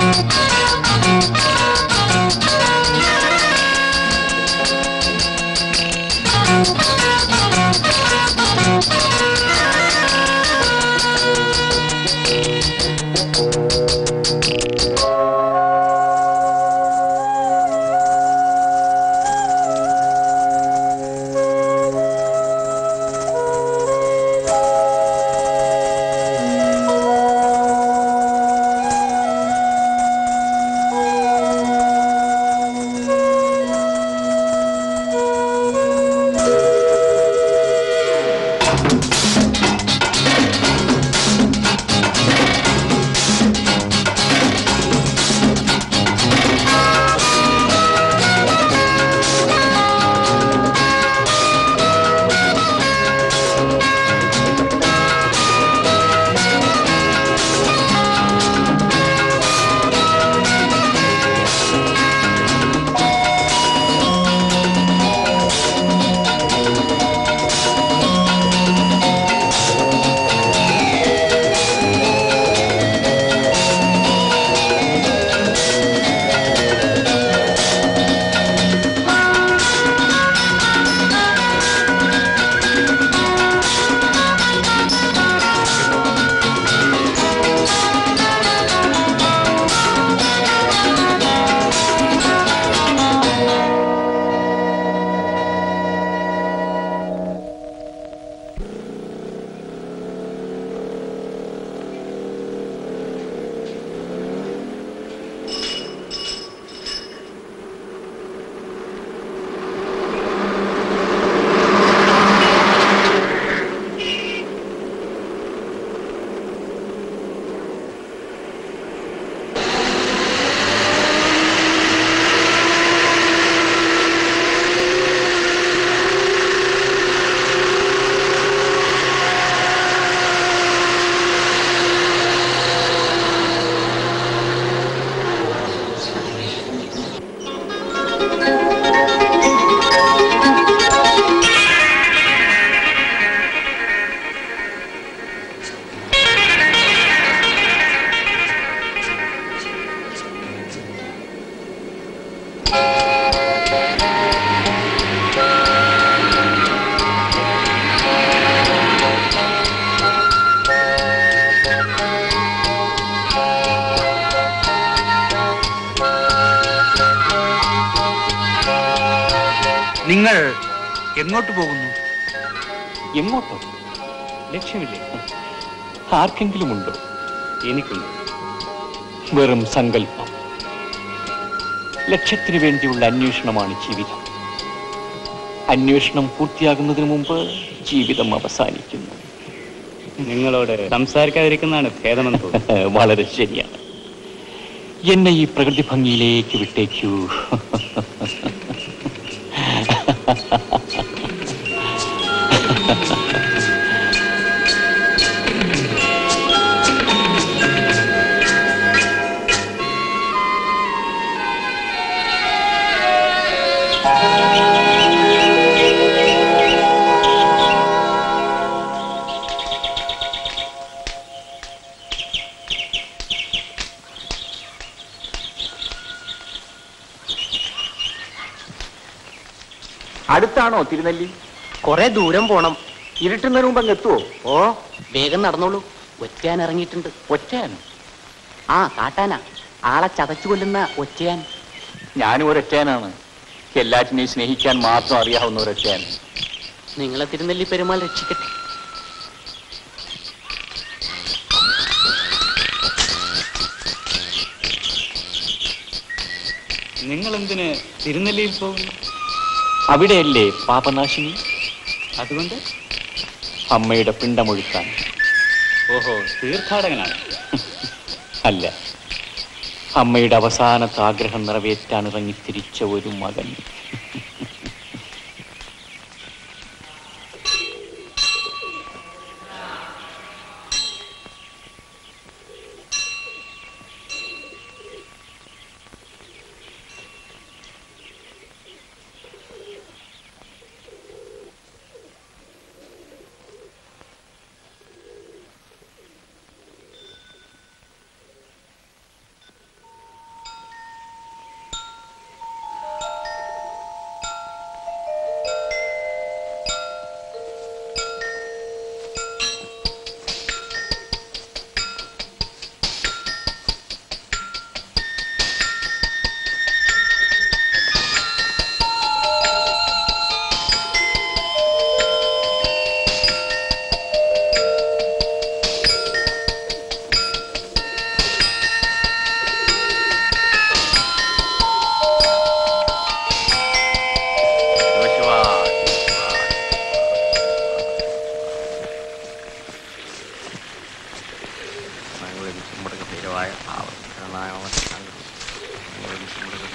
നിങ്ങൾ എങ്ങോട്ട് പോകുന്നു എങ്ങോട്ടോ ലക്ഷ്യമില്ലേ ആർക്കെങ്കിലും ഉണ്ടോ എനിക്കുണ്ട് വെറും സങ്കല്പം ലക്ഷ്യത്തിന് വേണ്ടിയുള്ള അന്വേഷണമാണ് ജീവിതം അന്വേഷണം പൂർത്തിയാകുന്നതിന് മുമ്പ് ജീവിതം അവസാനിക്കുന്നു നിങ്ങളോട് സംസാരിക്കാതിരിക്കുന്നതാണ് ഭേദമെന്ന് തോന്നുന്നു വളരെ ശരിയാണ് എന്നെ ഈ പ്രകൃതി ഭംഗിയിലേക്ക് വിട്ടേക്കൂ അടുത്താണോ തിരുനെല്ലി കുറെ ദൂരം പോണം ഇരുട്ടുന്നതിന് മുമ്പ് അങ്ങ് എത്തുവോ ഓ വേഗം നടന്നോളൂ ഒറ്റയാൻ ഇറങ്ങിയിട്ടുണ്ട് ഒറ്റയാൻ ആ കാട്ടാന ആളെ ചതച്ചു കൊല്ലുന്ന ഒറ്റയാൻ ഞാനും ഒരൊറ്റയാനാണ് എല്ലാറ്റിനെയും സ്നേഹിക്കാൻ മാത്രം അറിയാവുന്ന ഒരൊറ്റയാൻ നിങ്ങളെ തിരുനെല്ലി പെരുമാൾ രക്ഷിക്കട്ടെ നിങ്ങൾ എന്തിന് തിരുനെല്ലിയിൽ പോകുന്നു അവിടെയല്ലേ പാപനാശിനി അതുകൊണ്ട് അമ്മയുടെ പിണ്ടമൊഴുക്കാൻ ഓഹോ തീർത്ഥാടകനാണ് അല്ല അമ്മയുടെ അവസാനത്തെ ആഗ്രഹം നിറവേറ്റാൻ ഇറങ്ങി തിരിച്ച ഒരു മകൻ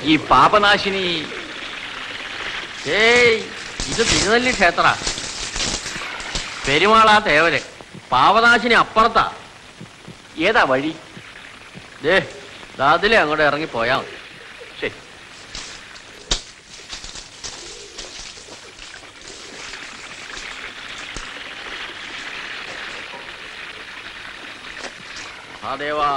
ഈ പാപനാശിനി ഏയ് ഇത് തിരുനെല്ലി ക്ഷേത്ര പെരുമാളാ തേവര് പാപനാശിനി അപ്പുറത്താ ഏതാ വഴി ദേ അതിലെ അങ്ങോട്ട് ഇറങ്ങി പോയാ മതി ശരി മഹാദേവാ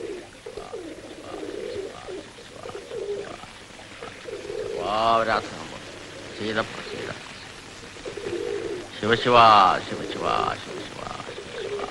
വാവരാധനം സീതപ്രസീത ശിവശിവ ശിവശിവ ശിവശിവ ശിവശിവ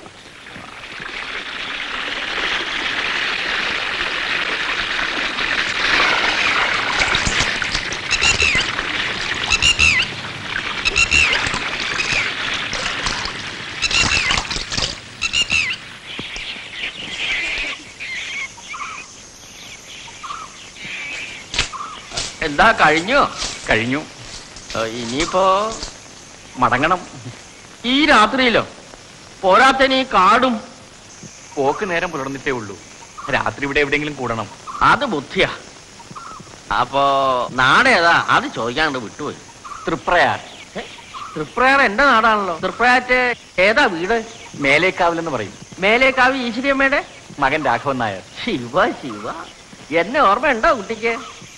എന്താ കഴിഞ്ഞോ കഴിഞ്ഞു ഏ, ഇനിയിപ്പോ മടങ്ങണം ഈ രാത്രിയിലോ പോരാത്തനി ഈ കാടും പോക്ക് നേരം പുലർന്നിട്ടേ ഉള്ളൂ രാത്രി ഇവിടെ എവിടെയെങ്കിലും കൂടണം അത് ബുദ്ധിയാ അപ്പോ നാടേതാ അത് ചോദിക്കാണ്ട് വിട്ടുപോയി തൃപ്രയാർ ഏ, തൃപ്രയാർ എന്റെ നാടാണല്ലോ തൃപ്രയാറ്റ് ഏതാ വീട് മേലേക്കാവിലെന്ന് പറയും മേലേക്കാവ് ഈശ്വരിയമ്മയുടെ മകൻ രാഘവൻ നായർ ശിവ ശിവ എന്നെ ഓർമ്മയുണ്ടോ കുട്ടിക്ക്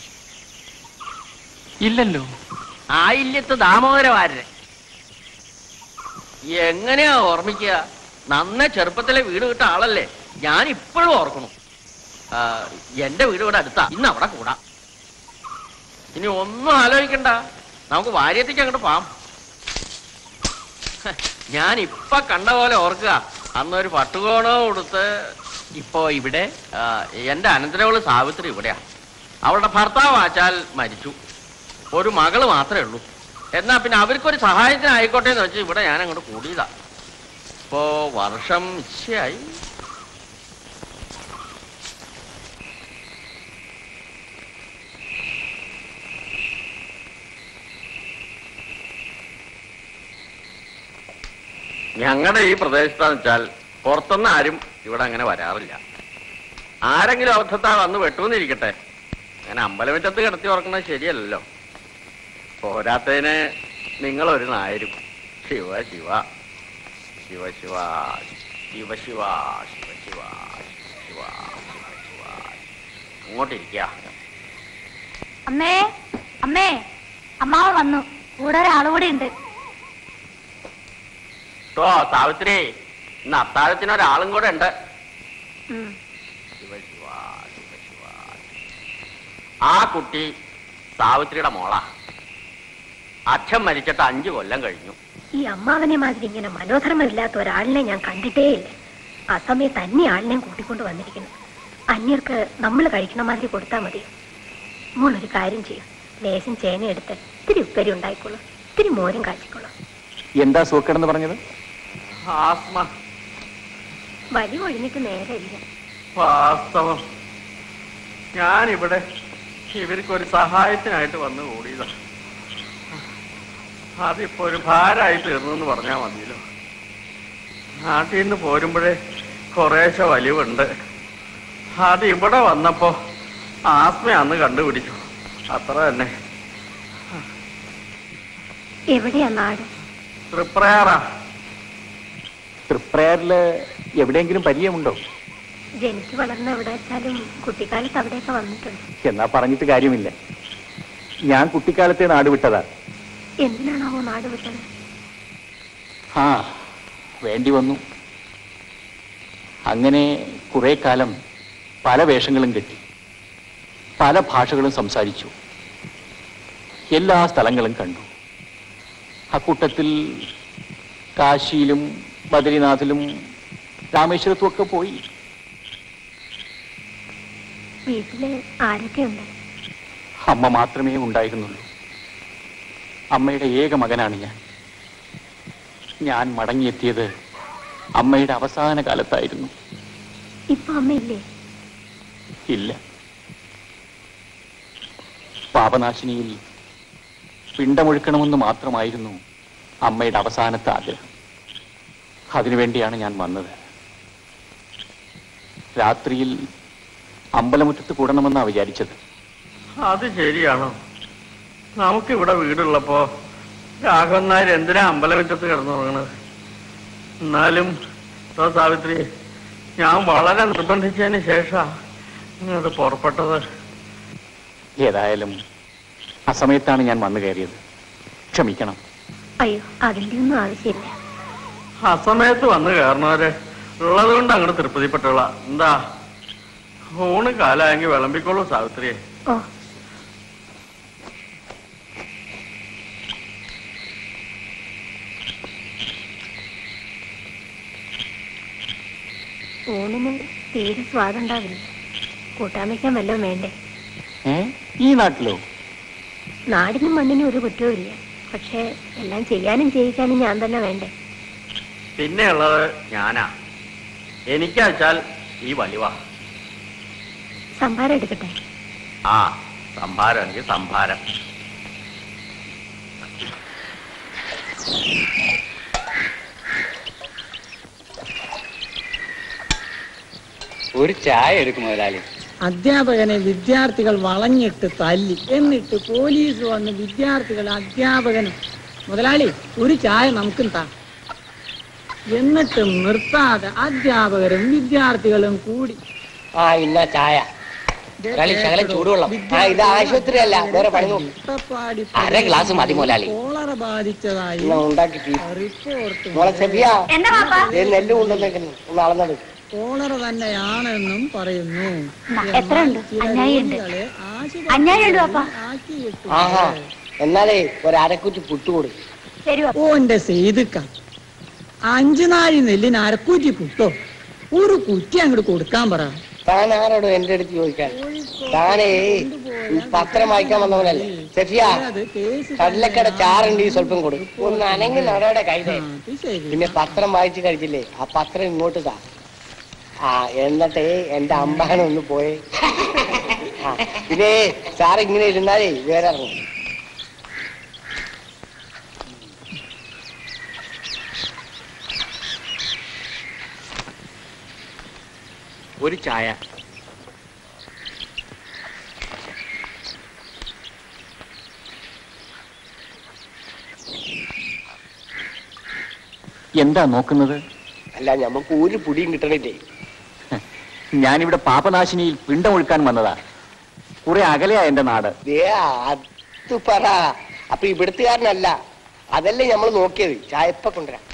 ഇല്ലല്ലോ ആയില്യത്ത് ദാമോദരവാരൻ എങ്ങനെയാ ഓർമ്മിക്കുക നന്ന ചെറുപ്പത്തിലെ വീട് വിട്ട ആളല്ലേ ഞാൻ ഇപ്പോഴും ഓർക്കണം ആ, എന്റെ വീട് ഇവിടെ അടുത്താ ഇന്ന് അവിടെ കൂടാം ഇനി ഒന്നും ആലോചിക്കണ്ട നമുക്ക് വാര്യത്തേക്ക് അങ്ങോട്ട് പോവാം ഹ, ഞാൻ ഇപ്പൊ കണ്ട പോലെ ഓർക്കുക അന്നൊരു പട്ടുകോണോ കൊടുത്ത് ഇപ്പോ ഇവിടെ ആ, എന്റെ അനന്തരവള് സാവിത്രി ഇവിടെയാ അവളുടെ ഭർത്താവ് ആച്ചാൽ മരിച്ചു ഒരു മകള് മാത്രമേ ഉള്ളൂ എന്നാ പിന്നെ അവർക്കൊരു സഹായത്തിനായിക്കോട്ടെ എന്ന് വെച്ച് ഇവിടെ ഞാൻ അങ്ങോട്ട് കൂടിയതാ ഇപ്പോ വർഷം ഇച്ചയായി ഞങ്ങളുടെ ഈ പ്രദേശത്താന്ന് വെച്ചാൽ പുറത്തുനിന്ന് ആരും ഇവിടെ അങ്ങനെ വരാറില്ല ആരെങ്കിലും അബദ്ധത്താ വന്ന് വെട്ടുമെന്നിരിക്കട്ടെ അങ്ങനെ അമ്പലമുറ്റത്ത് കിടത്തി ഉറക്കുന്നത് ശരിയല്ലല്ലോ പോരാത്തതിന് നിങ്ങളൊരു നായരും ശിവ ശിവ ശിവ ശിവ ശിവ ശിവ ശിവ ശിവ ശിവ ശിവ ശിവ അങ്ങോട്ടിരിക്കുക അമ്മേ അമ്മേ അമ്മാവ വന്നു കൂടെ ഒരാൾ കൂടെ ഉണ്ട് ഓ സാവിത്രി ഇന്ന് അത്താഴത്തിന് ഒരാളും കൂടെ ഉണ്ട് ഉം. ശിവ ശിവ ശിവ ശിവ ആ കുട്ടി സാവിത്രിയുടെ മോളാ അച്ഛൻ മരിച്ചിട്ട് അഞ്ചു കൊല്ലം കഴിഞ്ഞു ഈ അമ്മാവനെ മാതിരി ഇങ്ങനെ മനോധർമ്മമില്ലാത്ത ഒരാളിനെ ഞാൻ കണ്ടിട്ടേ ഇല്ല ആ സമയത്ത് അന്യ ആളിനെയും കൂട്ടിക്കൊണ്ട് വന്നിരിക്കുന്നു അന്യർക്ക് നമ്മൾ കഴിക്കണ മാതിരി കൊടുത്താൽ മതി മോളൊരു കാര്യം ചെയ്യും ലേശം ചേന എടുത്ത് ഇത്തിരി ഉപ്പരി ഉണ്ടായിക്കോളൂ ഇത്തിരി മോരും കാച്ചിക്കോളൂ എന്താ സൂക്കേടെന്ന് പറഞ്ഞത് ആസ്മ വലി ഒഴിഞ്ഞിട്ട് നേരമില്ല വാസ്തവം ഞാനിവിടെ ഇവർക്കൊരു സഹായത്തിനായിട്ട് വന്ന് കൂടിയതാ അതിപ്പോ ഒരു ഭാരമായി തീർന്നു എന്ന് പറഞ്ഞാൽ മതിയല്ലോ നാട്ടിൽ നിന്ന് പോരുമ്പോഴേ കുറേശ്ശെ വലിവുണ്ട് അത് ഇവിടെ വന്നപ്പോ ആസ്മയാന്ന് കണ്ടുപിടിച്ചു അത്ര തന്നെ എവിടെയാ നാട് തൃപ്രയാറാ തൃപ്രയാറില് എവിടെയെങ്കിലും പരിചയമുണ്ടോ ജനിച്ചു വളർന്ന എവിടെ വെച്ചാലും കുട്ടിക്കാലത്ത് അവിടെയൊക്കെ വന്നിട്ടുണ്ട് എന്നാ പറഞ്ഞിട്ട് കാര്യമില്ല ഞാൻ കുട്ടിക്കാലത്തെ നാട് വിട്ടതാ എന്തിനാണാവോ നാട് വിട്ടത് ആ വേണ്ടി വന്നു അങ്ങനെ കുറെ കാലം പല വേഷങ്ങളും കെട്ടി പല ഭാഷകളും സംസാരിച്ചു എല്ലാ സ്ഥലങ്ങളും കണ്ടു അക്കൂട്ടത്തിൽ കാശിയിലും ബദരിനാഥിലും രാമേശ്വരത്തും ഒക്കെ പോയി വീട്ടില് ആരൊക്കെയുണ്ട് അമ്മ മാത്രമേ ഉണ്ടായിരുന്നുള്ളൂ അമ്മയുടെ ഏക മകനാണ് ഞാൻ ഞാൻ മടങ്ങിയെത്തിയത് അമ്മയുടെ അവസാന കാലത്തായിരുന്നു ഇപ്പൊ അമ്മയില്ലേ ഇല്ല പാപനാശിനിയിൽ പിണ്ടമൊഴുക്കണമെന്ന് മാത്രമായിരുന്നു അമ്മയുടെ അവസാനത്തെ ആഗ്രഹം അതിനുവേണ്ടിയാണ് ഞാൻ വന്നത് രാത്രിയിൽ അമ്പലമുറ്റത്ത് കൂടണമെന്നാണ് വിചാരിച്ചത് അത് ശരിയാണോ നമുക്കിവിടെ വീടുള്ളപ്പോ രാഘവൻ നായർ എന്തിനാ അമ്പലമുറ്റത്ത് കിടന്നുറങ്ങണത് എന്നാലും ഇതോ സാവിത്രി ഞാൻ വളരെ നിർബന്ധിച്ചതിന് ശേഷം അത് പുറപ്പെട്ടത് ഏതായാലും ആ സമയത്താണ് ഞാൻ വന്നു കയറിയത് ക്ഷമിക്കണം അയ്യോ അതിന്റെ ഒന്നും ആവശ്യമില്ല അസമയത്ത് വന്ന് കയറണവര് ഉള്ളത് കൊണ്ട് അങ്ങോട്ട് തൃപ്തിപ്പെട്ടോള എന്താ ഊണ് കാലായെങ്കിൽ വിളമ്പിക്കോളൂ സാവിത്രിയെ ഓ ഊണിന് തീരെ സ്വാദുണ്ടാവില്ല കൂട്ടാൻ വയ്ക്കാൻ വല്ലതും വേണ്ടേ ഏ ഈ നാട്ടിലോ നാടിനും മണ്ണിനും ഒരു കുറ്റവും ഇല്ല പക്ഷേ എല്ലാം ചെയ്യാനും ചെയ്യിക്കാനും ഞാൻ തന്നെ വേണ്ടേ പിന്നെയുള്ളത് ഞാനാ എനിക്കാച്ചാൽ ഈ വലിവ സംഭാരം എടുക്കട്ടെ ആ സംഭാരം എനിക്ക് സംഭാരം ഒരു ചായ എടുക്കും മുതലാളി അധ്യാപകനെ വിദ്യാർത്ഥികൾ വളഞ്ഞിട്ട് തല്ലി എന്നിട്ട് പോലീസ് വന്ന് വിദ്യാർത്ഥികൾ അധ്യാപകനും മുതലാളി ഒരു ചായ നമുക്കും താ എന്നിട്ടും നിർത്താതെ അധ്യാപകരും വിദ്യാർത്ഥികളും കൂടി ആ ഇന്ന ചായ മുതലാളി, ശകലം ചൂടുവെള്ളം. ആ, ഇത് ആശുപത്രിയല്ല, വേറെ പണി നോക്ക്. അട്ടപ്പാടി അര ഗ്ലാസ് മതി മുതലാളി. കോളറ ബാധിച്ചതായി ഇന്ന് ഉണ്ടാക്കി തീ- റിപ്പോർട്ട് മോളെ സെബിയ എന്താ പാപ്പ ദേ നെല്ല് കൊണ്ടുവന്നേക്കുന്നു ഒന്ന് അളന്നത് കോളറ തന്നെയാണെന്നും പറയുന്നു ന- എത്ര ഉണ്ട്? ചില അഞ്ഞായി ഉണ്ട്. രോഗികളെ അഞ്ഞായി ഉണ്ട് പാപ്പ. ആശുപത്രിയിൽ ആഹാ ആക്കിയിട്ട് എന്നാലേ ഒരു അരക്കുറ്റി പുട്ടുകൊടു ശരി പാപ്പ ഓന്റെ സെയ്തുക്ക അഞ്ചു നാഴി നെല്ലിന് അരക്കൂറ്റി പുട്ടോ ഒരു കുറ്റി അങ്ങോട്ട് കൊടുക്കാൻ പറ താൻ ആരോടും എന്റെ അടുത്ത് ചോദിക്കാൻ താനേ ഈ പത്രം വായിക്കാൻ വന്നവനല്ലേ സെഫിയ അത് കേസ് കടലക്കട ചാറുണ്ട് ഈ സ്വല്പം കൊടു ഒന്ന് അനങ്ങി നടയുടെ കൈതേ ആ, അത് ശരി പിന്നെ പത്രം വായിച്ച് കഴിച്ചില്ലേ ആ പത്രം ഇങ്ങോട്ട് താ ആ എന്നിട്ടേ എന്റെ അമ്പാനൊന്ന് പോയേ ആ, പിന്നെ സാർ ഇങ്ങനെ ഇരുന്നാലേ വേറെ ഇറങ്ങും ഒരു ചായ എന്താ നോക്കുന്നത് അല്ല ഞമ്മക്ക് ഒരു പുടിയും കിട്ടണില്ലേ ഞാനിവിടെ പാപനാശിനിയിൽ പിണ്ടമൊഴുക്കാൻ വന്നതാ കുറെ അകലെയാ എന്റെ നാട് ദേ അത് പറ അപ്പൊ ഇവിടുത്തുകാരനല്ല അതല്ലേ നമ്മൾ നോക്കിയത് ചായപ്പ കൊണ്ടുവരാം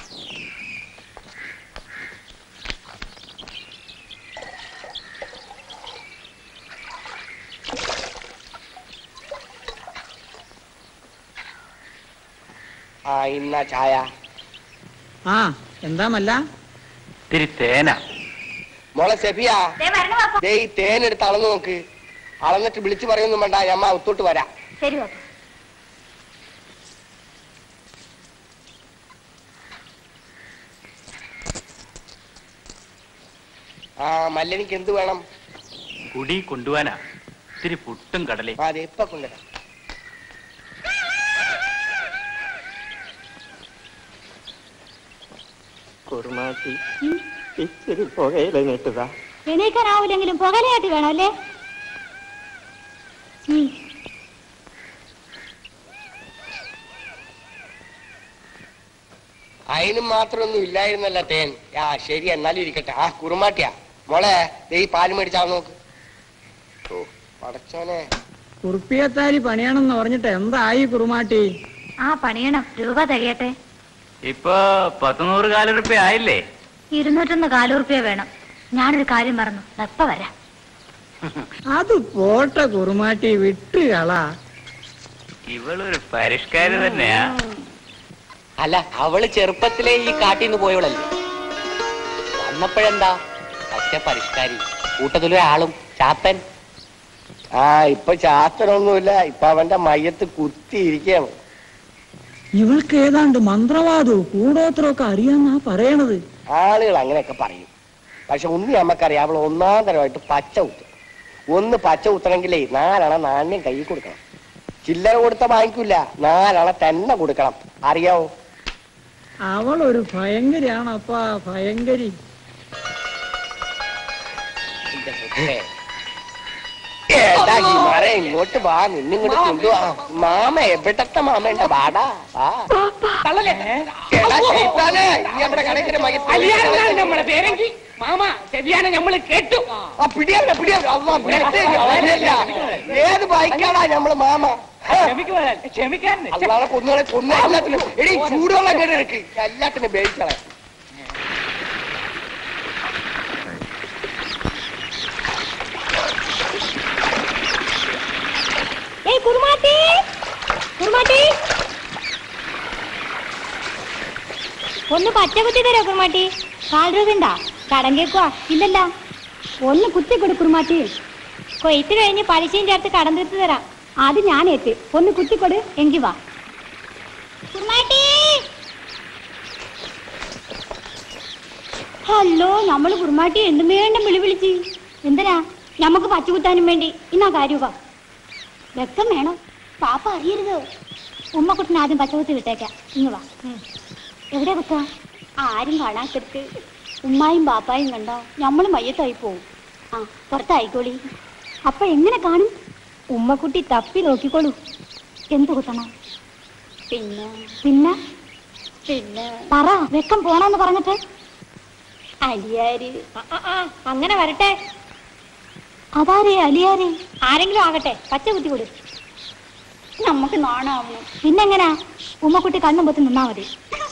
ആ ഇന്ന ചായ ആ എന്താ മല്ല ഇത്തിരി തേന മോളെ സെഫിയ ദേ വരണ പാപ്പ ദേ ഈ തേനെടുത്ത് അളന്ന് നോക്ക് അളന്നിട്ട് വിളിച്ചു പറയൊന്നും വേണ്ട ഞമ്മ ഒത്തോട്ട് വരാം ശരി പാപ്പ ആ മല്ലനിക്ക് എന്ത് വേണം കുടി കൊണ്ടുപോവാനാ ഇത്തിരി പുട്ടും കടലേ ആ അതെ ഇപ്പൊ കൊണ്ടുവരാം കുറുമാട്ടി ഇച്ചിരി പുകയില നീട്ടുക എണീക്കാനാവില്ലെങ്കിലും പുകലയായിട്ട് വേണം അല്ലേ അതിനും മാത്രമൊന്നും ഇല്ലായിരുന്നല്ല തേൻ ആ ശരി എന്നാലും ഇരിക്കട്ടെ ആ കുറുമാട്ടിയാ മോളെ ദേ ഈ പാല് മേടിച്ചാ നോക്ക് ഓ പടച്ചോനെ കുറുപ്പിയത്താരി പണിയണമെന്ന് പറഞ്ഞിട്ട് എന്തായി കുറുമാട്ടി ആ പണിയണം രൂപ തികയട്ടെ ഇപ്പൊ പത്തുനൂറ് കാലുറുപ്യ ആയില്ലേ ഇരുന്നൂറ്റൊന്ന് കാലുറുപ്യ വേണം ഞാനൊരു കാര്യം മറന്നു എപ്പ വരാം അത് പോട്ടെ കുറുമാട്ടി വിട്ടുകള ഇവളൊരു പരിഷ്കാരി തന്നെയാ അല്ല അവള് ചെറുപ്പത്തിലേ ഈ കാട്ടിന്ന് പോയവളല്ലേ വന്നപ്പോഴെന്താ പറ്റ പരിഷ്കാരി കൂട്ടത്തിലൊരു ആളും ചാത്തൻ ആ ഇപ്പൊ ചാത്തനൊന്നുമില്ല ഇപ്പൊ അവന്റെ മയ്യത്ത് കുത്തിയിരിക്കുകയാണ് ഇവൾക്ക് ഏതാണ്ട് മന്ത്രവാദവും കൂടോത്രമൊക്കെ അറിയാന്നാ പറയണത് ആളുകൾ അങ്ങനെയൊക്കെ പറയും പക്ഷെ ഒന്ന് നമുക്കറിയാം അവൾ ഒന്നാം തരമായിട്ട് പച്ച കുത്തും ഒന്ന് പച്ച കുത്തണമെങ്കിലേ നാലണ നാണ്യം കൈ കൊടുക്കണം ചില്ലറ കൊടുത്ത വാങ്ങിക്കൂല നാലണ തന്നെ കൊടുക്കണം അറിയാവോ അവൾ ഒരു ഭയങ്കരിയാണപ്പാ ഭയങ്കരി ഏടാ ഹിമാറെ ഇങ്ങോട്ട് വാ നിന്നിങ്ങോട്ട് കൊണ്ടുവാ മാമ എവിടത്തെ മാമേണ്ട വാടാ വാ എടാ ശൈത്താനെ, നീ നമ്മുടെ കടയ്ക്കൊരു മകൻ നമ്മളെ പേരെങ്കിൽ മാമ ശരിയാണ് നമ്മള് കേട്ടു ആ പിടിയാവില്ല പിടിയാവില്ല അള്ളാ പിടിയട്ടെ, അവനല്ല. ഏത് ബൈക്കാടാ നമ്മള് മാമ ക്ഷമിക്കാൻ അള്ളാളെ കൊന്നുകളെ കൊന്ന എല്ലാത്തിനും എടീ ചൂടുവെള്ളം കേട്ട് എടുക്ക് എല്ലാത്തിനും ബേയിക്കളെ ഏയ് കുറുമാട്ടി കുറുമാട്ടി ഒന്ന് പച്ച കുത്തി തരോ കുറുമാട്ടി കാൽ രൂപ ഉണ്ടാ കടം കേക്കുവാ ഇല്ലല്ല ഒന്ന് കുത്തി കൊടു കുറുമാട്ടി കൊയ്ത്ത് കഴിഞ്ഞ് പലിശയും ചേർത്ത് കടം തീർത്ത് തരാം അത് ഞാൻ ഏറ്റ് ഒന്ന് കുത്തിക്കൊട് എങ്കി വാ കുറുമാട്ടി ഹലോ നമ്മള് കുറുമാട്ടി എന്തും വേണ്ട വിളി വിളിച്ച് എന്തിനാ നമുക്ക് പച്ച കുത്താനും വേണ്ടി ഇന്നാ കാര്യവാ രക്തം വേണം പാപ്പ അറിയരുത് ഉമ്മക്കുട്ടിന് ആദ്യം പച്ചകുത്തി വിട്ടേക്കാം ഇങ്ങ് വാ എവിടെ കുത്താ ആരും കാണാത്തെടുത്ത് ഉമ്മായും ബാപ്പായും കണ്ടോ ഞമ്മള് മയ്യത്തായി പോവും ആ പുറത്തായിക്കോളി അപ്പൊ എങ്ങനെ കാണും ഉമ്മക്കുട്ടി തപ്പി നോക്കിക്കോളൂ എന്ത് കുത്തണം പിന്നെ പിന്നെ പിന്നെ പറ വെക്കം പോണെന്ന് പറഞ്ഞിട്ട് അലിയാര് അങ്ങനെ വരട്ടെ അതാരേ അലിയാരേ ആരെങ്കിലും ആകട്ടെ പച്ച കുത്തി കൊടു നമുക്ക് നാണാവണം പിന്നെങ്ങനാ ഉമ്മക്കുട്ടി കണ്ണും പൊത്തി നിന്നാ മതി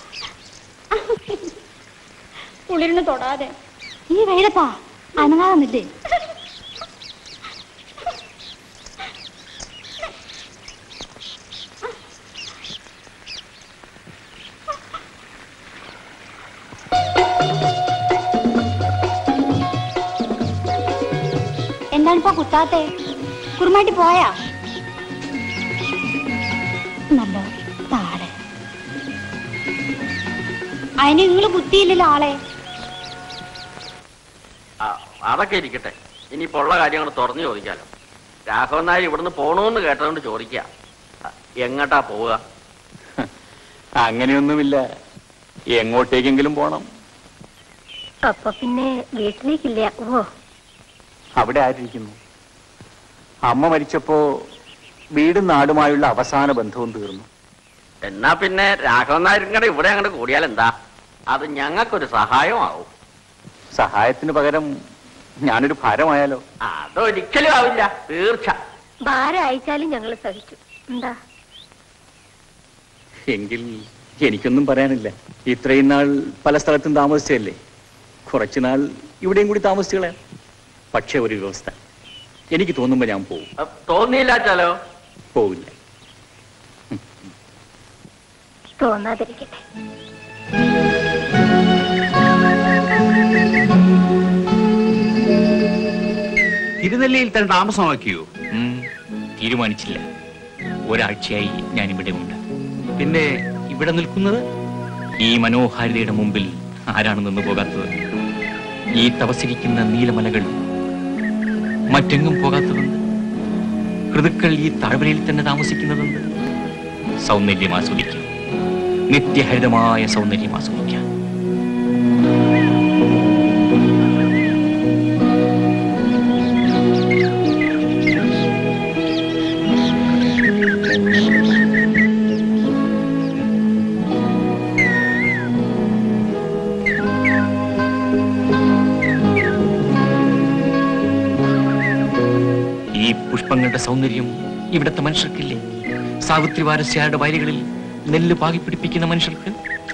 കുളിരിന് തൊടാതെ ഈ വെയിലത്താ അനങ്ങാന്നില്ലേ എന്താണിപ്പോ കുത്താത്തെ കുറുമാട്ടി പോയാ നല്ല താഴെ അതിന് നിങ്ങൾ കുത്തിയില്ലല്ലോ ആളെ ആ, അതൊക്കെ ഇരിക്കട്ടെ ഇനിയിപ്പോ ഉള്ള കാര്യങ്ങൾ തുറന്നു ചോദിക്കാലോ രാഘവൻ നായർ ഇവിടുന്ന് പോണോന്ന് കേട്ടതുകൊണ്ട് ചോദിക്കുക ആ, എങ്ങട്ടാ പോവുക അങ്ങനെയൊന്നുമില്ല എങ്ങോട്ടേക്കെങ്കിലും പോണം അപ്പൊ പിന്നെ വീട്ടിലേക്കില്ല ഓ അവിടെ ആരിയിരിക്കുന്നു അമ്മ മരിച്ചപ്പോ വീടും നാടുമായുള്ള അവസാന ബന്ധവും തീർന്നു എന്നാ പിന്നെ രാഘവൻ നായർ ഇങ്ങനെ ഇവിടെ അങ്ങോട്ട് കൂടിയാൽ എന്താ അത് ഞങ്ങൾക്കൊരു സഹായമാവും സഹായത്തിന് പകരം ഞാനൊരു ഭാരമായാലോ അതൊരിക്കലും ആവില്ല തീർച്ച ഭാരം അയച്ചാലും ഞങ്ങൾ സഹിച്ചു എന്താ എങ്കിൽ എനിക്കൊന്നും പറയാനില്ല ഇത്രയും നാൾ പല സ്ഥലത്തും താമസിച്ചല്ലേ കുറച്ചു നാൾ ഇവിടെയും കൂടി താമസിച്ചു കളയാം പക്ഷെ ഒരു വ്യവസ്ഥ എനിക്ക് തോന്നുമ്പോ ഞാൻ പോകും അ, തോന്നിയില്ലാച്ചാലോ പോവില്ല തോന്നാതിരിക്കട്ടെ തിരുനെല്ലിയിൽ തന്നെ താമസമാക്കിയോ ഉം, തീരുമാനിച്ചില്ല ഒരാഴ്ചയായി ഞാൻ ഇവിടെ ഉണ്ട് പിന്നെ ഇവിടെ നിൽക്കുന്നത് ഈ മനോഹാരിതയുടെ മുമ്പിൽ ആരാണ് നിന്നു പോകാത്തത് ഈ തപസിരിക്കുന്ന നീലമലകൾ മറ്റെങ്ങും പോകാത്തതുണ്ട് ഋതുക്കൾ ഈ താഴ്വരയിൽ തന്നെ താമസിക്കുന്നതുണ്ട് സൗന്ദര്യം ആസ്വദിക്കാം നിത്യഹരിതമായ സൗന്ദര്യം ആസ്വദിക്കാം ഈ പുഷ്പങ്ങളുടെ സൗന്ദര്യം ഇവിടുത്തെ മനുഷ്യർക്കില്ലേ സാവിത്രി വാരസ്യാരുടെ വയലുകളിൽ നെല്ല് പാകി പിടിപ്പിക്കുന്ന മനുഷ്യർക്ക്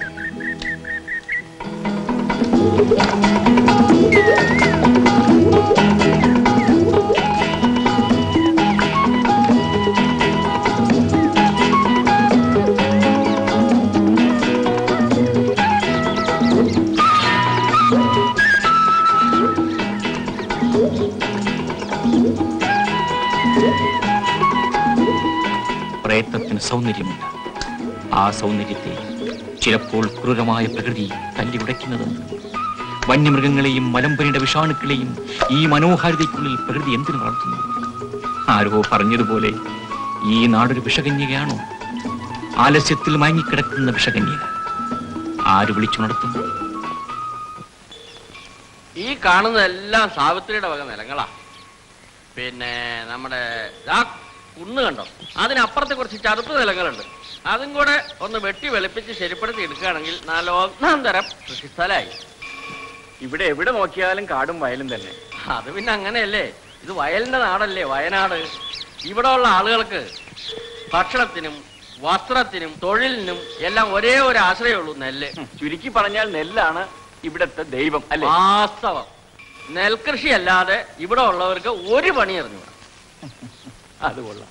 പ്രയത്നത്തിന് സൗന്ദര്യമുണ്ട് ആ സൗന്ദര്യത്തെ ചിലപ്പോൾ ക്രൂരമായ പ്രകൃതി തല്ലിയുടയ്ക്കുന്നതുണ്ട് വന്യമൃഗങ്ങളെയും മലമ്പനിയുടെ വിഷാണുക്കളെയും ഈ മനോഹാരിതയ്ക്കുള്ളിൽ പ്രകൃതി എന്തിനു വളർത്തുന്നു ആരോ പറഞ്ഞതുപോലെ ഈ നാടൊരു വിഷകന്യകയാണോ ആലസ്യത്തിൽ മയങ്ങിക്കിടക്കുന്ന വിഷകന്യക ആര് വിളിച്ചുണർത്തുന്നു ഈ കാണുന്നതെല്ലാം സാവിത്രിയുടെ വക നിലങ്ങളാ പിന്നെ നമ്മുടെ ആ കുന്ന് കണ്ടോ അതിനപ്പുറത്ത് കുറച്ച് ചതുപ്പ് നിലങ്ങളുണ്ട് അതും കൂടെ ഒന്ന് വെട്ടി വെളുപ്പിച്ച് ശരിപ്പെടുത്തി എടുക്കുകയാണെങ്കിൽ നല്ല ഒന്നാം തരം കൃഷിസ്ഥലമായി ഇവിടെ എവിടെ നോക്കിയാലും കാടും വയലും തന്നെ അത് പിന്നെ അങ്ങനെയല്ലേ ഇത് വയലിന്റെ നാടല്ലേ വയനാട് ഇവിടെ ഉള്ള ആളുകൾക്ക് ഭക്ഷണത്തിനും വസ്ത്രത്തിനും തൊഴിലിനും എല്ലാം ഒരേ ഒരു ആശ്രയമുള്ളൂ നെല്ല് ചുരുക്കി പറഞ്ഞാൽ നെല്ലാണ് ഇവിടത്തെ ദൈവം അല്ലേ വാസ്തവം നെൽകൃഷി അല്ലാതെ ഇവിടെ ഉള്ളവർക്ക് ഒരു പണി അറിഞ്ഞു അത് കൊള്ളാം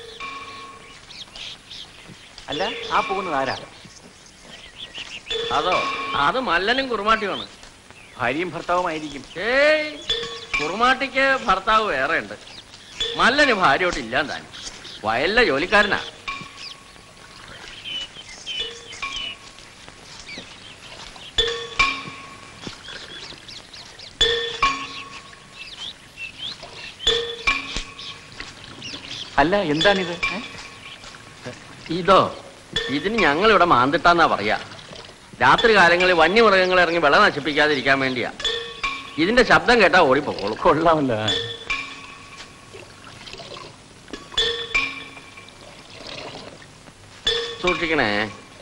അല്ല ആ പോകുന്നത് ആരാ അതോ അത് മല്ലനും കുറുമാട്ടിയുമാണ് ഭാര്യയും ഭർത്താവുമായിരിക്കും ഏയ് കുറുമാട്ടിക്ക് ഭർത്താവ് വേറെ ഉണ്ട് മല്ലന് ഭാര്യയോട്ട് ഇല്ലാൻ താൻ വയലിലെ ജോലിക്കാരനാ അല്ല എന്താണിത് ഏ? ഇതോ ഇതിന് ഞങ്ങൾ ഇവിടെ മാന്തിട്ടാന്നാ പറയാ രാത്രി കാലങ്ങളിൽ വന്യമൃഗങ്ങൾ ഇറങ്ങി വെള്ളം നശിപ്പിക്കാതിരിക്കാൻ വേണ്ടിയാ ഇതിന്റെ ശബ്ദം കേട്ടാ ഓടിപ്പോക്കോളും കൊള്ളാമല്ലോ ആ. സൂക്ഷിക്കണേ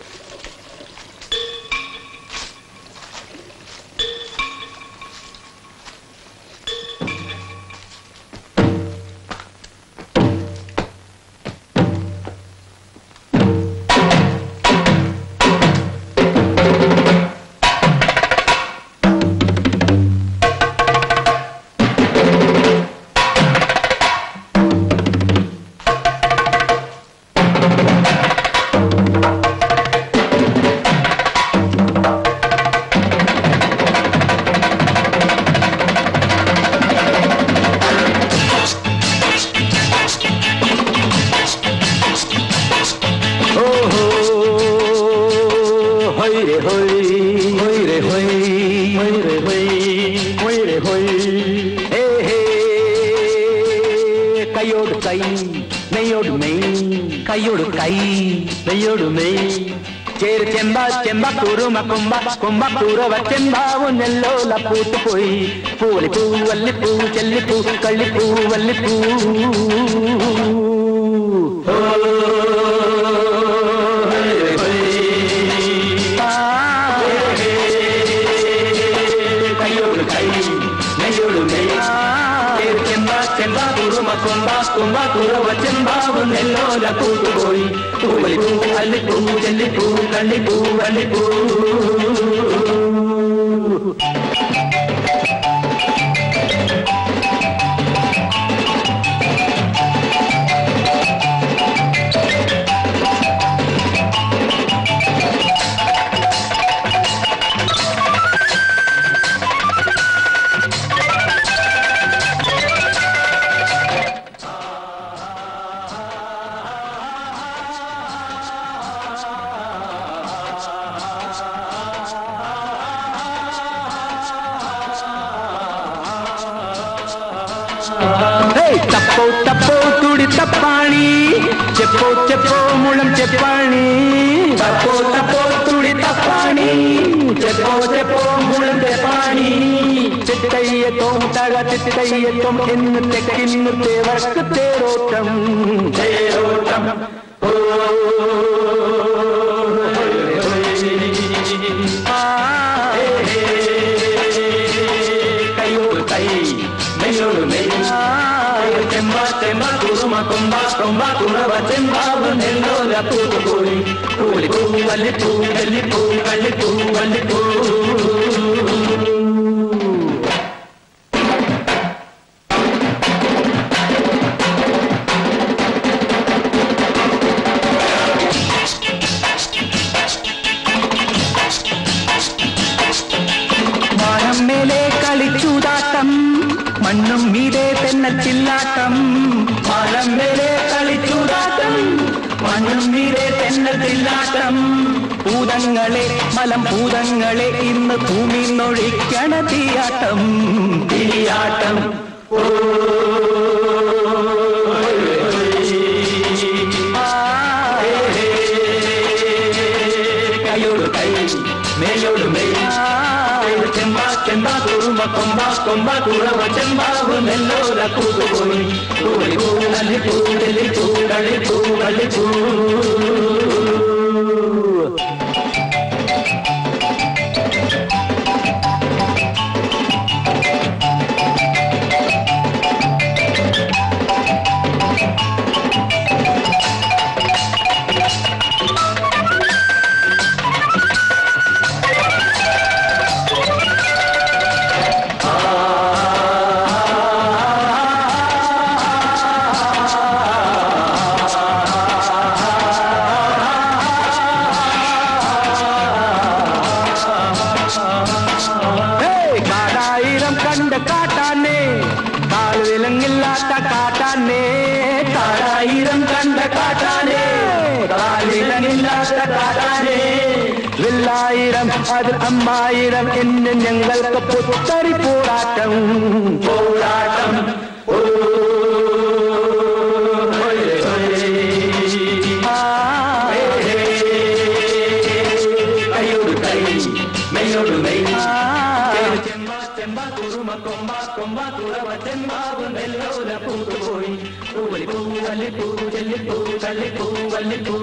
കൈയോട് കൈ നെയ്യോട് നെയ് കൈയോട് കൈ നെയ്യോട് നെയ് ചേര് ചെമ്പ ചെമ്പ കുറുമ കുമ്പ കുമ്പ കുറവ ചെമ്പാവും നെല്ലോല പൂത്തുപോയി പൂവലിപ്പൂ വല്ലിപ്പൂ ചെല്ലിപ്പൂ കള്ളിപ്പൂ വല്ലിപ്പൂ കൈയോട് കൈ നെയ്യോട് നെയ് ചേര് ചെമ്പ ചെമ്പ കുറുമ കുമ്പ കുമ്പ കുറവ ചെമ്പാവും നെല്ലോല പൂത്തുപോയി പൂവലിപ്പൂ അല്ലിപ്പൂ ചെല്ലിപ്പൂ കള്ളിപ്പൂ വല്ലിപ്പൂ హేయ్ తప్పో తప్పో తుడి తప్పాణి చెప్పో చెప్పో ముళం చెప్పాణి తప్పో తప్పో తుడి తప్పాణి చెప్పో చెప్పో ముళం చెప్పాణి ചിട്ടയ്യ തോമുട്ടക ചിട്ടയ്യത്വം എന്ന് തെക്കിന്നു തേവർക്ക് തേരോട്ടം തേരോട്ടം ഓ ആ, ഹേ, ഹേ. കൈയോട് കൈ നെയ്യോട് നെയ് ചെമ്പ ചെമ്പ കുറുമ കൊമ്പ കൊമ്പ കുറവ ചെമ്പാവ് നെല്ലോല പൂത്തുപോയി കൂലിപ്പൂ വല്ലിപ്പൂ വെല്ലിപ്പൂ കള്ളിപ്പൂ വല്ലിപ്പൂ വാനം മേലെ കളിച്ചൂതാട്ടം മണ്ണും മീതെ തെന്നച്ചില്ലാട്ടം വാനം മേലെ കളിച്ചൂതാട്ടം മണ്ണും മീതെ തെന്നച്ചില്ലാട്ടം ഭൂതങ്ങളെ മലം ഭൂതങ്ങളെ ഇന്ന് ഭൂമി നൊഴിക്കണ തീയാട്ടം തീയാട്ടം ഓ കൈയോട് കൈ മേലോട് മെയ് ചെമ്പ ചെമ്പ കുറുമ കൊമ്പ കൊമ്പ കുറവ ചെമ്പാവ് നെല്ലോല കൂട്ടുപോയി പൂവലി പൂ അല്ലി പൂ ചെല്ലി പൂ കളി പൂ കളി പൂ ഹേയ്, കാടായിരം കണ്ട കാട്ടാനേ കാൽവിലങ്ങില്ലാത്ത കാട്ടാനേ കാടായിരം കണ്ട കാട്ടാനേ കാലിടനില്ലാത്ത കാട്ടാനേ വില്ലായിരം അതിൽ അമ്മായിരം എന്ന് ഞങ്ങൾക്ക് പുത്തരി പോരാട്ടം പോരാട്ടം ഓ ഹൊയ് ഹൊയ്. ഹേ, ഹേ. കൈയോട് കൈ മെയ്യോട് മെയ് കേറി ചെമ്പ ചെമ്പ കുറുമ കൊമ്പ കൊമ്പ കുറവ ചെമ്പാവ് നെല്ലോല പൂത്തുപോയി പൂവലി പൂ വല്ലി പൂ ചെല്ലി പൂ കള്ളി പൂ വല്ലി പൂ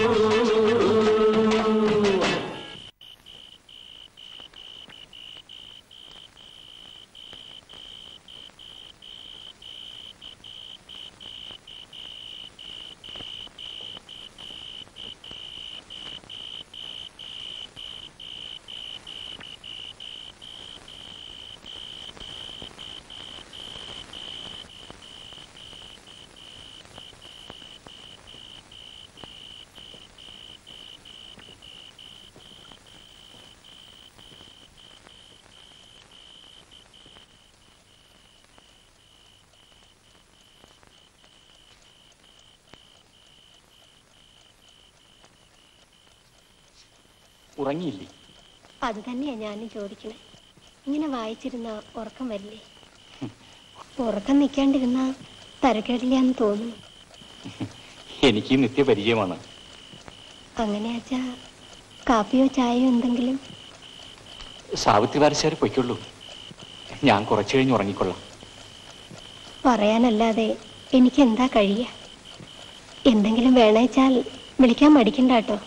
ഉറങ്ങിയില്ലേ അത് തന്നെയാ ഞാനും ചോദിക്കണേ ഇങ്ങനെ വായിച്ചിരുന്ന ഉറക്കം വരില്ലേ ഉറക്കം നിൽക്കാണ്ടിരുന്ന തരക്കേടില്ല എന്ന് തോന്നുന്നു എനിക്ക് നിത്യപരിചയമാണ് അങ്ങനെയാച്ചാ കാപ്പിയോ ചായയോ എന്തെങ്കിലും സാവിത്രി വാരശാർ പൊയ്ക്കുള്ളൂ ഞാൻ കുറച്ചു കഴിഞ്ഞ് ഉറങ്ങിക്കൊള്ളാം പറയാനല്ലാതെ എനിക്ക് എന്താ കഴിയുക എന്തെങ്കിലും വേണേച്ചാൽ വിളിക്കാൻ മടിക്കണ്ട കേട്ടോ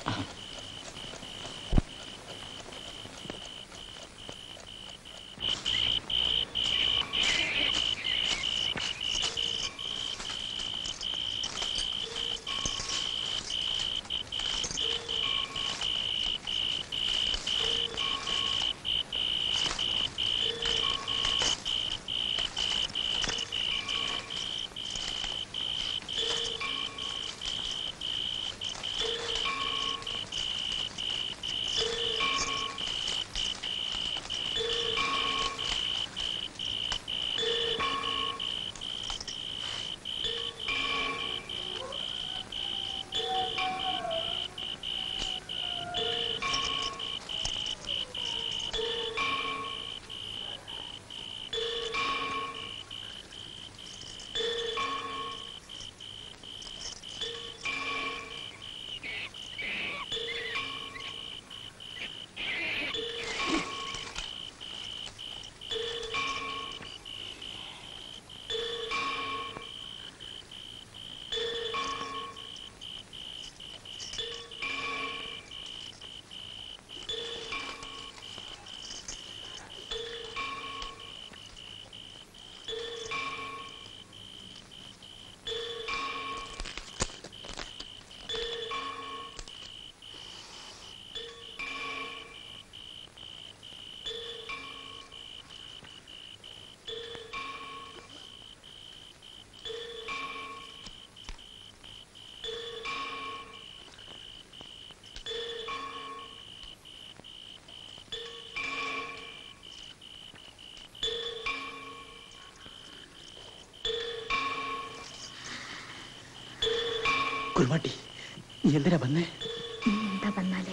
കുറുമാട്ടി നീ എന്തിനാ വന്നേ എന്താ വന്നാലേ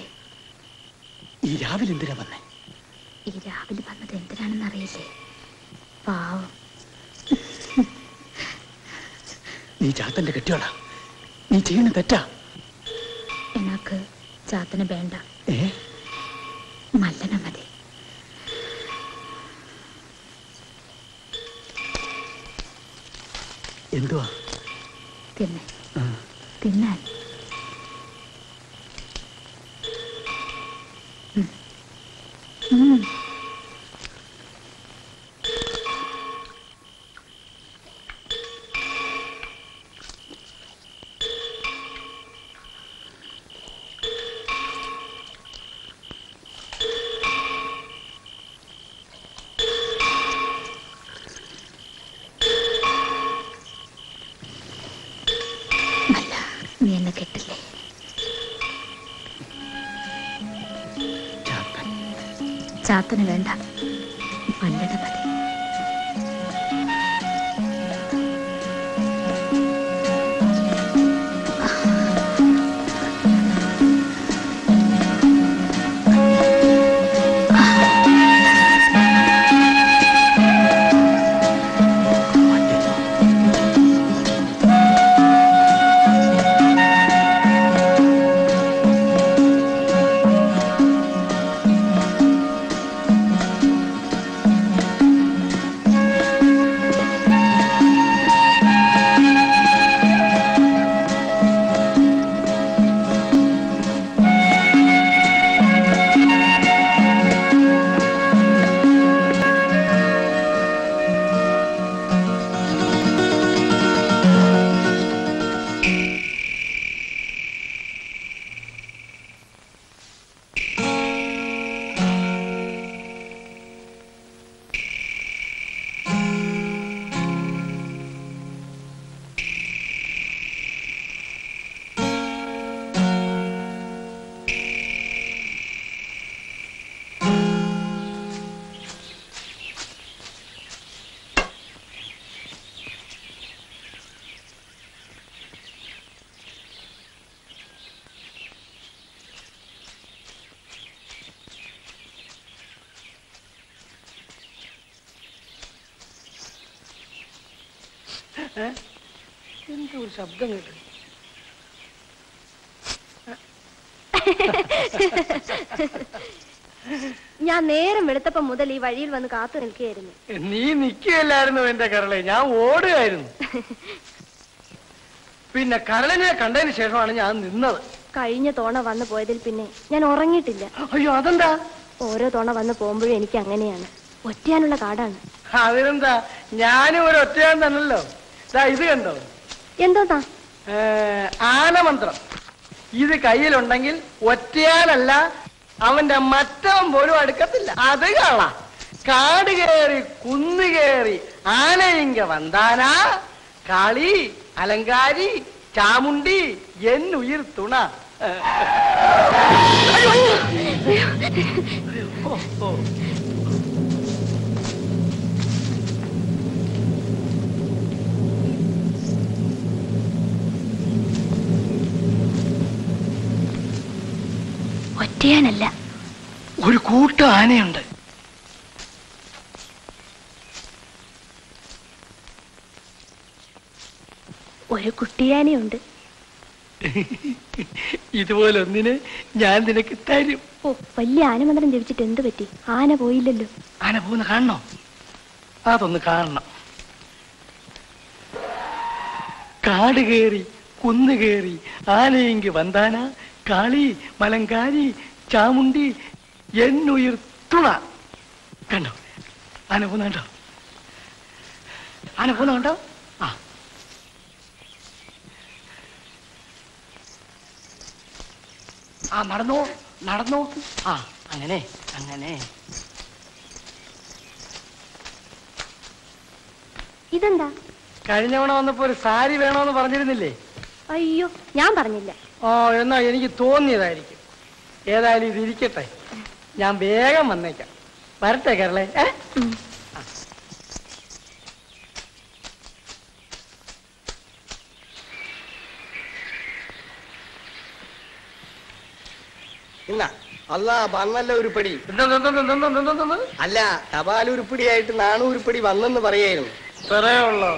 ഈ രാവിലെ എന്തിനാ വന്നേ ഈ രാവിലെ വന്നത് എന്തിനാണെന്ന് അറിയില്ലേ പാവം നീ ചാത്തന്റെ കെട്ടിയോളാ നീ ചെയ്യണ തെറ്റാ എനക്ക് ചാത്തന് വേണ്ട ഏ മല്ലന മതി എന്തുവാ തിന്നെ തിന്നാൻ ഉം. ഉം. അല്ല നീ എന്നെ കെട്ടില്ലേ ചാത്തന് വേണ്ട മല്ലട മതി എന്തോ ഒരു ശബ്ദം കേട്ടു ഞാൻ നേരം വെളുത്തപ്പം മുതൽ ഈ വഴിയിൽ വന്ന് കാത്തു നിൽക്കുകയായിരുന്നു നീ നിൽക്കുകയല്ലായിരുന്നു എന്റെ കരളെ ഞാൻ ഓടുകയായിരുന്നു പിന്നെ കരളിനെ കണ്ടതിന് ശേഷമാണ് ഞാൻ നിന്നത് കഴിഞ്ഞ തോണ വന്നു പോയതിൽ പിന്നെ ഞാൻ ഉറങ്ങിയിട്ടില്ല അയ്യോ അതെന്താ ഓരോ തോണ വന്ന് പോകുമ്പോഴും എനിക്ക് അങ്ങനെയാണ് ഒറ്റയാനുള്ള കാടാണ് അതിനെന്താ ഞാനും ഒരു ഒറ്റയാൻ തന്നല്ലോ ദാ ഇത് കണ്ടോ എന്തോന്നാ ഏ, ആനമന്ത്രം ഇത് കയ്യിലുണ്ടെങ്കിൽ ഒറ്റയാനല്ല അവന്റെ മറ്റവൻ പോലും അടുക്കത്തില്ല അത് കാണാം കാട് കയറി കുന്നു കയറി ആനയിങ്ക വന്താനാ കാളി അലങ്കാരി ചാമുണ്ടി എന്നുയിർ തുണ അയ്യോ, അയ്യോ. ഓ, ഓ. ഒറ്റയാനല്ല ഒരു കൂട്ടം ആനയുണ്ട് ഒരു കുട്ടിയാനയുണ്ട് ഇതുപോലെ ഒന്നിനെ ഞാൻ നിനക്ക് തരും ഓ വലിയ ആനമന്ത്രം ജപിച്ചിട്ട് എന്ത് പറ്റി ആന പോയില്ലല്ലോ ആന പോകുന്ന കാണണോ അതൊന്ന് കാണണം കാട് കയറി കുന്ന് കയറി ആനയെങ്കി വന്താന കാളി മലങ്കാരി ചാമുണ്ടി എന്നുയിർ തുണ കണ്ടോ ആന പോകുന്ന കണ്ടോ ആന പോകുന്ന കണ്ടോ ആ ആ നടന്നോ നടന്നോ ആ അങ്ങനെ അങ്ങനെ ഇതെന്താ കഴിഞ്ഞ തവണ വന്നപ്പോ ഒരു സാരി വേണോന്ന് പറഞ്ഞിരുന്നില്ലേ അയ്യോ ഞാൻ പറഞ്ഞില്ല ഓ എന്നാ എനിക്ക് തോന്നിയതായിരിക്കും ഏതായാലും ഇത് ഇരിക്കട്ടെ ഞാൻ വേഗം വന്നേക്കാം വരട്ടെ കേരളേ ഏ ഇന്ന അല്ല വന്നല്ല ഉരുപ്പടി അല്ല തപാൽ ഉരുപ്പടിയായിട്ട് നാണൂരുപ്പടി വന്നെന്ന് പറയായിരുന്നു ഉള്ളോ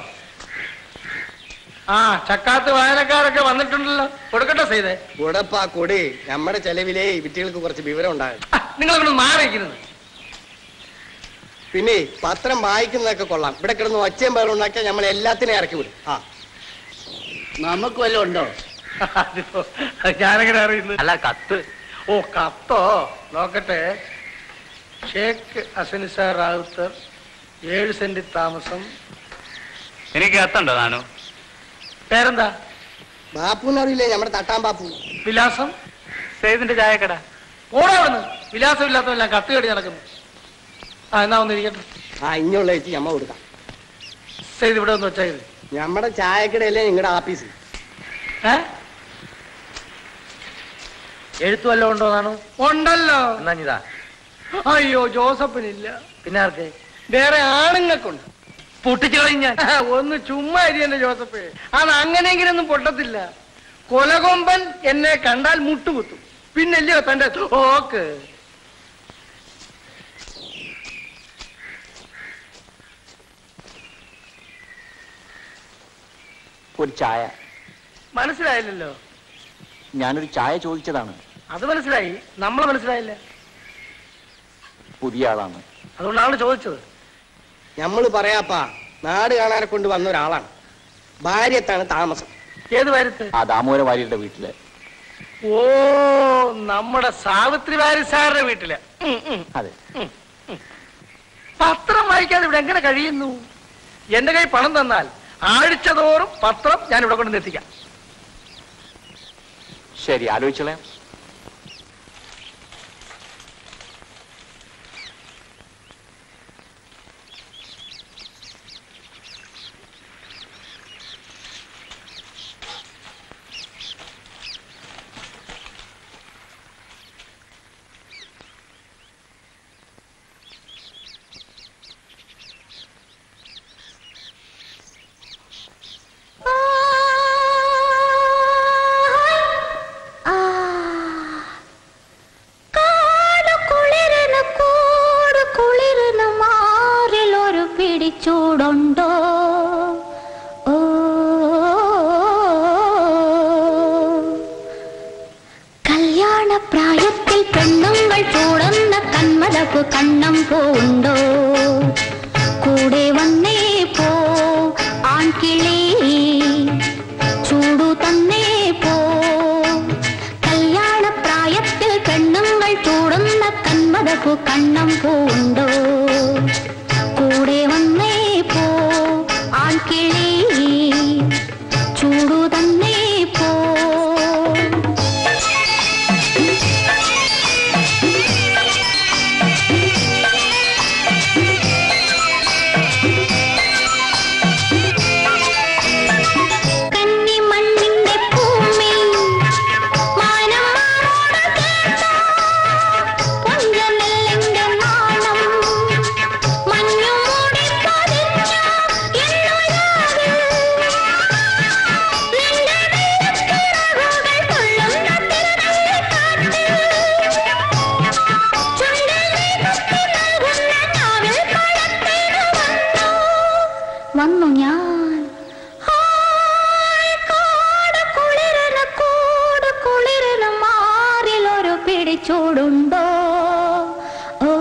ആ ചക്കാത്ത് വായനക്കാരൊക്കെ വന്നിട്ടുണ്ടല്ലോ കൊടുക്കട്ടെ ചെയ്തേ ഉടപ്പാ കൊടി നമ്മുടെ ചെലവിലേ വിറ്റുകൾക്ക് കുറച്ച് വിവരം ഉണ്ടാകും നിങ്ങൾ ഇവിടെ മാറിയിരിക്കുന്നത് പിന്നെ പത്രം വായിക്കുന്നതൊക്കെ കൊള്ളാം ഇവിടെ കിടന്ന് ഒച്ചയും പേരുണ്ടാക്കിയാൽ നമ്മൾ എല്ലാത്തിനെയും ഇറക്കി വിടും ആ നമുക്ക് വല്ലതും ഉണ്ടോ ഞാനെങ്ങനെ അറിയുന്നു അല്ല കത്ത് ഓ കത്തോ നോക്കട്ടെ ഷേഖ് അസനിസ റാവുത്തർ ഏഴ് സെന്റ് താമസം എനിക്ക് കത്തുണ്ടോ നാണു പേരെന്താ ബാപ്പുന്ന് അറിയില്ലേ നമ്മുടെ തട്ടാൻ ബാപ്പു വിലാസം സേതിന്റെ ചായക്കട ഓടെ അവിടുന്ന് വിലാസം ഇല്ലാത്തവെല്ലാം കത്ത് കടി നടക്കുന്നു ആ എന്നാ ഒന്നിരിക്കട്ടെ ആ ഇഞ്ഞുള്ള ചേച്ചി ഞമ്മ കൊടുക്കാം ചെയ്ത് ഇവിടെ ഒന്ന് വെച്ചാൽ ഇത് നമ്മുടെ ചായക്കടയല്ലേ നിങ്ങളുടെ ആഫീസ് ഏ എഴുത്തു വല്ലതും ഉണ്ടോ നാണു ഉണ്ടല്ലോ എന്നാ ഇതാ അയ്യോ ജോസഫിനില്ല പിന്നെ ആർക്ക് വേറെ ആണുങ്ങൾക്കുണ്ട് പൊട്ടിച്ചു കളയും ഞാൻ ഒന്ന് ചുമ്മാ ഇരി എന്റെ ജോസഫ് അത് അങ്ങനെയെങ്കിലും ഒന്നും പൊട്ടത്തില്ല കൊലകൊമ്പൻ എന്നെ കണ്ടാൽ മുട്ടുകുത്തും പിന്നല്ലയോ തന്റെ ഓക്ക് ഒരു ചായ മനസ്സിലായില്ലല്ലോ ഞാനൊരു ചായ ചോദിച്ചതാണ് അത് മനസ്സിലായി നമ്മളെ മനസ്സിലായില്ല പുതിയ ആളാണ് അതുകൊണ്ടാണ് ചോദിച്ചത് നമ്മൾ പറയാപ്പാ നാട് കാണാനെ കൊണ്ട് വന്ന ഒരാളാണ് ഭാര്യത്താണ് താമസം ഏത് കാര്യത്ത് ആ ദാമോദര വാര്യരുടെ വീട്ടില് ഓ നമ്മുടെ സാവിത്രി വാരി സാറിന്റെ വീട്ടില് ഉം, ഉം. അതെ പത്രം വായിക്കാതെ ഇവിടെ എങ്ങനെ കഴിയുന്നു എന്റെ കൈ പണം തന്നാൽ ആഴ്ച തോറും പത്രം ഞാൻ ഇവിടെ കൊണ്ട് എത്തിക്കാം ശരി ആലോചിച്ചോളേ കാട് കുളിരുന്ന കൂട് കുളിരുന്ന മാറിൽ ഒരു പിടിച്ചൂടുണ്ടോ ഓ കല്യാണ പ്രായത്തിൽ പെണ്ണുങ്ങൾ ചൂടുന്ന കന്മലപ്പ് കണ്ണം പോണ്ടോ കൂടെ വന്നേ പോ ആൺകിളി ചൂടു തന്നേ പോ കല്യാണ പ്രായത്തിൽ പെണ്ണുങ്ങൾ ചൂടുന്ന കന്മതപ്പു കണ്ണം പൂണ്ടോ കൂടെ വന്നേ പോ ആൺകിളി ചൂടു തന്നേ പോ കന്നിമണ്ണിന്റെ ഭൂമി മാനം മാറോട് കേട്ടോ പൊഞ്ചനെല്ലിന്റെ നാണം മഞ്ഞു മൂടി പതിഞ്ഞ എന്നൊരാവിൽ നിന്റെ വെള്ളച്ചിറകുകൾ കൊള്ളുന്ന തിരനള്ളിക്കാറ്റിൽ ചുണ്ടിൽ നീ കുത്തി നൽകുന്ന നാവിൽ പഴത്തേനു വന്നു വന്നു ഞാൻ ഹായ് കാട് കുളിരന കൂട് കുളിരന മാറിൽ ഒരു പിടിച്ചൂടുണ്ടോ ഓ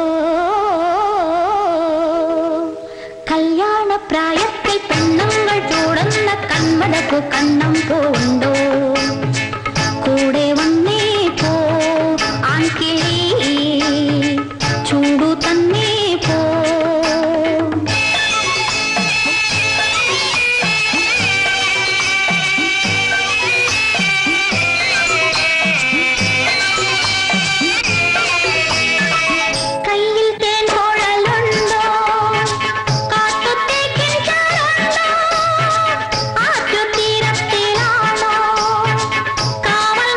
കല്യാണ പ്രായത്തിൽ പെണ്ണുങ്ങൾ ചൂടുന്ന കൺമടക്കു കണ്ണം പോണ്ടോ കൂടെ വന്നേ പോ ആൺകിളി ചൂടു തന്നേ പോ കയ്യിൽ തേൻ കുഴലുണ്ടോ കാട്ടുതേക്കിൻ ചാറുണ്ടോ ആറ്റുതീരത്തിലാണോ കാവൽ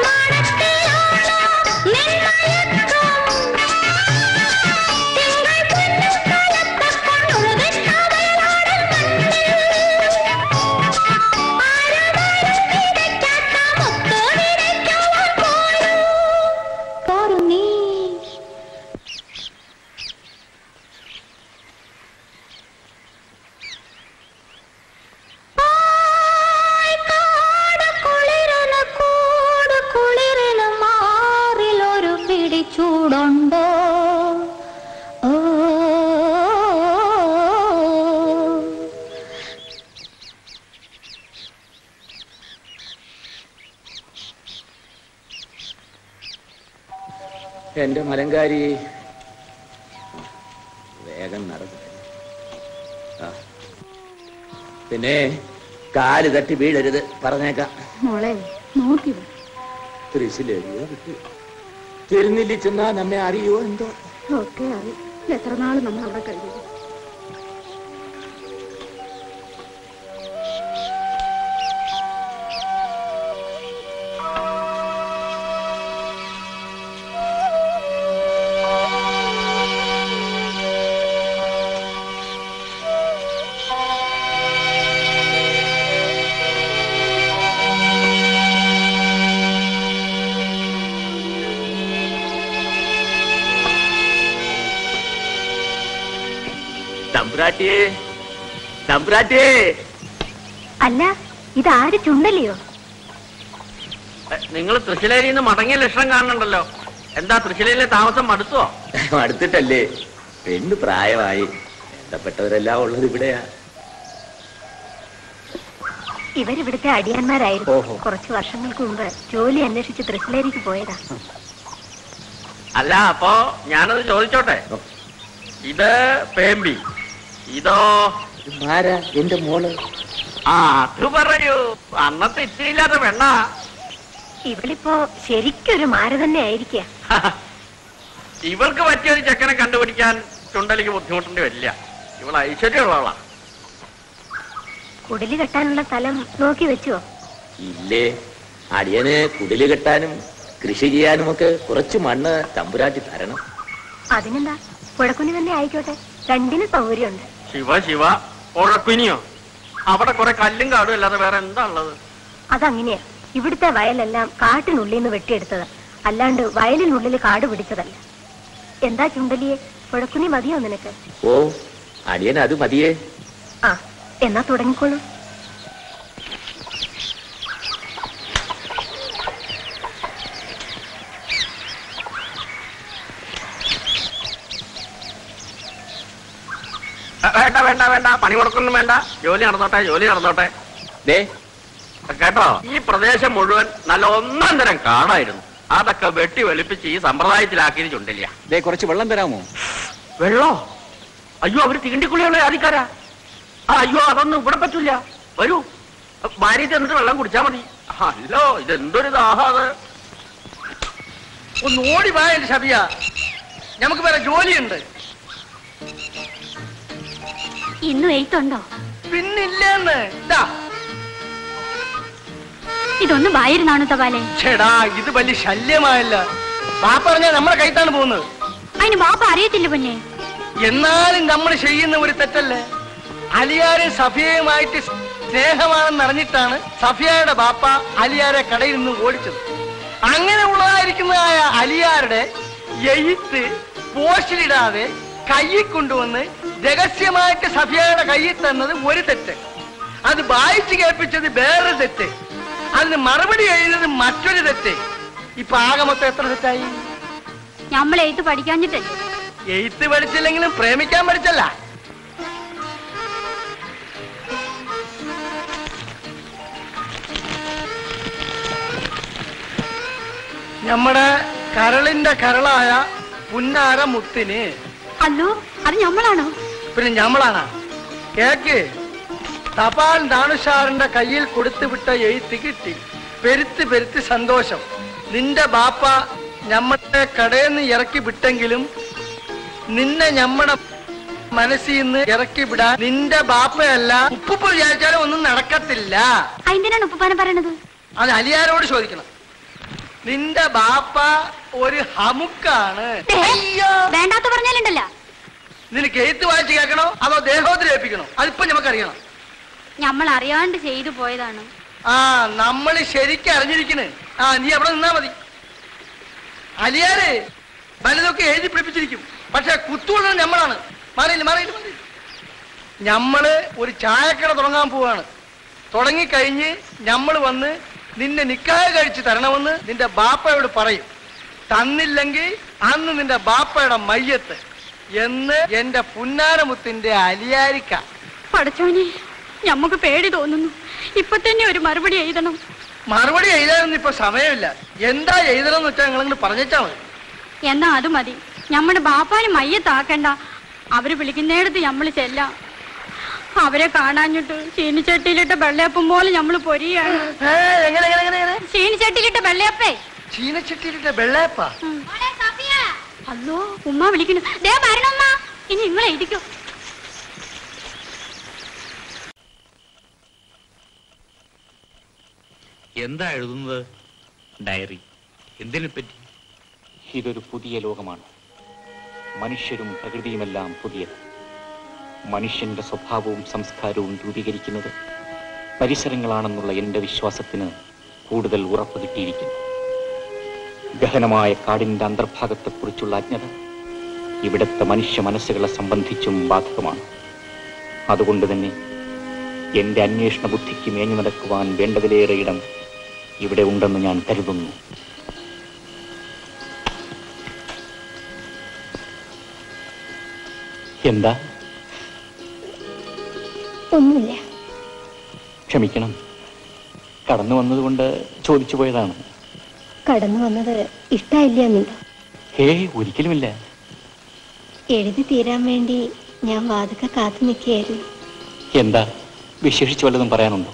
മാടത്തിലാണോ നിന്മയക്കം തിങ്കൾ പൊന്നും എന്റെ മലങ്കാരി വേഗം നടന്നു ആ. പിന്നെ കാല് തട്ടി വീഴരുത് പറഞ്ഞേക്കാം മോളെ നോക്കി വാ. തൃശ്ശിലേരിയോ വിട്ടു തിരുന്നില്ലി ചെന്നാ നമ്മെ അറിയോ എന്തോ ഒക്കെ അറിയും എത്ര നാൾ നമ്മൾ അവിടെ കഴിയും തമ്പുരാട്ടിയേ തമ്പുരാട്ടിയേ അല്ല ഇതാര് ചുണ്ടലിയോ നിങ്ങൾ തൃശ്ശിലേരിയിൽ നിന്ന് മടങ്ങിയ ലക്ഷണം കാണുന്നുണ്ടല്ലോ എന്താ തൃശ്ശിലയിലെ താമസം മടുത്തോ അടുത്തിട്ടല്ലേ പെണ്ണ് പ്രായമായി ബന്ധപ്പെട്ടവരെല്ലാം ഉള്ളത് ഇവിടെയാ ഇവരിവിടുത്തെ അടിയാന്മാരായിരുന്നു ഓഹോ. കുറച്ചു വർഷങ്ങൾക്ക് മുമ്പ് ജോലി അന്വേഷിച്ച് തൃശ്ശിലേരിക്ക് പോയതാ അല്ല അപ്പോ ഞാനത് ചോദിച്ചോട്ടെ ഇത് പേമ്പി ഇതോ ആരാ എന്റെ മോള് ആ അത് പറയൂ അന്നത്തെ ഇച്ചിരിയില്ലാത്ത പെണ്ണ ഇവളിപ്പോ ശരിക്കൊരു മാര തന്നെ ആയിരിക്കുക ഇവൾക്ക് പറ്റിയൊരു ചെക്കനെ കണ്ടുപിടിക്കാൻ ചുണ്ടലിക്ക് ബുദ്ധിമുട്ടേണ്ടി വരില്ല ഇവൾ ഐശ്വര്യമുള്ളവളാ കുടില് കെട്ടാനുള്ള സ്ഥലം നോക്കി വെച്ചോ ഇല്ലേ അടിയന് കുടില് കെട്ടാനും കൃഷി ചെയ്യാനും ഒക്കെ കുറച്ച് മണ്ണ് തമ്പുരാട്ടി തരണം അതിനെന്താ കുഴക്കുനി തന്നെ ആയിക്കോട്ടെ രണ്ടിനും സൗകര്യമുണ്ട് ശിവ ശിവ ഉഴപ്പിനിയോ അവിടെ കുറെ കല്ലും കാടും അല്ലാതെ വേറെ എന്താ ഉള്ളത് അതങ്ങനെയാ ഇവിടുത്തെ വയലെല്ലാം കാട്ടിനുള്ളിൽ നിന്ന് വെട്ടിയെടുത്തതാ അല്ലാണ്ട് വയലിനുള്ളിൽ കാട് പിടിച്ചതല്ല എന്താ ചുണ്ടലിയെ കുഴക്കുനി മതിയോ നിനക്ക് ഓ അടിയൻ അത് മതിയേ ആ എന്നാ തുടങ്ങിക്കോളൂ ആ, വേണ്ട വേണ്ട വേണ്ട പണി മുടക്കൊന്നും വേണ്ട ജോലി നടന്നോട്ടെ ജോലി നടന്നോട്ടെ ദേ കേട്ടോ ഈ പ്രദേശം മുഴുവൻ നല്ല ഒന്നാം തരം കാടായിരുന്നു അതൊക്കെ വെട്ടി വെളുപ്പിച്ച് ഈ സമ്പ്രദായത്തിലാക്കിയത് ചുണ്ടില്ല ദേ കുറച്ച് വെള്ളം തരാമോ വെള്ളോ അയ്യോ അവര് തീണ്ടിക്കുള്ളിയുള്ള ആദിക്കാരാ ആ അയ്യോ അതൊന്നും ഇവിടെ പറ്റൂല വരൂ ഭാര്യ ചെന്നിട്ട് വെള്ളം കുടിച്ചാ മതി അല്ലോ ഇതെന്തൊരു ദാഹാത് ഒന്ന് ഓടി വാ എന്റെ ഷബിയ നമുക്ക് വേറെ ജോലിയുണ്ട് ഇന്നും എഴുത്തുണ്ടോ പിന്നില്ലെന്ന് ഇതാ ഇതൊന്നും വായിരുന്നാണോ തപാലെ ചേടാ ഇത് വലിയ ശല്യമായല്ല വാ പറഞ്ഞാ നമ്മുടെ കൈത്താണ് പോകുന്നത് അതിന് ബാപ്പ അറിയത്തില്ല പൊന്നെ എന്നാലും നമ്മൾ ചെയ്യുന്ന ഒരു തെറ്റല്ലേ അലിയാരെ സഫിയയുമായിട്ട് സ്നേഹമാണെന്ന് അറിഞ്ഞിട്ടാണ് സഫിയയുടെ ബാപ്പ അലിയാരെ കടയിൽ നിന്ന് ഓടിച്ചത് അങ്ങനെ ഉള്ളതായിരിക്കുന്നതായ അലിയാരുടെ എഴുത്ത് പോസ്റ്റിലിടാതെ കയ്യിൽ കൊണ്ടുവന്ന് രഹസ്യമായിട്ട് സഫിയയുടെ കയ്യിൽ തന്നത് ഒരു തെറ്റ് അത് വായിച്ചു കേൾപ്പിച്ചത് വേറൊരു തെറ്റ് അതിന് മറുപടി എഴുതുന്നത് മറ്റൊരു തെറ്റ് ഇപ്പൊ ആകെ മൊത്തം എത്ര തെറ്റായി നമ്മൾ എഴുത്ത് പഠിക്കാഞ്ഞിട്ടല്ലേ എഴുത്ത് പഠിച്ചില്ലെങ്കിലും പ്രേമിക്കാൻ പഠിച്ചല്ല നമ്മുടെ കരളിന്റെ കരളായ പുന്നാര മുത്തിന് അല്ലോ അത് നമ്മളാണോ പിന്നെ ഞമ്മളാണ് കേക്ക് തപാൽ ദാനുഷാറിന്റെ കയ്യിൽ കൊടുത്തുവിട്ട എഴുത്ത് കിട്ടി പെരുത്ത് പെരുത്ത് സന്തോഷം നിന്റെ ബാപ്പ ഞമ്മടെ കടയിൽ നിന്ന് ഇറക്കി വിട്ടെങ്കിലും നിന്നെ ഞമ്മടെ മനസ്സിൽ നിന്ന് ഇറക്കി വിടാൻ നിന്റെ ബാപ്പയല്ല ഉപ്പുപ്പ് വിചാരിച്ചാലും ഒന്നും നടക്കത്തില്ല അതെന്തിനാണ് ഉപ്പുപ്പാനെ പറയണത് അത് അലിയാരോട് ചോദിക്കണം നിന്റെ ബാപ്പ ഒരു ഹമുക്കാണ് അയ്യോ വേണ്ടാത്ത പറഞ്ഞാലുണ്ടല്ലോ നിനക്ക് എഴുത്ത് വായിച്ച് കേൾക്കണോ അതോ ദേഹോദ്രം ഏൽപ്പിക്കണോ അതിപ്പോ നമുക്കറിയണം നമ്മൾ അറിയാണ്ട് ചെയ്തു പോയതാണ് ആ നമ്മൾ ശരിക്കും അറിഞ്ഞിരിക്കണ് ആ നീ അവിടെ നിന്നാ മതി അലിയാരെ വലുതൊക്കെ എഴുതി പിടിപ്പിച്ചിരിക്കും പക്ഷെ കുത്തുകൊള്ളുന്നത് നമ്മളാണ് മാറിയില്ല മാറിയില്ല മാറിയില്ല ഞമ്മള് ഒരു ചായക്കട തുടങ്ങാൻ പോവാണ് തുടങ്ങിക്കഴിഞ്ഞ് നമ്മൾ വന്ന് നിന്നെ നിക്കായ കഴിച്ച് തരണമെന്ന് നിന്റെ ബാപ്പയോട് പറയും തന്നില്ലെങ്കിൽ അന്ന് നിന്റെ ബാപ്പയുടെ മയ്യത്ത് എന്ന് എന്റെ പുന്നാരമുത്തിന്റെ അലിയാരിക്ക പടച്ചോനെ ഞമ്മക്ക് പേടി തോന്നുന്നു ഇപ്പൊ തന്നെ ഒരു മറുപടി എഴുതണം മറുപടി എഴുതാനൊന്നും ഇപ്പൊ സമയമില്ല എന്താ എഴുതണമെന്ന് വെച്ചാൽ നിങ്ങൾ പറഞ്ഞാ മതി എന്നാ അത് മതി ഞമ്മടെ ബാപ്പാന് മയ്യത്താക്കണ്ട അവര് വിളിക്കുന്നിടത്ത് ഞമ്മള് ചെല്ലാം അവരെ കാണാഞ്ഞിട്ട് ചീനിച്ചട്ടിയിലിട്ട വെള്ളയപ്പം പോലെ ഞമ്മള് പൊരിയാണ് ചീനിച്ചട്ടിയിലിട്ട വെള്ളയപ്പേ ചീനച്ചട്ടിയിലിട്ട വെള്ളയപ്പ അല്ലോ ഉമ്മ വിളിക്കുന്നു ദേ മരണമ്മ ഇനി നിങ്ങൾ എഴുതിക്കോ എന്താ എഴുതുന്നത് ഡയറി എന്തിനെ പറ്റി ഇതൊരു പുതിയ ലോകമാണ് മനുഷ്യരും പ്രകൃതിയുമെല്ലാം പുതിയത് മനുഷ്യന്റെ സ്വഭാവവും സംസ്കാരവും രൂപീകരിക്കുന്നത് പരിസരങ്ങളാണെന്നുള്ള എൻ്റെ വിശ്വാസത്തിന് കൂടുതൽ ഉറപ്പ് കിട്ടിയിരിക്കുന്നു ഗഹനമായ കാടിന്റെ അന്തർഭാഗത്തെക്കുറിച്ചുള്ള അജ്ഞത ഇവിടുത്തെ മനുഷ്യ മനസ്സുകളെ സംബന്ധിച്ചും ബാധകമാണ് അതുകൊണ്ട് തന്നെ എന്റെ അന്വേഷണ ബുദ്ധിക്ക് മേഞ്ഞു നടക്കുവാൻ വേണ്ടതിലേറെ ഇടം ഇവിടെ ഉണ്ടെന്ന് ഞാൻ കരുതുന്നു എന്താ ഒന്നുമില്ല ക്ഷമിക്കണം കടന്നു വന്നതുകൊണ്ട് ചോദിച്ചു പോയതാണ് കടന്നു വന്നത് ഇഷ്ടമില്ല എന്നുണ്ടോ ഹേ ഒരിക്കലുമില്ല എഴുതി തീരാൻ വേണ്ടി ഞാൻ വാതുക്ക കാത്തു നിൽക്കുകയായിരുന്നു എന്താ വിശേഷിച്ച് വല്ലതും പറയാനുണ്ടോ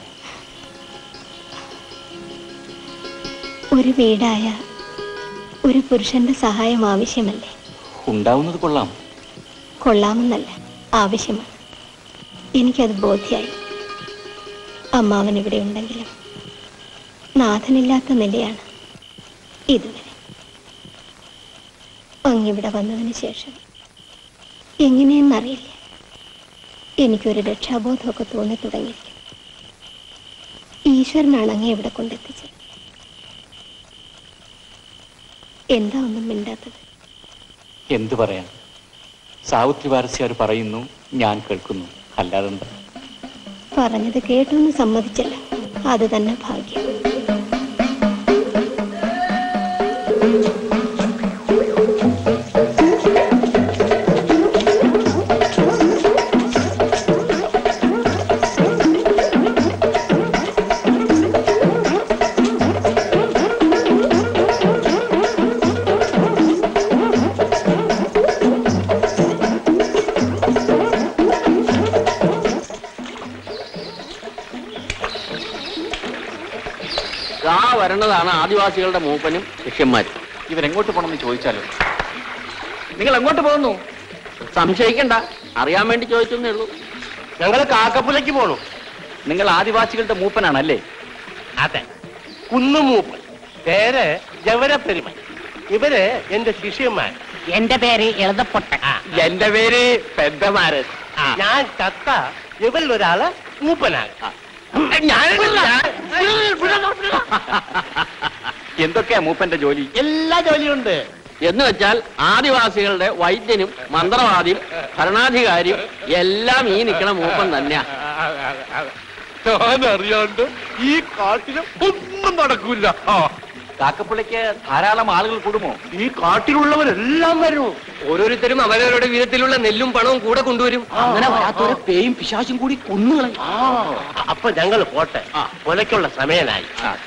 ഒരു വീടായ ഒരു പുരുഷന്റെ സഹായം ആവശ്യമല്ലേ ഉണ്ടാവുന്നത് കൊള്ളാം കൊള്ളാമെന്നല്ല ആവശ്യമാണ് എനിക്കത് ബോധ്യായി അമ്മാവൻ ഇവിടെ ഉണ്ടെങ്കിലും നാഥനില്ലാത്ത നിലയാണ് ഇതുവരെ അങ്ങിവിടെ വന്നതിന് ശേഷം എങ്ങനെയെന്നറിയില്ല എനിക്കൊരു രക്ഷാബോധമൊക്കെ തോന്നി തുടങ്ങിയിരിക്കും ഈശ്വരനാണ് അങ്ങേ ഇവിടെ കൊണ്ടെത്തിച്ചത് എന്താ ഒന്നും മിണ്ടാത്തത് എന്തു പറയാൻ സാവിത്രി വാരസ്യാർ പറയുന്നു ഞാൻ കേൾക്കുന്നു അല്ലാതെന്താ പറഞ്ഞത് കേട്ടൊന്ന് സമ്മതിച്ചല്ല അത് തന്നെ ഭാഗ്യം ആ വരണതാണ് ആദിവാസികളുടെ മൂപ്പനും ശിഷ്യന്മാരും ഇവരെങ്ങോട്ട് പോകണമെന്ന് ചോദിച്ചാലോ നിങ്ങൾ എങ്ങോട്ട് പോകുന്നു സംശയിക്കണ്ട അറിയാൻ വേണ്ടി ചോദിച്ചെന്നേ ഉള്ളൂ ഞങ്ങൾ കാക്കപ്പുലയ്ക്ക് പോണു നിങ്ങൾ ആദിവാസികളുടെ മൂപ്പനാണല്ലേ അതെ കുന്നുമൂപ്പൻ പേര് ജവരപ്പെരുമ ഇവര് എന്റെ ശിഷ്യന്മാർ എന്റെ പേര് എഴുതപ്പൊട്ട എന്റെ പേര് പെద్దമാരൻ ഞാൻ ചത്ത ഇവരിൽ ഒരാള് മൂപ്പനാണ് എന്തൊക്കെയാ മൂപ്പന്റെ ജോലി എല്ലാ ജോലിയുണ്ട് എന്ന് വെച്ചാൽ ആദിവാസികളുടെ വൈദ്യനും മന്ത്രവാദിയും ഭരണാധികാരിയും എല്ലാം ഈ നിൽക്കണ മൂപ്പൻ തന്നെയാ ഞാൻ അറിയാണ്ട് ഈ കാട്ടില് ഒന്നും നടക്കൂല കാക്കപ്പുള്ളിക്ക് ധാരാളം ആളുകൾ കൂടുമോ ഈ കാട്ടിലുള്ളവരെല്ലാം വരും ഓരോരുത്തരും അവരവരുടെ വിധത്തിലുള്ള നെല്ലും പണവും കൂടെ കൊണ്ടുവരും അങ്ങനെ വരാത്തൊരു പേയും പിശാചും കൂടി കൊന്നുകളയും അപ്പൊ ഞങ്ങൾ പോട്ടെ കൊലയ്ക്കുള്ള സമയനായി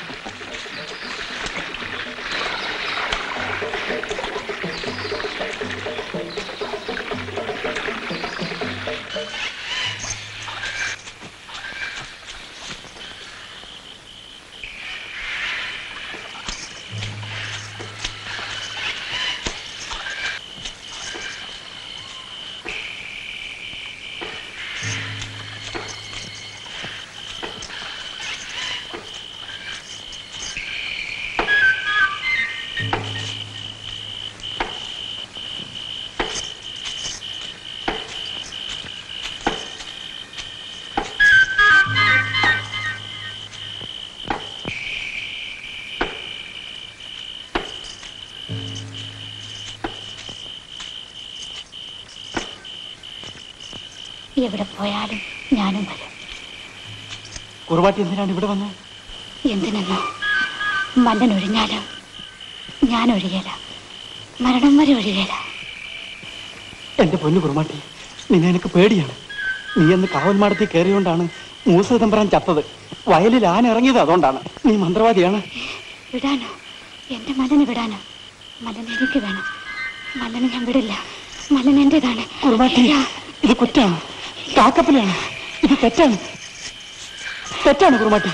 എവിടെ പോയാലും ഞാനും വരും കുറുവാട്ടി എന്തിനാണ് ഇവിടെ വന്നത് എന്തിനെന്നോ മന്നൻ ഒഴിഞ്ഞാല് ഞാൻ ഒഴിയല മരണം വരെ ഒഴിയല എന്റെ പൊന്നു കുറുമാട്ടി നിന്നെ എനിക്ക് പേടിയാണ് നീ എന്ന് കാവൽമാടത്തിൽ കയറിയോണ്ടാണ് മൂസ തമ്പറാൻ ചത്തത് വയലിൽ ആന ഇറങ്ങിയത് അതുകൊണ്ടാണ് നീ മന്ത്രവാദിയാണ് വിടാനോ എന്റെ മലന് വിടാനോ മലൻ എനിക്ക് വേണം മല്ലനെ ഞാൻ വിടില്ല മല്ലൻ എന്റേതാണ് കുറുമാട്ടി ഇത് കുറ്റാണ് കാക്കപ്പലയാണ് ഇത് തെറ്റാണ് തെറ്റാണ് കുറുമാട്ടി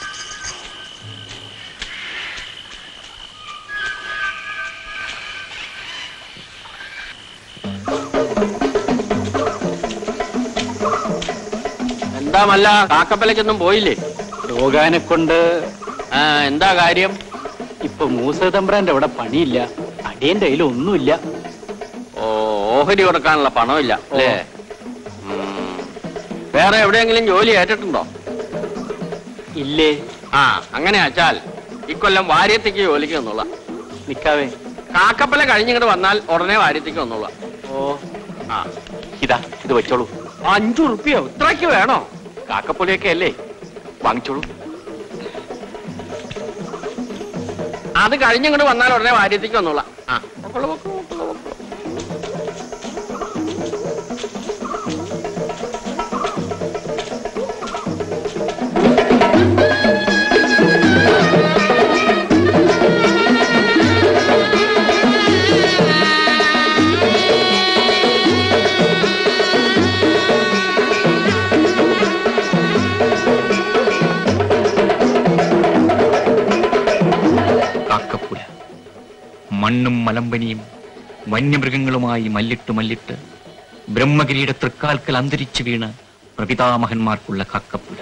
എന്താ മല്ല കാക്കപ്പലക്കൊന്നും പോയില്ലേ പോകാനെ കൊണ്ട് ആ എന്താ കാര്യം ഇപ്പൊ മൂസ തമ്പ്രാന്റെ അവിടെ പണിയില്ല അടിയന്റെ കയ്യിൽ ഒന്നുമില്ല ഓ ഓഹരി കൊടുക്കാനുള്ള പണമില്ല അല്ലേ ഉം. വേറെ എവിടെയെങ്കിലും ജോലി ഏറ്റിട്ടുണ്ടോ ഇല്ലേ ആ അങ്ങനെ അച്ചാൽ ഇക്കൊല്ലം വാര്യത്തേക്ക് ജോലിക്ക് വന്നുള്ള നിക്കാവേ കാക്കപ്പല കഴിഞ്ഞിങ്ങോട്ട് വന്നാൽ ഉടനെ വാര്യത്തേക്ക് വന്നുള്ള ഓ ആ ഇതാ ഇത് വെച്ചോളൂ അഞ്ചു റുപ്യോ ഇത്രയ്ക്ക് വേണോ കാക്കപ്പൊലിയൊക്കെ അല്ലേ വാങ്ങിച്ചോളൂ അത് കഴിഞ്ഞിങ്ങോട്ട് വന്നാൽ ഉടനെ വാര്യത്തേക്ക് വന്നുള്ള ആ പൊക്കോളൂ, പൊക്കോളൂ, പൊക്കോളൂ, പൊക്കോളൂ. കാക്കപ്പുല മണ്ണും മലമ്പനിയും വന്യമൃഗങ്ങളുമായി മല്ലിട്ട് മല്ലിട്ട് ബ്രഹ്മഗിരിയുടെ തൃക്കാൽക്കൽ അന്തരിച്ചു വീണ് പ്രപിതാമഹന്മാർക്കുള്ള കാക്കപ്പുല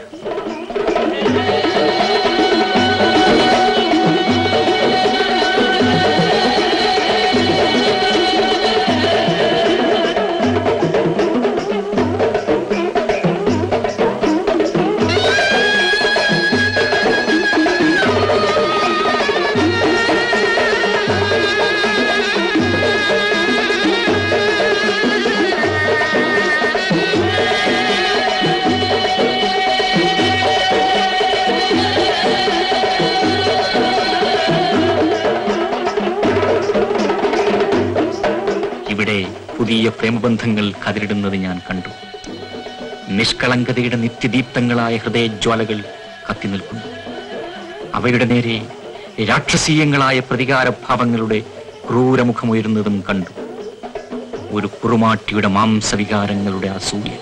ഇവിടെ പുതിയ പ്രേമബന്ധങ്ങൾ കതിരിടുന്നത് ഞാൻ കണ്ടു നിഷ്കളങ്കതയുടെ നിത്യദീപ്തങ്ങളായ ഹൃദയജ്വാലകൾ കത്തി നിൽക്കുന്നു അവയുടെ നേരെ രാക്ഷസീയങ്ങളായ പ്രതികാരഭാവങ്ങളുടെ ക്രൂരമുഖമുയരുന്നതും കണ്ടു ഒരു കുറുമാട്ടിയുടെ മാംസവികാരങ്ങളുടെ അസൂയ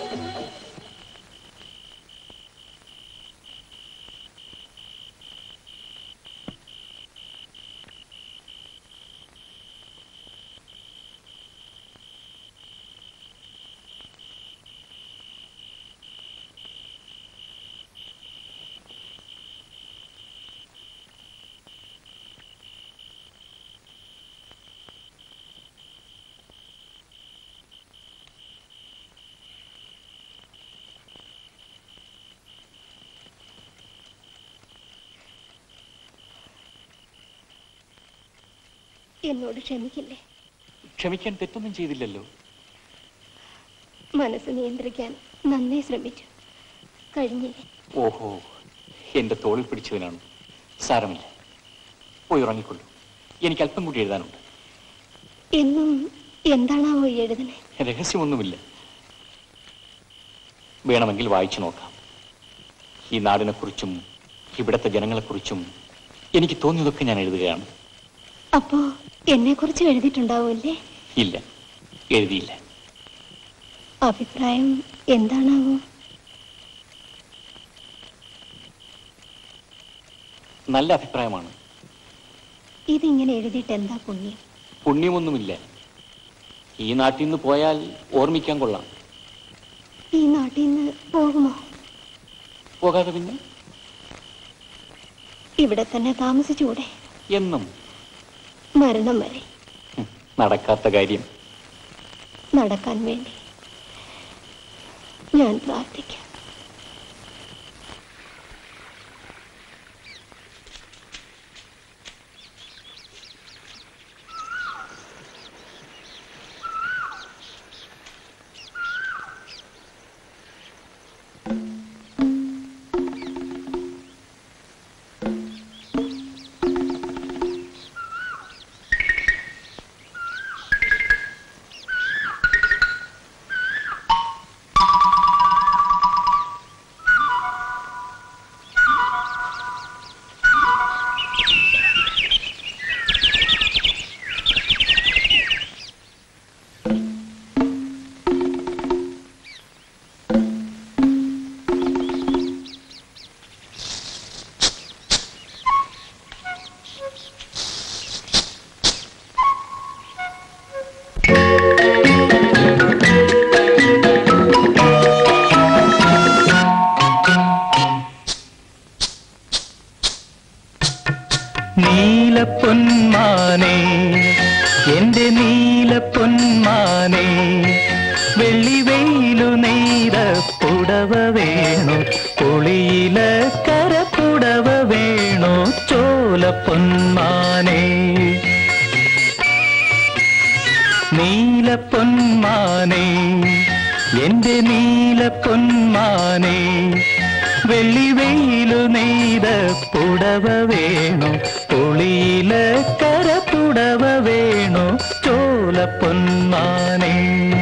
എന്നോട് ക്ഷമിക്കില്ലേ ക്ഷമിക്കാൻ തെറ്റൊന്നും ചെയ്തില്ലല്ലോ മനസ്സ് നിയന്ത്രിക്കാൻ നന്നേ ശ്രമിച്ചു കഴിഞ്ഞില്ലേ ഓഹോ എന്റെ തോളിൽ പിടിച്ചതിനാണ് സാരമില്ല പോയി ഉറങ്ങിക്കൊള്ളൂ എനിക്ക് അല്പം കൂടി എഴുതാനുണ്ട് എന്നും എന്താണാവോ ഈ എഴുതണേ രഹസ്യമൊന്നുമില്ല വേണമെങ്കിൽ വായിച്ചു നോക്കാം ഈ നാടിനെക്കുറിച്ചും ഇവിടുത്തെ ജനങ്ങളെക്കുറിച്ചും എനിക്ക് തോന്നിയതൊക്കെ ഞാൻ എഴുതുകയാണ് അപ്പോ എന്നെ കുറിച്ച് എഴുതിയിട്ടുണ്ടാവുമല്ലേ ഇല്ല എഴുതിയില്ല അഭിപ്രായം എന്താണാവോ നല്ല അഭിപ്രായമാണ് ഇതിങ്ങനെ എഴുതിയിട്ട് എന്താ പുണ്യം പുണ്യമൊന്നുമില്ല ഈ നാട്ടിൽ നിന്ന് പോയാൽ ഓർമ്മിക്കാൻ കൊള്ളാം ഈ നാട്ടിൽ നിന്ന് പോകുമോ പോകാതെ പിന്നെ ഇവിടെ തന്നെ താമസിച്ചുകൂടെ എന്നും മരണം വരെ നടക്കാത്ത കാര്യം നടക്കാൻ വേണ്ടി ഞാൻ പ്രാർത്ഥിക്കാം വെള്ളി വെയിലു നെയ്ത പുടവ വേണോ പൊളിയില കര പുടവ വേണോ ചോല പൊന്മാനേ നീല പൊന്മാനേ എന്റെ നീല പൊന്മാനേ വെള്ളി വെയിലു നെയ്ത പുടവ വേണോ പൊളിയില കര പുടവ വേണോ ചോല പൊന്മാനേ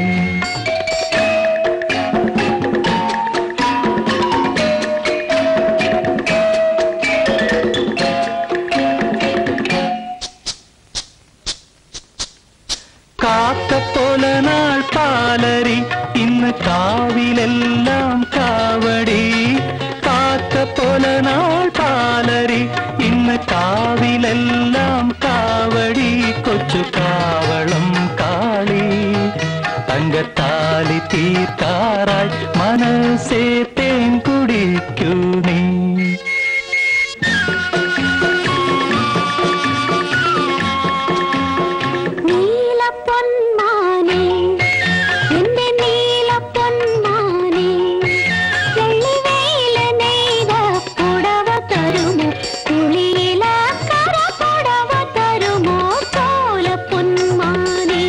കാക്കപ്പോല നാൾ പാലരി ഇന്ന് കാവിലെല്ലാം കാവടി കാക്കപ്പോല നാൾ പാലരി ഇന്ന് കാവിലെല്ലാം കാവടി കൊച്ചു കാവളം കാളി തങ്കത്താലി തീർക്കാറായി മനസ്സേ തേൻ കുടിക്കൂ നീ നീലപ്പൊന്മാനേ എന്റെ നീലപ്പൊന്മാനേ വെള്ളിവെയില നെയ്ത പുടവ തരുമോ കുളിയില കര പുടവ തരുമോ ചോല പൊന്മാനേ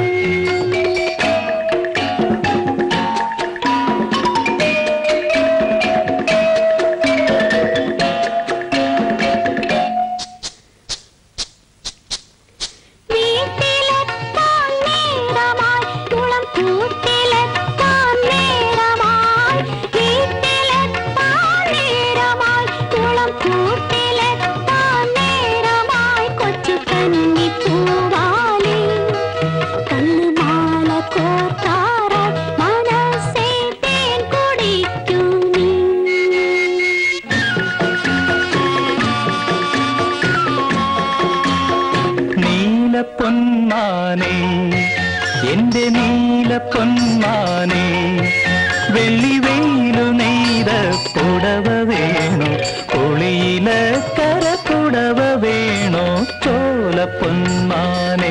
വീട്ടിലെത്താൻ നേരമായി കുളം കൂട്ടിലെത്താൻ നേരമായി വീട്ടിലെത്താൻ നേരമായി കുളം കൂട്ടിലെത്താൻ നേരമായി കൊച്ചു കന്നി പൂവാലി കല്ലുമാല കോർത്താറായി മനസ്സേ തേൻ കുടിക്കൂ നീ നീല പൊന്മാനേ എന്റെ നീല പൊന്മാനേ വെള്ളി വെയിലു നെയ്ത പുടവ വേണോ പൊളിയില കര പുടവ വേണോ ചോല പൊന്മാനേ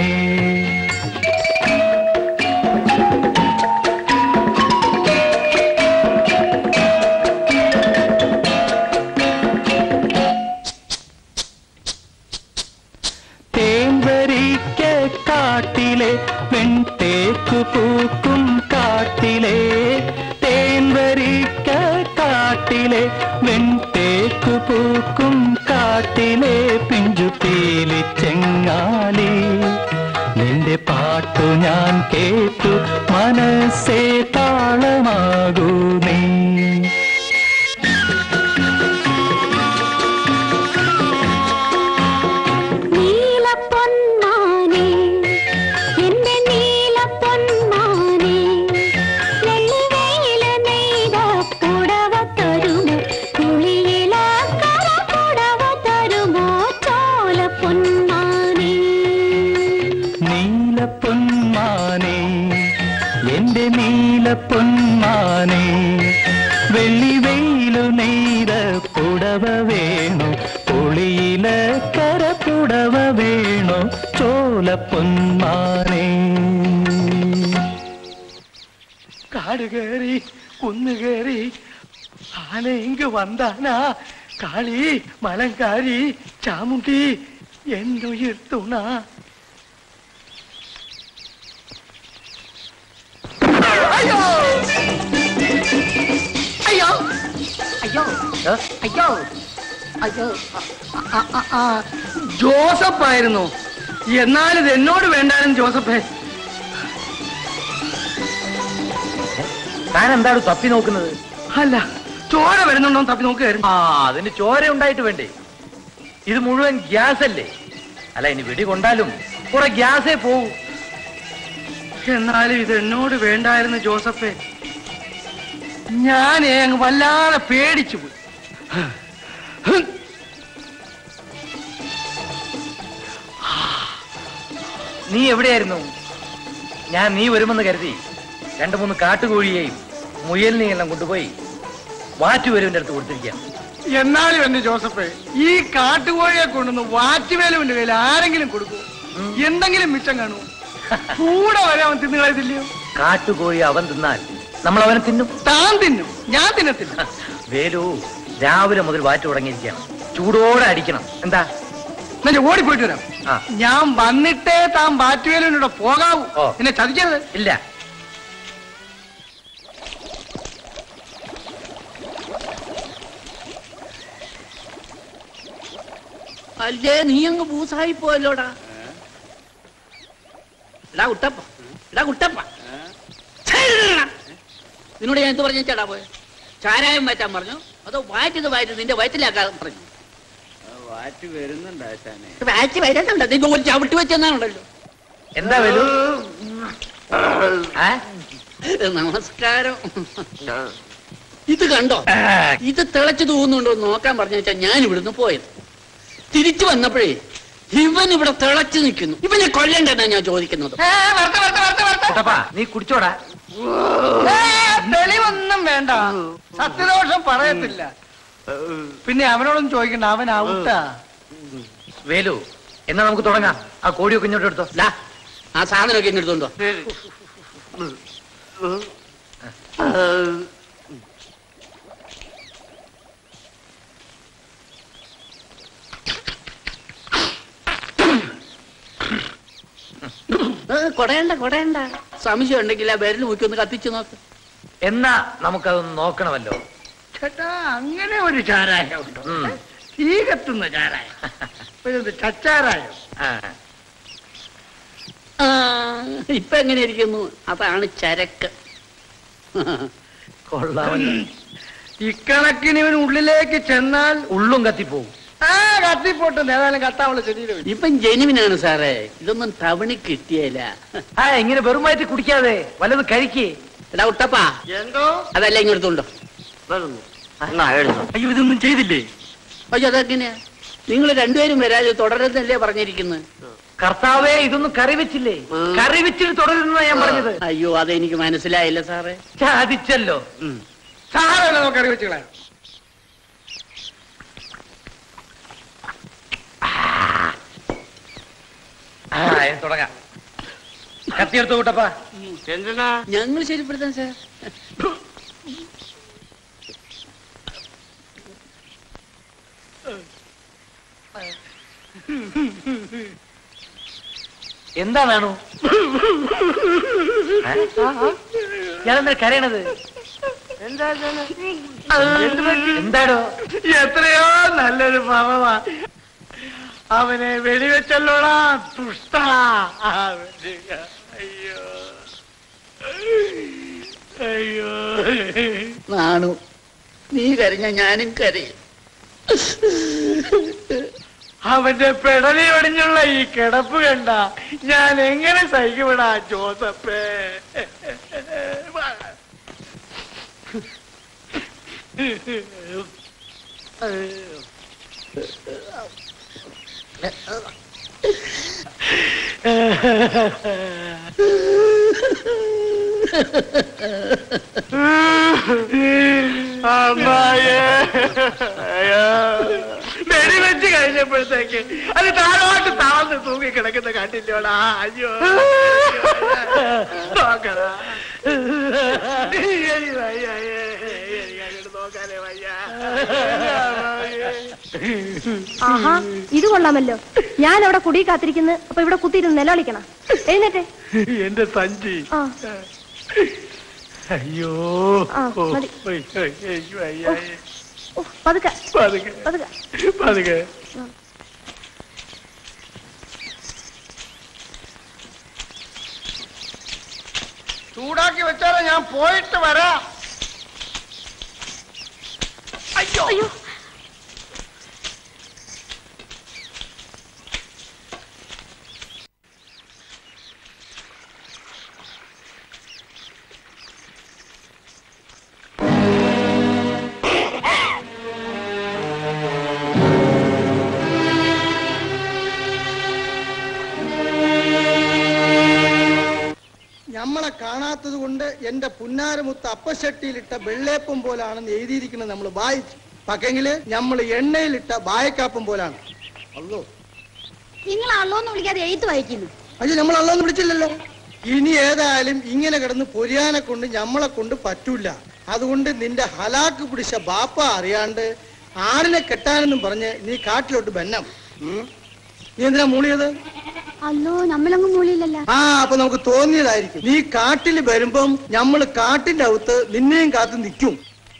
തേൻവരിക്ക കാട്ടിലെ വെൺതേക്കു പൂക്കും കാട്ടിലെ തേൻവരിക്ക കാട്ടിലെ വെൺതേക്കു പൂക്കും കാട്ടിലെ പിഞ്ചു പീലി ചെങ്ങാലി നിന്റെ പാട്ടു ഞാൻ കേട്ടു മനസ്സേ താളമാകൂ നീ നീലപ്പൊന്മാനേ എന്റെ നീലപ്പൊന്മാനേ വെള്ളിവെയില നെയ്ത പുടവ തരുമോ കുളിയില കര പുടവ തരുമോ ചോല പൊന്മാനേ നീല പൊന്മാനേ എന്റെ നീല പൊന്മാനേ വെള്ളി വെയിലു നെയ്ത പുടവ വേണോ പൊളിയില കര പുടവ വേണോ ചോല പൊന്മാനേ കാട് കയറി കുന്നു കയറി ആന ഇങ്ങ് വந்தானா കാളി മലങ്കാരി ചാമുണ്ടി എന്നുയിർ തുണ അയ്യോ അയ്യോ അയ്യോ അയ്യോ അയ്യോ ആ, ആ, ആ, ജോസഫ് ആയിരുന്നു എന്നാൽ ഇത് എന്നോട് വേണ്ടായിരുന്നു ജോസഫേ താൻ എന്താണ് തപ്പി നോക്കുന്നത് അല്ല ചോര വരുന്നുണ്ടോ എന്ന് തപ്പി നോക്കുകയായിരുന്നു ആ അതിന് ചോര ഉണ്ടായിട്ട് വേണ്ടേ ഇത് മുഴുവൻ ഗ്യാസ് അല്ലേ അല്ല ഇനി വെടി കൊണ്ടാലും കുറെ ഗ്യാസേ പോകൂ എന്നാലും ഇത് എന്നോട് വേണ്ടായിരുന്നു ജോസഫേ ഞാനേ അങ്ങ് വല്ലാതെ പേടിച്ചു പോയി നീ എവിടെയായിരുന്നു ഞാൻ നീ വരുമെന്ന് കരുതി രണ്ടു മൂന്ന് കാട്ടുകോഴിയെയും മുയലിനെയും എല്ലാം കൊണ്ടുപോയി വാറ്റുവരുവിന്റെ അടുത്ത് കൊടുത്തിരിക്കാം എന്നാലും എന്റെ ജോസഫേ ഈ കാട്ടുകോഴിയെ കൊണ്ടുവന്ന് വാറ്റുവേലുവിന്റെ കയ്യിൽ ആരെങ്കിലും കൊടുക്കൂ എന്തെങ്കിലും മിച്ചം കാണൂ കൂടെ വരെ അവൻ തിന്നു കളയത്തില്ലയോ കാട്ടുകോഴി അവൻ തിന്നാൽ നമ്മൾ അവനെ തിന്നും താൻ തിന്നും ഞാൻ തിന്നത്തില്ല വേലു രാവിലെ മുതൽ വാറ്റ് തുടങ്ങിയിരിക്കുകയാണ് ചൂടോടെ അടിക്കണം എന്താ എന്നിട്ട് ഓടിപ്പോയിട്ട് വരാം ആ ഞാൻ വന്നിട്ടേ താൻ ബാറ്റുവേലിനോട് പോകാവൂ ഓ. എന്നെ ചതിക്കരുത് ഇല്ല അല്ലേ നീ അങ്ങ് പൂസായി പോയല്ലോടാ എടാ കുട്ടപ്പ എടാ കുട്ടപ്പ ഛേ, ഇതെടാ. നിന്നോട് ഞാൻ എന്ത് പറഞ്ഞു ചേട്ടാ പോയ ചാരായം മാറ്റാൻ പറഞ്ഞു അതോ വാറ്റത് വാറ്റ് നിന്റെ വയറ്റിലാക്കാൻ പറഞ്ഞു വാറ്റ് വരുന്നുണ്ട് ആശാനെ വാറ്റ് വരുന്നുണ്ട് നീ ഒരു ചവിട്ടി വെച്ചെന്നാണല്ലോ എന്താ വേലു ആ? നമസ്കാരം ഇത് കണ്ടോ ഇത് തിളച്ചു തൂന്നുണ്ടോ എന്ന് നോക്കാൻ പറഞ്ഞു വെച്ചാൽ ഞാൻ ഇവിടുന്ന് പോയത് തിരിച്ചു വന്നപ്പോഴേ ഇവൻ ഇവിടെ തിളച്ചു നിൽക്കുന്നു ഇവനെ കൊല്ലേണ്ടെന്നാ ഞാൻ ചോദിക്കുന്നത് കുട്ടപ്പാ നീ കുടിച്ചോടാ ഏ, തെളിവൊന്നും വേണ്ട സത്യദോഷം പറയത്തില്ല പിന്നെ അവനോടൊന്നും ചോദിക്കണ്ട അവൻ ഔട്ടാ വേലു എന്നാ നമുക്ക് തുടങ്ങാം ആ കോഴിയൊക്കെ ഇങ്ങോട്ട് എടുത്തോ ദാ, ആ സാധനമൊക്കെ എന്നെ എടുത്തോണ്ടോ ഏ, കൊടയണ്ട കൊടയണ്ട സംശയം ഉണ്ടെങ്കിൽ ആ വിരൽ നോക്കി ഒന്ന് കത്തിച്ചു നോക്ക് എന്നാ നമുക്കതൊന്ന് നോക്കണമല്ലോ ചേട്ടാ അങ്ങനെ ഒരു ചാരായം ഉണ്ടോ ഉം. തീ കത്തുന്ന ചാരായം ഇതെന്ത് ചച്ചാരായം ആ. ആ, ഇപ്പൊ എങ്ങനെ ഇരിക്കുന്നു അതാണ് ചരക്ക് കൊള്ളാമല്ലോ ഇക്കണക്കിന് ഇവൻ ഉള്ളിലേക്ക് ചെന്നാൽ ഉള്ളും കത്തിപ്പോവും ആ കത്തിപ്പോട്ട് ഏതായാലും കത്താവുള്ള ശരീരം ഇപ്പം ജനുവിനാണ് സാറേ ഇതൊന്നും തവണി കിട്ടിയല്ല ആ ഇങ്ങനെ വെറുമായിട്ട് കുടിക്കാതെ വല്ലത് കഴിക്കേ എടാ ഉട്ടപ്പാ എന്തോ അതല്ല ഇങ്ങെടുത്തോണ്ടോ അയ്യോ ഇതൊന്നും ചെയ്തില്ലേ അയ്യോ അതെങ്ങനെയാ നിങ്ങൾ രണ്ടുപേരും വരാതെ തുടരുന്നല്ലേ പറഞ്ഞിരിക്കുന്നത് കർത്താവേ ഇതൊന്നും കറി വെച്ചില്ലേ കറി വെച്ചിട്ട് തുടരുന്ന ഞാൻ പറഞ്ഞത് അയ്യോ അതെനിക്ക് മനസ്സിലായില്ല സാറേ ചാദിച്ചല്ലോ സാരമല്ല നമുക്ക് അറിവ് വെച്ചുകളെ ആ ഇനി തുടങ്ങാം കത്തിയെടുത്തു കൂട്ടപ്പാ എന്തിനാ ഞങ്ങൾ ശരിപ്പെടുത്താൻ സാർ എന്താ വേണു ഞാനെന്താ കരയണത് എന്താ എന്താടോ എത്രയോ നല്ലൊരു പാവമാ അവനെ വെടിവെച്ചല്ലോടാ ദുഷ്ട അയ്യോ അയ്യോ നാണു നീ കരഞ്ഞ ഞാനും കരയും അവന്റെ പെടലി ഒടിഞ്ഞുള്ള ഈ കിടപ്പ് കണ്ട ഞാൻ എങ്ങനെ സഹിക്കുവിടാ ജോസഫേ അമ്മായേ അയ്യോ. വെടിവെച്ച് കഴിഞ്ഞപ്പോഴത്തേക്ക് അത് താഴോട്ട് താഴ്ന്ന് തൂങ്ങി കിടക്കുന്ന കണ്ടില്ലോടാ അയ്യോ നോക്കടാ എനിക്ക് വയ്യ, എനിക്ക് അങ്ങോട്ട് നോക്കാനേ വയ്യ ആഹാ ഇത് കൊള്ളാമല്ലോ ഞാൻ അവിടെ കുടി കാത്തിരിക്കുന്നു അപ്പൊ ഇവിടെ കുത്തിയിരുന്ന് നിലവിളിക്കണം എഴുന്നേറ്റെ എന്റെ സഞ്ചി ആ അയ്യോ ആ, മതി. എനിക്ക് വയ്യ ഓ, പതുക്കെ പതുക്കെ പതുക്കെ പതുക്കെ ചൂടാക്കി വെച്ചാലേ ഞാൻ പോയിട്ട് വരാം അയ്യോ അയ്യോ നമ്മളെ കാണാത്തത് കൊണ്ട് എന്റെ പുന്നാരമുത്ത് അപ്പശട്ടിയിലിട്ട വെള്ളേപ്പം പോലാണെന്ന് എഴുതിയിരിക്കുന്നത് നമ്മൾ വായിച്ചു പക്ഷെങ്കില് നമ്മൾ എണ്ണയിലിട്ട ബായക്കാപ്പം പോലാണ് അല്ലോ നിങ്ങൾ അള്ളോന്ന് വിളിക്കാതെ എഴുത്ത് വായിക്കുന്നു അയ്യോ നമ്മൾ അള്ളൊന്നും വിളിച്ചില്ലല്ലോ ഇനി ഏതായാലും ഇങ്ങനെ കിടന്ന് പൊരിയാനെ കൊണ്ട് ഞമ്മളെ കൊണ്ട് പറ്റൂല അതുകൊണ്ട് നിന്റെ ഹലാക്ക് പിടിച്ച ബാപ്പ അറിയാണ്ട് ആടിനെ കെട്ടാനെന്നും പറഞ്ഞ് നീ കാട്ടിലോട്ട് ബന്നം ഉം? നീ എന്തിനാ മൂളിയത് അല്ലോ നമ്മളങ്ങ് മൂളിയില്ലല്ലോ ആ അപ്പൊ നമുക്ക് തോന്നിയതായിരിക്കും നീ കാട്ടിൽ വരുമ്പം ഞമ്മള് കാട്ടിന്റെ അകത്ത് നിന്നെയും കാത്ത് നിൽക്കും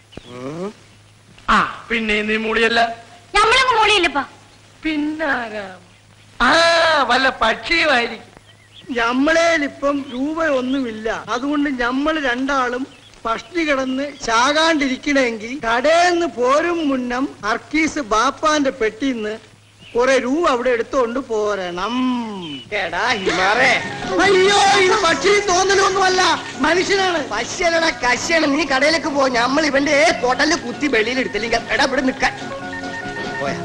ആ പിന്നെ നീ മൂളിയല്ല നമ്മളങ്ങ് മൂളിയില്ലപ്പാ പിന്നാരാ ആ വല്ല പക്ഷിയുമായിരിക്കും ഞമ്മളേലിപ്പം രൂപ ഒന്നുമില്ല അതുകൊണ്ട് ഞമ്മള് രണ്ടാളും പഷ്ടി കിടന്ന് ചാകാണ്ടിരിക്കണമെങ്കിൽ കടയിന്ന് പോരും മുന്നം അർക്കീസ് ബാപ്പാന്റെ പെട്ടിന്ന് കുറെ രൂപ അവിടെ എടുത്തുകൊണ്ട് പോരണം എടാ ഹിമാറേ അയ്യോ ഇത് പക്ഷി തോന്നലൊന്നുമല്ല മനുഷ്യനാണ് പശ്യനടാ കശ്യാണ് നീ കടയിലേക്ക് പോ നമ്മൾ ഇവന്റെ കൊടല് കുത്തി വെളിയിൽ എടുത്തില്ലെങ്കിൽ എടാ ഇവിടെ നിക്കാൻ പോയാ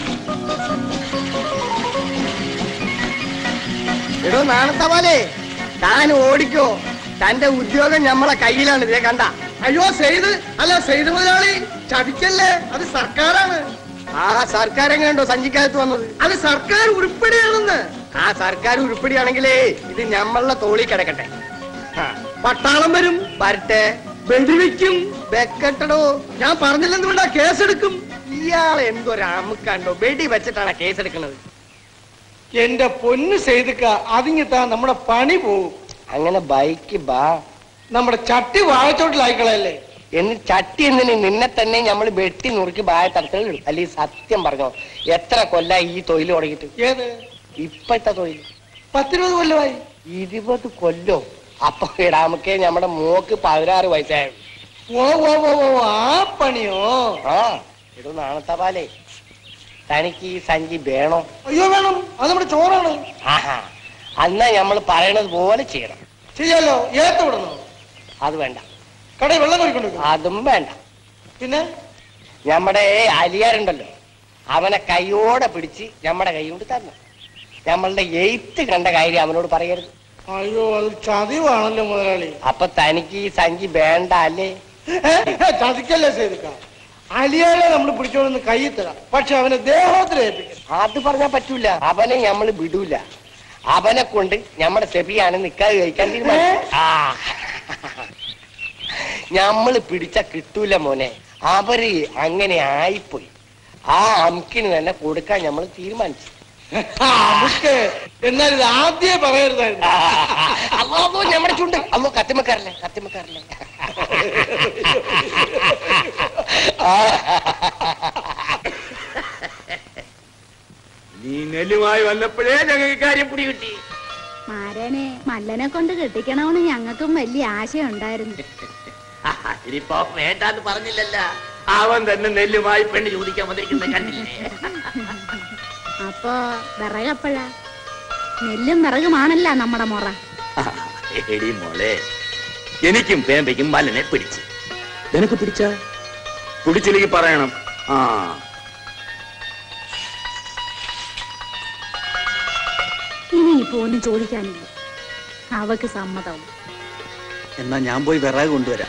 എടോ നാണത്തമാലേ താൻ ഓടിക്കോ തന്റെ ഉദ്യോഗം ഞമ്മളെ കയ്യിലാണ് ഇതേ കണ്ട അയ്യോ സെയ്ത് അല്ല സെയ്ത് മുതലാളി ചതിക്കല്ലേ അത് സർക്കാരാണ് ആ സർക്കാർ എങ്ങനെയുണ്ടോ സഞ്ചിക്കകത്ത് വന്നത് അത് സർക്കാർ ഉരുപ്പടിയാണെന്ന് ആ സർക്കാർ ഉരുപ്പടിയാണെങ്കിലേ ഇത് ഞമ്മളുടെ തോളി കിടക്കട്ടെ ആ, പട്ടാളം വരും വരട്ടെ വെടിവെക്കും വെക്കട്ടടോ ഞാൻ പറഞ്ഞില്ലെന്നുകൊണ്ടാ കേസെടുക്കും ഇയാൾ എന്തൊരാമുക്കണ്ടോ വെടി വെച്ചിട്ടാണ് കേസെടുക്കുന്നത് എന്റെ പൊന്ന് ചെയ്തുക്ക അതിങ്ങിത്താ നമ്മുടെ പണി പോവും അങ്ങനെ ബൈക്ക് ബാ നമ്മുടെ ചട്ടി വാഴച്ചോട്ടിലായിക്കളല്ലേ എന്ന് ചട്ടി എന്തിന് നിന്നെ തന്നെ നമ്മൾ വെട്ടി നുറുക്കി ബായ തരത്തിൽ ഇടും അല്ലെങ്കിൽ സത്യം പറഞ്ഞോ എത്ര കൊല്ല ഈ തൊഴിൽ തുടങ്ങിയിട്ട് ഏത് ഇപ്പോഴത്തെ തൊഴിൽ പത്തിരുപത് കൊല്ലമായി ഇരുപത് കൊല്ലോ അപ്പൊ ഇടാമക്കെ നമ്മുടെ മോക്ക് പതിനാറ് വയസ്സായ ഓ ഓ ഓ ഓ ആ പണിയോ ആ ഇത് നാണത്തപാലേ തനിക്ക് ഈ സഞ്ചി വേണോ അയ്യോ വേണം അത് നമ്മുടെ ചോറാണ് ആഹാ അന്നാ നമ്മൾ പറയണത് പോലെ ചെയ്യണം ചെയ്യാലോ ഏത്ത വിടണോ അത് വേണ്ട കടയിൽ വെള്ളം കുടിക്കൊണ്ടു അതും വേണ്ട പിന്നെ നമ്മുടെ അലിയാരുണ്ടല്ലോ അവനെ കൈയോടെ പിടിച്ച് നമ്മുടെ കൈ കൊണ്ട് തരണം നമ്മളുടെ എയ്ത്ത് കണ്ട കാര്യം അവനോട് പറയരുത് അയ്യോ അത് ചതിവാണല്ലോ മുതലാളി അപ്പൊ തനിക്ക് ഈ സഞ്ചി വേണ്ട അല്ലേ ഏ, ചതിക്കല്ലേ ചെയ്തുക്ക അലിയാലെ നമ്മൾ പിടിച്ചോണ്ട് കൈ തരാം പക്ഷെ അവനെ ദേഹത്തിൽ ഏൽപ്പിക്കണം അത് പറഞ്ഞാൽ പറ്റൂല അവനെ നമ്മൾ വിടൂല അവനെ കൊണ്ട് നമ്മുടെ സെബിയാണ് നിക്കാതെ കഴിക്കാൻ തീരുമാനിച്ചു ആ ഞമ്മള് പിടിച്ച കിട്ടൂല മോനെ അവര് അങ്ങനെ ആയിപ്പോയി ആ അമുക്കിന് തന്നെ കൊടുക്കാൻ നമ്മൾ തീരുമാനിച്ചു നമുക്ക് എന്നാൽ ഇത് ആദ്യമേ പറയരുതായിരുന്നു അല്ലോ അല്ലോ നമ്മുടെ ചുണ്ട് അല്ലോ കത്തിമക്കാരല്ലേ കത്തിമക്കാരല്ലേ നീ നെല്ലുമായി വന്നപ്പോഴേ ഞങ്ങൾക്ക് കാര്യം പിടി കിട്ടി മാരനെ മല്ലനെ കൊണ്ട് കെട്ടിക്കണമെന്ന് ഞങ്ങൾക്കും വലിയ ആശയുണ്ടായിരുന്നു ഇനിയിപ്പോ വേണ്ടാന്ന് പറഞ്ഞില്ലല്ല അവൻ തന്നെ നെല്ലുമായി പെണ്ണ് ചോദിക്കാൻ വന്നിരിക്കുന്ന കണ്ടില്ലേ അപ്പോ വിറകപ്പഴാ നെല്ലും വിറകുമാണല്ല നമ്മുടെ മുറ എടി മോളെ എനിക്കും പേമ്പയ്ക്കും മലനെ പിടിച്ച് നിനക്ക് പിടിച്ച പിടിച്ചില്ലെങ്കിൽ പറയണം ആ ഇനിയിപ്പോ ഒന്നും ചോദിക്കാനില്ല അവക്ക് സമ്മതം എന്നാ ഞാൻ പോയി വിറക് കൊണ്ടുവരാം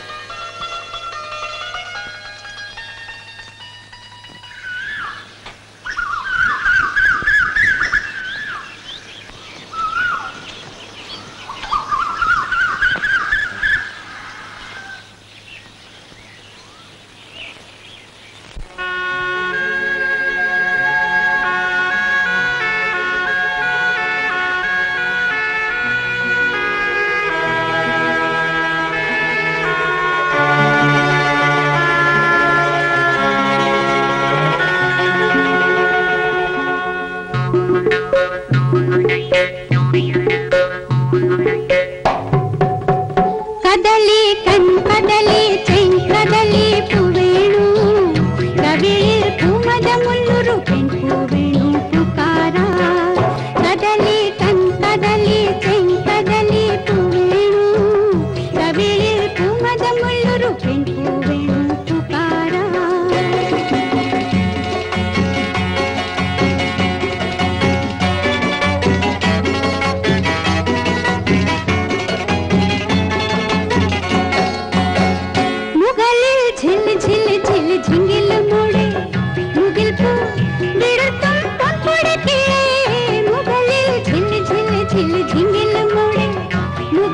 കദളി കൺകദളി ചെങ്കദളി പൂവേണു കവിളിൽ പൂമദമുള്ളൊരു പെൺപൂവേണു പുകാരാ കദളി കൺകദളി ചെങ്കദളി പൂവേണു കവിളിൽ പൂമദമുള്ളൊരു പെൺപൂവേണു പുകാരാ മുകളിൽ ঝিল ঝিল ঝിൽ ঝിങ്കിൽ മോളെ മുകിൽ പൂ വിടർത്തും പൊൻപൊടിക്കിളേ മുകളിൽ ঝിൽ ঝിൽ ঝിൽ ঝിങ്കിൽ മോളെ മുകിൽ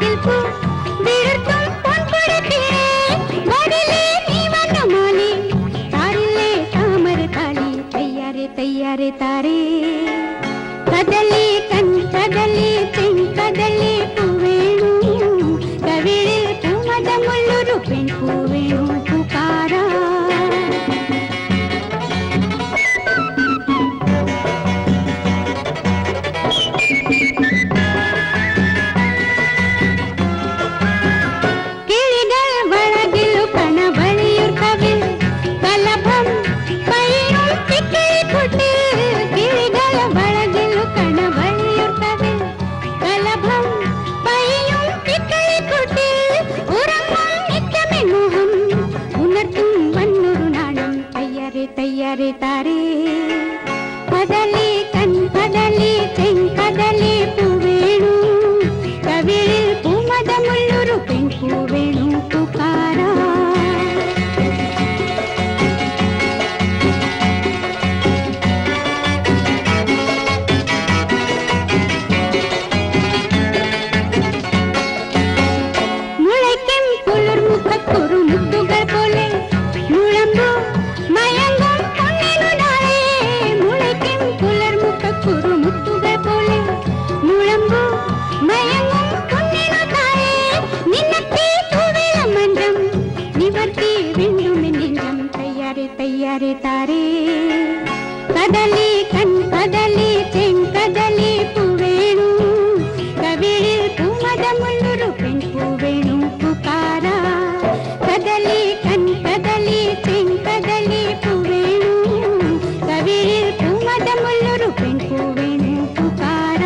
ಅರೆ ತಾರೆ കദളി കൺ കദളി ചെങ്കദളി പൂവേണു കവിളിൽ പൂമതമുള്ളൊരു പെൺപൂവേണു പുകാര കദളി കൺ കദളി ചെങ്കദളി പൂവേണു കവിളിൽ പൂമതമുള്ളൊരു പെൺപൂവേണു പുകാര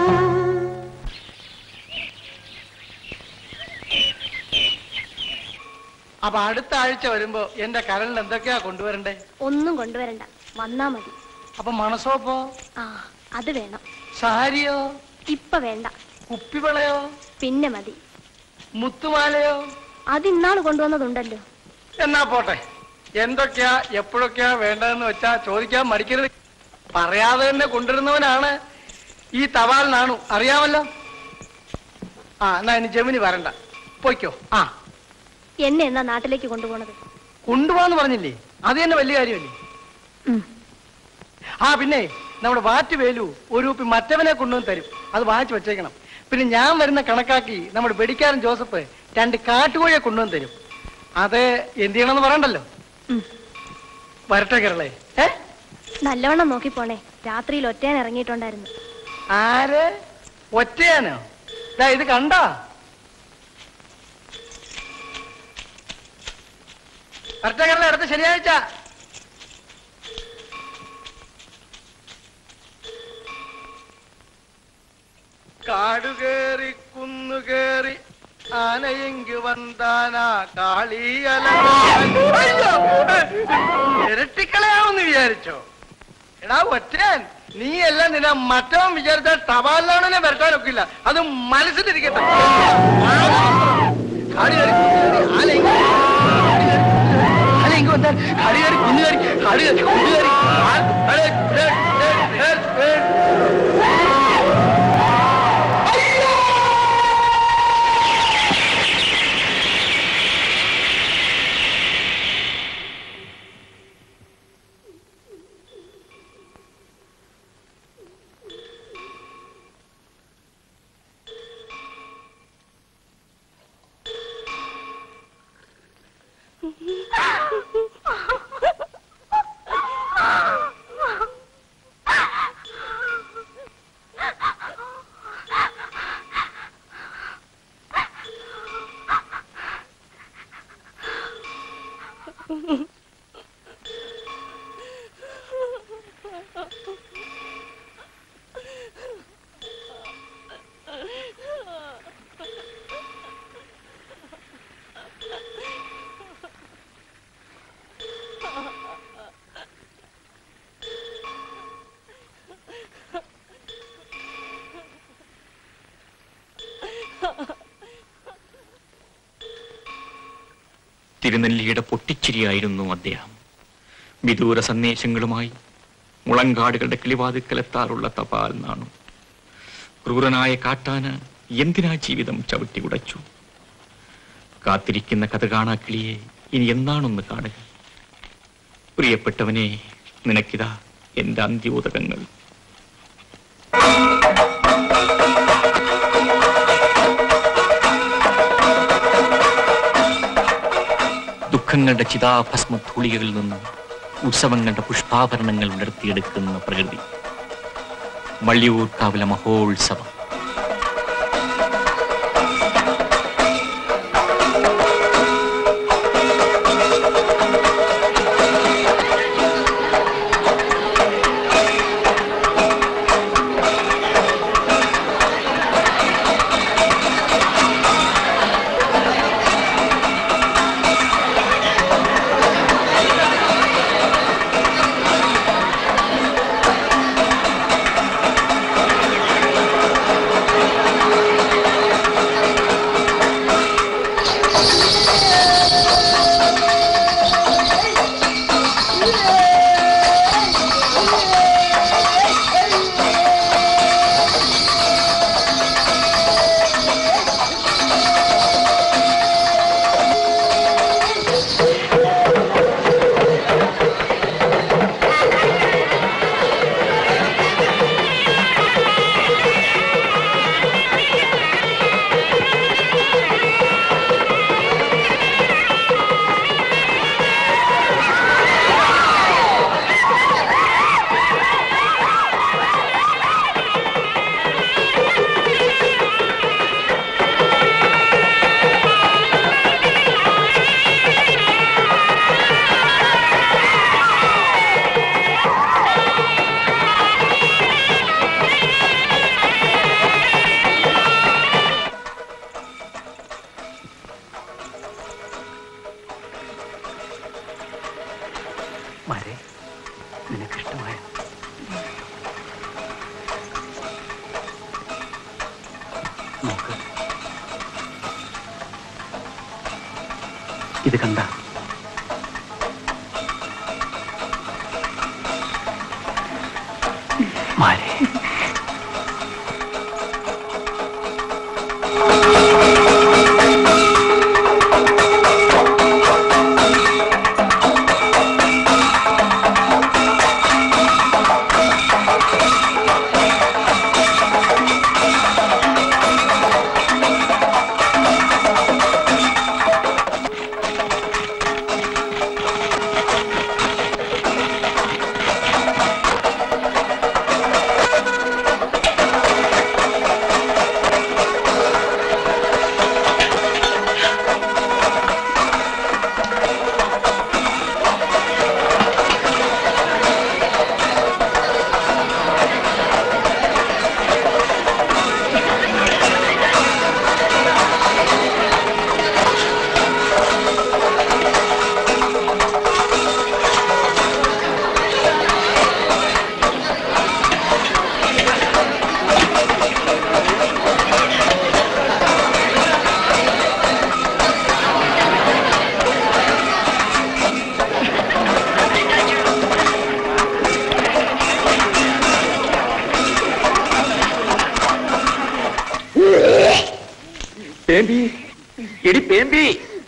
അപ്പൊ അടുത്ത ആഴ്ച വരുമ്പോ എന്റെ കരളിൽ എന്തൊക്കെയാ കൊണ്ടുവരണ്ടേ ഒന്നും കൊണ്ടുവരണ്ട വന്നാ മതി അപ്പൊ മണസോപ്പോ ആ അത് വേണം സാരിയോ ഇപ്പൊ വേണ്ട കുപ്പിവളയോ പിന്നെ മതി മുത്തുമാലയോ അത് ഇന്നാള് കൊണ്ടുവന്നതുണ്ടല്ലോ എന്നാ പോട്ടെ എന്തൊക്കെയാ എപ്പോഴൊക്കെയാ വേണ്ടതെന്ന് വെച്ചാ ചോദിക്കാൻ മടിക്കരുത് പറയാതെ തന്നെ കൊണ്ടുവരുന്നവനാണ് ഈ തപാൽ നാണു അറിയാമല്ലോ ആ എന്നാ ഇനി ജമിനി വരണ്ട പോയിക്കോ ആ എന്നെ എന്നാ നാട്ടിലേക്ക് കൊണ്ടുപോണത് കൊണ്ടുപോകാന്ന് പറഞ്ഞില്ലേ അത് തന്നെ വലിയ കാര്യമല്ലേ ആ പിന്നെ നമ്മുടെ വാറ്റ് വേലു ഒരു കുപ്പി മറ്റവനെ കൊണ്ടുവന്ന് തരും അത് വാങ്ങിച്ചു വെച്ചേക്കണം പിന്നെ ഞാൻ വരുന്ന കണക്കാക്കി നമ്മുടെ വെടിക്കാരൻ ജോസഫ് രണ്ട് കാട്ടുകോഴിയെ കൊണ്ടുവന്ന് തരും അത് എന്ത് ചെയ്യണമെന്ന് പറയണ്ടല്ലോ വരട്ടെ കേരളേ ഏ നല്ലവണ്ണം നോക്കി പോണേ രാത്രിയിൽ ഒറ്റയാൻ ഇറങ്ങിയിട്ടുണ്ടായിരുന്നു ആര് ഒറ്റയാനോ ദാ ഇത് കണ്ടാ വരട്ടെ കേരള അടുത്ത ശനിയാഴ്ച കാടുകേറി കുന്നുകേറി ആനയെങ്കു വന്താനാ കാളിയല ഇരട്ടിക്കളയാമെന്ന് വിചാരിച്ചോ എടാ ഒറ്റൻ നീ എല്ലാം നിന്നെ മറ്റവൻ വിചാരിച്ചാൽ ടവാലിലാണെന്നെ വരട്ടാനൊക്കില്ല അത് മനസ്സിലിരിക്കട്ടെ കാട് കയറി കുന്നുകേറി ആനയെങ്കി ആനയെങ്കി വന്നാൽ കാട് കയറി കുന്നുകേറി കാട് കയറി കുന്നുകേറി ആ- അടേ, ഡേ, ഡേ, ഡേ, ഡേ. തിരുനെല്ലിയുടെ പൊട്ടിച്ചിരിയായിരുന്നു അദ്ദേഹം വിദൂര സന്ദേശങ്ങളുമായി മുളങ്കാടുകളുടെ കിളിവാതിക്കലെത്താറുള്ള തപാൽ നാണു ക്രൂരനായ കാട്ടാന എന്തിനാ ജീവിതം ചവിട്ടി ഉടച്ചു കാത്തിരിക്കുന്ന കഥ കാണാ കിളിയെ ഇനി എന്നാണൊന്ന് കാണുക പ്രിയപ്പെട്ടവനെ നിനക്കിതാ എന്റെ അന്ത്യോദകങ്ങൾ ദുഃഖങ്ങളുടെ ചിതാഭസ്മ ധൂളികളിൽ നിന്നും ഉത്സവങ്ങളുടെ പുഷ്പാഭരണങ്ങൾ ഉണർത്തിയെടുക്കുന്ന പ്രകൃതി വള്ളിയൂർക്കാവിലെ മഹോത്സവം ും മരെ നിനക്കിഷ്ടമായ നോക്ക് ഇത് കണ്ട മാരെ പേമ്പി എടി പേമ്പി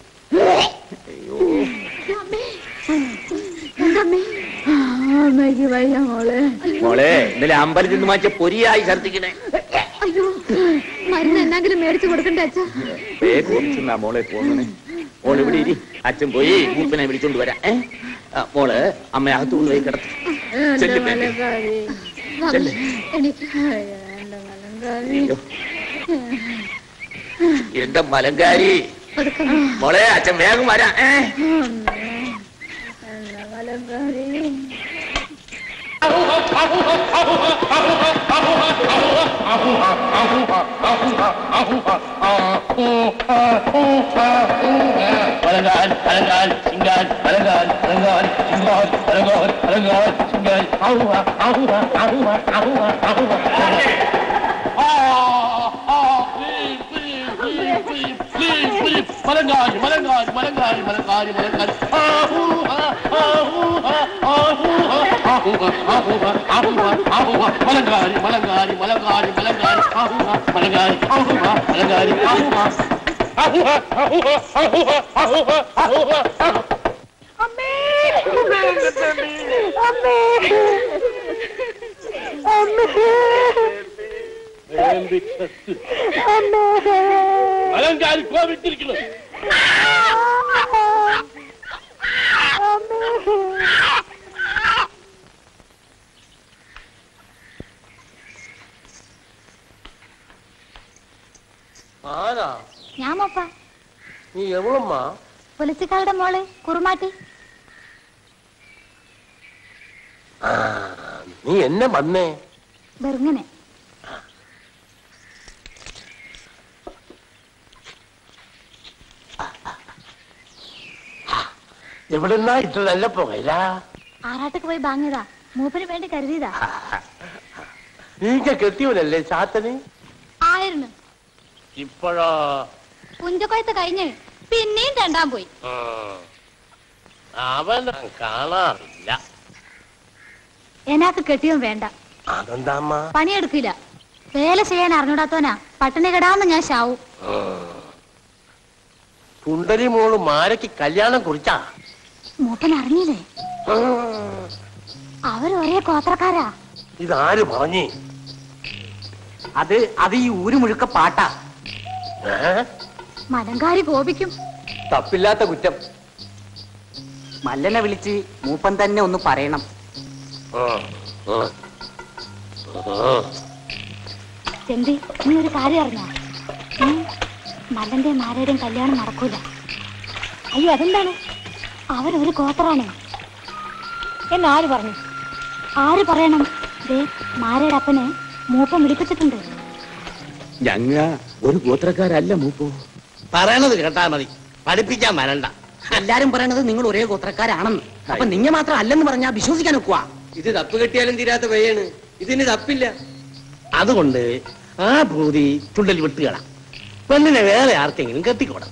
അമ്മയ്ക്ക് വയ്യ മോളെ മോളെ ഇന്നലെ അമ്പലത്തിൽ നിന്ന് മാറ്റിയ പൊരിയായി ഛർദിക്കണേ അയ്യോ മരുന്ന് എന്നെങ്കിലും മേടിച്ചു കൊടുക്കണ്ടേ അച്ഛ കോപിച്ചെന്നാ മോളെ പോകുന്നേ മോള് ഇവിടെ ഇരി അച്ഛൻ പോയി മൂപ്പനെ വിളിച്ചോണ്ട് വരാം ഏ ആ, മോള് അമ്മ അകത്ത് കൊണ്ടുപോയി കിടത്തു ചെല്ല് പേമ്പി. ചെല്ല്. എനിക്ക് എന്റെ മലങ്കാരി അയ്യോ. എന്റെ മലങ്കാരി മോളെ അച്ഛൻ വേഗം വരാം ഏ എന്റെ മലങ്കാരി പലങ്കാൽ പലങ്കാൽ ചിങ്കാൽ പലങ്കാൽ പലങ്കാൽ ചിങ്കാൽ പലങ്കാൽ പലങ്കാൽ ചിങ്കാൽ ആഹുവ ആഹുവ ആഹുവ ആഹുവ ആഹുവ മലങ്കാരി മലങ്കാരി മലങ്കാരി മലങ്കാരി മലങ്കാരി ആഹുവ ആഹുവ ആഹുവ ആഹുവ ആഹുവ ആഹുവ ആഹുവ മലങ്കാരി മലങ്കാരി മലങ്കാരി മലങ്കാരി ആഹുവ മലങ്കാരി ആഹുവ മലങ്കാരി ആഹുവ ആഹുവ ആഹുവ ആഹുവ ആഹുവ ആഹുവ ആഹുവ അമ്മേ അമ്മേ അമ്മേ അമ്മേ മലങ്കാരി കോപിച്ചിരിക്കുന്നു ആരാ ഞാൻ മോപ്പ നീ എവളമ്മാ പുലച്ചിക്കാരുടെ മോള് കുറുമാട്ടി ആ, നീ എന്നെ വന്നേ വെറുങ്ങനെ എവിടെന്നാ ഇത്ര നല്ല പുകയില ആറാട്ടക്ക് പോയി വാങ്ങിയതാ മൂപ്പന് വേണ്ടി കരുതിയതാ നീക്ക കെട്ടിയവനല്ലേ ചാത്തന് ആയിരുന്നു ഇപ്പോഴോ പുഞ്ചക്കൊയത്ത് കഴിഞ്ഞ് പിന്നെയും രണ്ടാം പോയി അവൻ കാണാറില്ല എനാക്ക് കെട്ടിയും വേണ്ട അതെന്താ അമ്മ പണിയെടുക്കില്ല വേല ചെയ്യാൻ അറിഞ്ഞൂടാത്തോനാ പട്ടിണി കെടാന്ന് ഞാൻ ശാവും സുന്ദരി മോള് മാരയ്ക്ക് കല്യാണം കുറിച്ചാ മൂപ്പൻ അറിഞ്ഞില്ലേ അവർ ഒരേ ഗോത്രക്കാരാ ഇതാര് പറഞ്ഞേ അത് അത് ഈ ഊര് മുഴുക്ക പാട്ടാ മലങ്കാരി കോപിക്കും തപ്പില്ലാത്ത കുറ്റം മല്ലനെ വിളിച്ച് മൂപ്പൻ തന്നെ ഒന്ന് പറയണം ചെന്തി നീ ഒരു കാര്യം അറിഞ്ഞോ ഉം, മല്ലന്റെയും മാരയുടെയും കല്യാണം നടക്കൂല അയ്യോ അതെന്താണ് അവരൊരു ഗോത്രാണ് എന്നാര് പറഞ്ഞു ആര് പറയണം ദേ മാരയുടെ അപ്പനെ മൂപ്പം വിളിപ്പിച്ചിട്ടുണ്ട് ഞങ്ങ ഒരു ഗോത്രക്കാരല്ല മൂപ്പോ പറയണത് കേട്ടാ മതി പഠിപ്പിക്കാൻ വരണ്ട എല്ലാരും പറയണത് നിങ്ങൾ ഒരേ ഗോത്രക്കാരാണെന്ന് അപ്പൊ നിങ്ങ മാത്രം അല്ലെന്ന് പറഞ്ഞാ വിശ്വസിക്കാൻ ഒക്കുവാ ഇത് തപ്പ് കെട്ടിയാലും തീരാത്ത വയ്യാണ് ഇതിന് തപ്പില്ല അതുകൊണ്ട് ആ ഭൂതി ചുണ്ടൽ വിട്ടുകളാം പെണ്ണിനെ വേറെ ആർക്കെങ്കിലും കെട്ടിക്കോടാം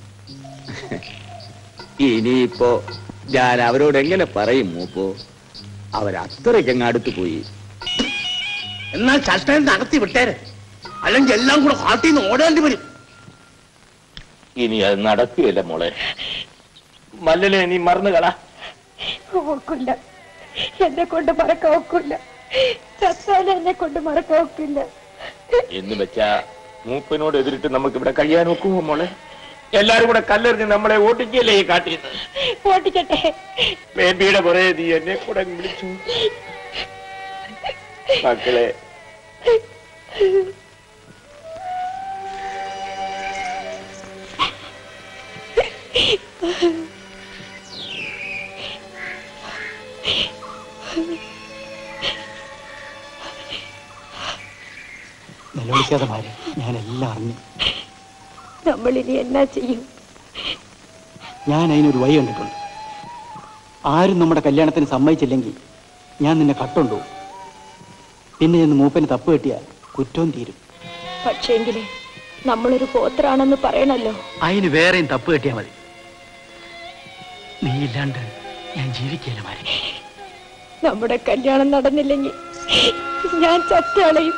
ഇനിയിപ്പോ ഞാൻ അവരോട് എങ്ങനെ പറയും മൂപ്പോ അവരത്രയ്ക്കങ്ങ് അടുത്ത് പോയി എന്നാൽ ചഷ്ടം നടത്തി വിട്ടേരെ അല്ലെങ്കിൽ എല്ലാം കൂടെ കാട്ടിൽ നിന്ന് ഓടേണ്ടി വരും ഇനി അത് നടക്കുകയില്ല മോളെ മല്ലനെ നീ മറന്നു കളാ ഒക്കില്ല എന്നെ കൊണ്ട് മറക്കാൻ ഒക്കില്ല ചത്താലും എന്നെ കൊണ്ട് മറക്കാൻ ഒക്കില്ല എന്ന് വെച്ചാ മൂപ്പനോട് എതിരിട്ട് നമുക്ക് ഇവിടെ കഴിയാൻ ഒക്കുമോ മോളെ എല്ലാരും കൂടെ കല്ലെറിഞ്ഞ് നമ്മളെ ഓട്ടിക്കല്ലേ ഈ കാട്ടിന്ന് ഓട്ടിക്കട്ടെ ബേബിയുടെ പുറകെ നീ എന്നെ കൂടെ അങ്ങ് വിളിച്ചു മക്കളെ നിലവിളിക്കാതെ മാറി ഞാൻ എല്ലാം അറിഞ്ഞു നമ്മൾ ഇനി എന്നാ ചെയ്യും ഞാൻ അതിനൊരു വഴി കണ്ടിട്ടുണ്ട് ആരും നമ്മുടെ കല്യാണത്തിന് സമ്മതിച്ചില്ലെങ്കിൽ ഞാൻ നിന്നെ കട്ടുണ്ടോ പിന്നെ എന്ന് മൂപ്പന് തപ്പ് കെട്ടിയാൽ കുറ്റവും തീരും പക്ഷേങ്കില് നമ്മളൊരു പോത്രാണെന്ന് പറയണല്ലോ അതിന് വേറെയും തപ്പ് കെട്ടിയാൽ മതി നീ ഇല്ലാണ്ട് ഞാൻ ജീവിക്കില്ല മാറി നമ്മുടെ കല്യാണം നടന്നില്ലെങ്കിൽ ഞാൻ ചത്തളയും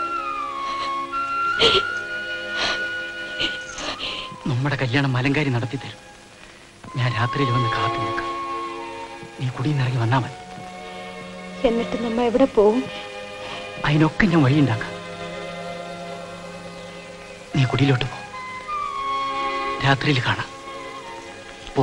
നമ്മുടെ കല്യാണം മലങ്കാരി നടത്തി തരും ഞാൻ രാത്രിയിൽ വന്ന് കാത്തു നിൽക്കാം നീ കുടിയിൽ ഇറങ്ങി വന്നാ മതി എന്നിട്ട് നമ്മ എവിടെ പോവും അതിനൊക്കെ ഞാൻ വഴിയുണ്ടാക്കാം നീ കുടിയിലോട്ട് പോ രാത്രിയിൽ കാണാം പോ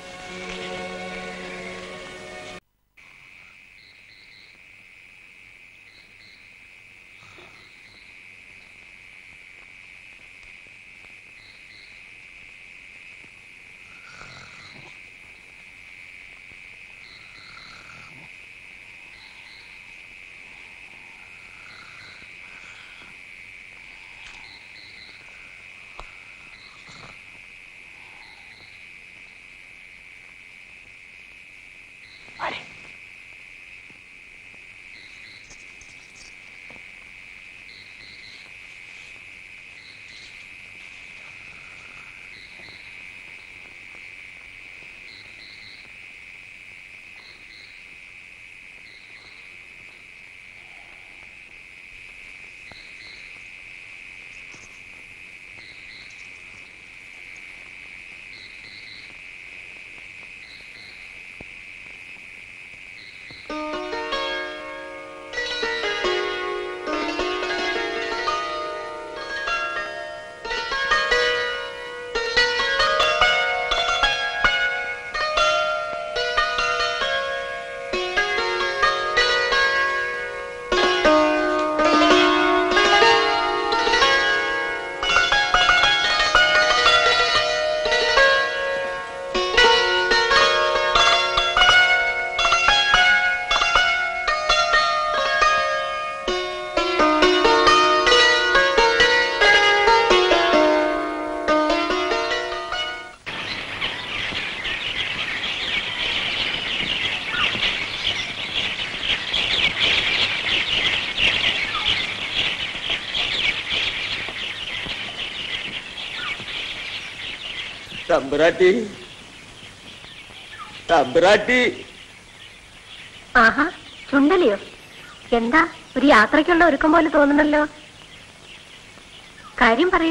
തമ്പുരാട്ടി തമ്പുരാട്ടി ആഹാ ചുണ്ടലിയോ എന്താ ഒരു യാത്രയ്ക്കുള്ള ഒരുക്കം പോലെ തോന്നുന്നല്ലോ കാര്യം പറയൂ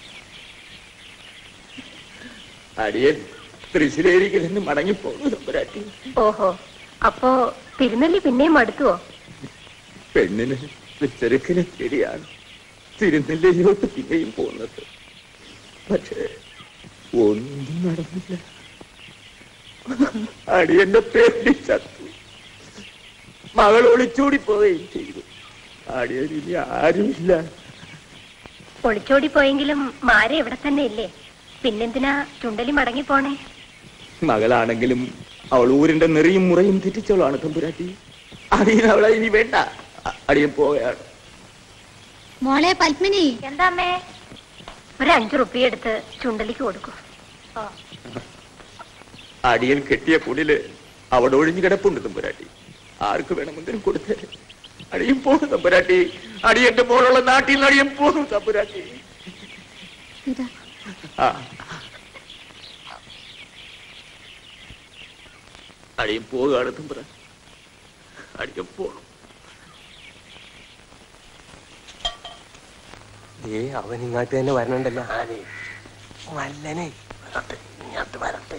അടിയൻ തൃശ്ശൂരേരിക്ക് നിന്ന് മടങ്ങിപ്പോന്നു തമ്പുരാട്ടി ഓഹോ അപ്പോ തിരുനെല്ലി പിന്നെയും മടുത്തുവോ പെണ്ണിന് ചെറുക്കിനെ പേടിയാണ് തിരുനെല്ലിലോട്ട് പിന്നെയും പോകുന്നത് പക്ഷേ ഒന്നും നടന്നില്ല അടിയന്റെ പേടി ചത്തു മകൾ ഒളിച്ചോടി പോവുകയും ചെയ്തു അടിയൻ ഇനി ആരുമില്ല ഒളിച്ചോടി പോയെങ്കിലും മാര ഇവിടെ തന്നെ ഇല്ലേ പിന്നെന്തിനാ ചുണ്ടലി മടങ്ങി പോണേ മകളാണെങ്കിലും അവൾ ഊരിന്റെ നെറിയും മുറയും തെറ്റിച്ചവളാണ് തമ്പുരാട്ടി അടിയൻ അവളെ ഇനി വേണ്ട അ- അടിയൻ പോവുകയാണ് മോളെ പത്മിനി എന്താമ്മേ ഒരു അഞ്ചു റുപ്യ എടുത്ത് ചുണ്ടലിക്ക് കൊടുക്കൂ അടിയൻ കെട്ടിയ കുടില് അവിടെ ഒഴിഞ്ഞു കിടപ്പുണ്ട് തമ്പുരാട്ടി ആർക്ക് വേണമെങ്കിലും കൊടുത്തേ അടിയൻ പോണു തമ്പുരാട്ടി അടിയന്റെ മോളുള്ള നാട്ടിൽ നിന്ന് അടിയൻ പോണു തമ്പുരാട്ടി ഇതാ ആ അടിയൻ പോവുകയാണ് തമ്പുര അടിയൻ പോണു ഏ അവൻ ഇങ്ങോട്ട് തന്നെ വരണുണ്ടല്ലോ വല്ലനെ വരട്ടെ ഇങ്ങോട്ട് വരട്ടെ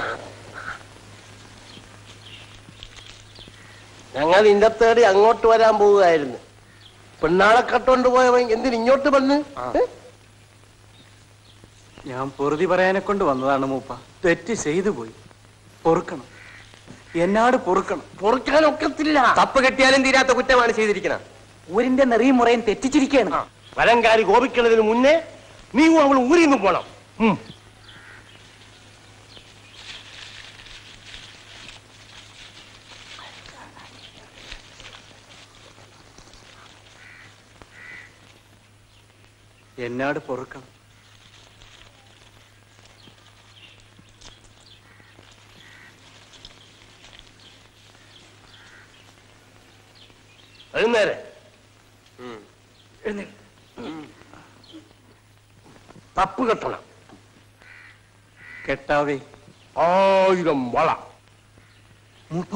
ഞങ്ങൾ ഇന്റെ തേടി അങ്ങോട്ട് വരാൻ പോവുകയായിരുന്നു പെണ്ണാളെ കട്ടോണ്ട് പോയവൻ എന്തിന് ഇങ്ങോട്ട് വന്ന് ഏ? ഞാൻ പൊറുതി പറയാനെ കൊണ്ട് വന്നതാണ് മൂപ്പ തെറ്റ് ചെയ്തു പോയി പൊറുക്കണം എന്നാട് പൊറുക്കണം പൊറുക്കാൻ ഒക്കത്തില്ല തപ്പ് കെട്ടിയാലും തീരാത്ത കുറ്റമാണ് ചെയ്തിരിക്കണം ഊരിന്റെ നെറിയും മുറയും തെറ്റിച്ചിരിക്കുകയാണ് വലങ്കാരി കോപിക്കുന്നതിന് മുന്നേ നീ അവൾ ഊരിൽ നിന്ന് പോണം ഉം. എന്നാട് പൊറുക്കണം എഴുന്നേരെ തപ്പ് കെട്ടണം കെട്ടാവേ ആയിരം വള മൂപ്പ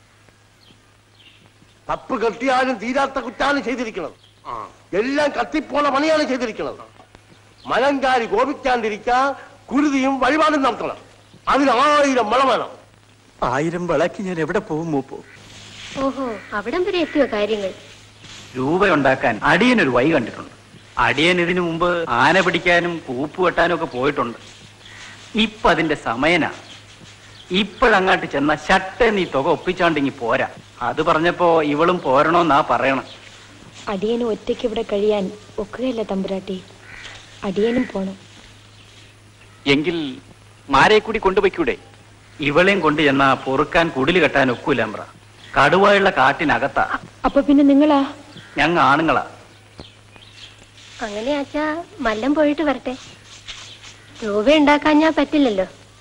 തപ്പ് കെട്ടിയാലും തീരാത്ത കുറ്റാണ് ചെയ്തിരിക്കുന്നത് എല്ലാം കത്തിപ്പോണ പണിയാണ് ചെയ്തിരിക്കുന്നത് മലങ്കാരി കോപിക്കാണ്ടിരിക്കാൻ കുരുതിയും വഴിപാടും നടത്തണം അതിന് ആയിരം വള വേണം ആയിരം വിളക്ക് ഞാൻ എവിടെ പോകും മൂപ്പോ ഓഹോ അവിടം വരെ എത്തിയോ കാര്യങ്ങൾ രൂപയുണ്ടാക്കാൻ അടിയനൊരു വഴി കണ്ടിട്ടുണ്ട് അടിയൻ ഇതിനു മുമ്പ് ആന പിടിക്കാനും കൂപ്പ് വെട്ടാനും ഒക്കെ പോയിട്ടുണ്ട് ഇപ്പൊ അതിന്റെ സമയനാ ഇപ്പോഴങ്ങാട്ട് ചെന്ന ശട്ട നീ തുക ഒപ്പിച്ചാണ്ടിങ്ങി പോരാ അത് പറഞ്ഞപ്പോ ഇവളും പോരണോന്നാ പറയണം അടിയന് ഒറ്റയ്ക്ക് ഇവിടെ കഴിയാൻ ഒക്കുകയല്ല തമ്പുരാട്ടി അടിയനും പോണം എങ്കിൽ മാരെ കൂടി കൊണ്ടുപോയിക്കൂടെ ഇവളെയും കൊണ്ട് ചെന്നാ പൊറുക്കാൻ കുടില് കെട്ടാൻ ഒക്കൂല അമ്ര കടുവായുള്ള കാട്ടിനകത്താ അപ്പൊ പിന്നെ നിങ്ങളാ ഞങ്ങ ആണുങ്ങളാ അങ്ങനെ ആച്ചാ മല്ലം പോയിട്ട് വരട്ടെ രൂപ ഉണ്ടാക്കാൻ ഞാൻ പറ്റില്ലല്ലോ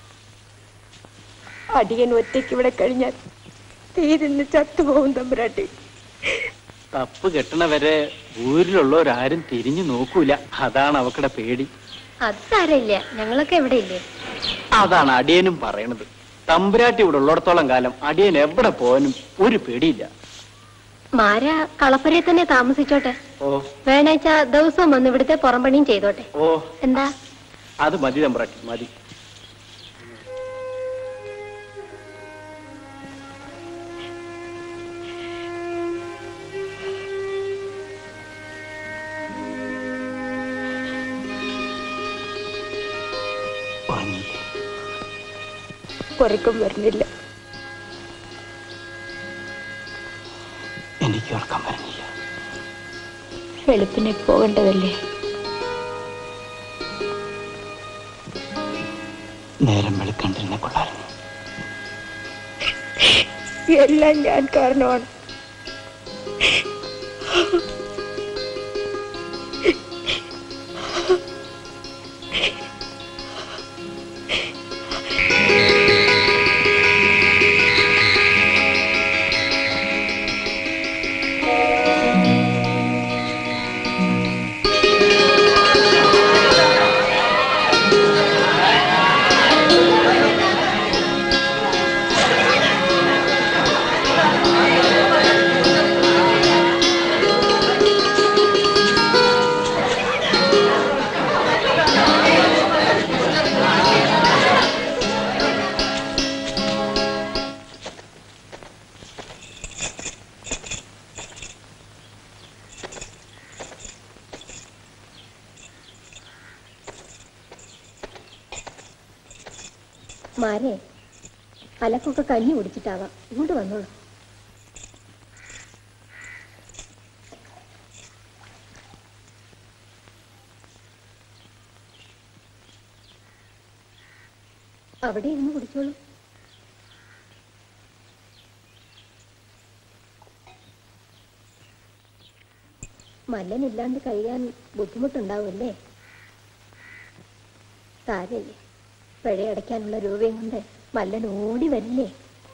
അടിയൻ ഒറ്റയ്ക്ക് ഇവിടെ കഴിഞ്ഞാൽ തീരുന്ന് ചത്തുപോകും തമ്പുരാട്ടി തപ്പ് കെട്ടണവരെ ഊരിലുള്ളവരാരും തിരിഞ്ഞു നോക്കൂല അതാണ് അവക്കടെ പേടി അത് സാരമില്ല ഞങ്ങളൊക്കെ എവിടെ ഇല്ലേ അതാണ് അടിയനും പറയണത് തമ്പുരാട്ടി ഇവിടെ ഉള്ളിടത്തോളം കാലം അടിയൻ എവിടെ പോകാനും ഒരു പേടിയില്ല മാര കളപ്പുരയിൽ തന്നെ താമസിച്ചോട്ടെ ഓ വേണാഴ്ച ദിവസം വന്ന് ഇവിടുത്തെ പുറംപണിയും ചെയ്തോട്ടെ ഓ എന്താ അത് മതി തമ്പുരാട്ടി മതി ഉറക്കം വരുന്നില്ല എനിക്ക് ഉറക്കം വരുന്നില്ല വെളുപ്പിനെ പോകേണ്ടതല്ലേ നേരം വെളുക്കണ്ടിരുന്നെ കൊള്ളായിരുന്നു എല്ലാം ഞാൻ കാരണമാണ് മാരെ അലക്കൊക്കെ കഞ്ഞി കുടിച്ചിട്ടാവാം ഇങ്ങോട്ട് വന്നോളൂ അവിടെ ഇരുന്ന് കുടിച്ചോളൂ മല്ലനില്ലാണ്ട് കഴിയാൻ ബുദ്ധിമുട്ടുണ്ടാവുമല്ലേ സാരല്ലേ പിഴയടയ്ക്കാനുള്ള രൂപയും കൊണ്ട് മല്ലൻ ഓടി വരില്ലേ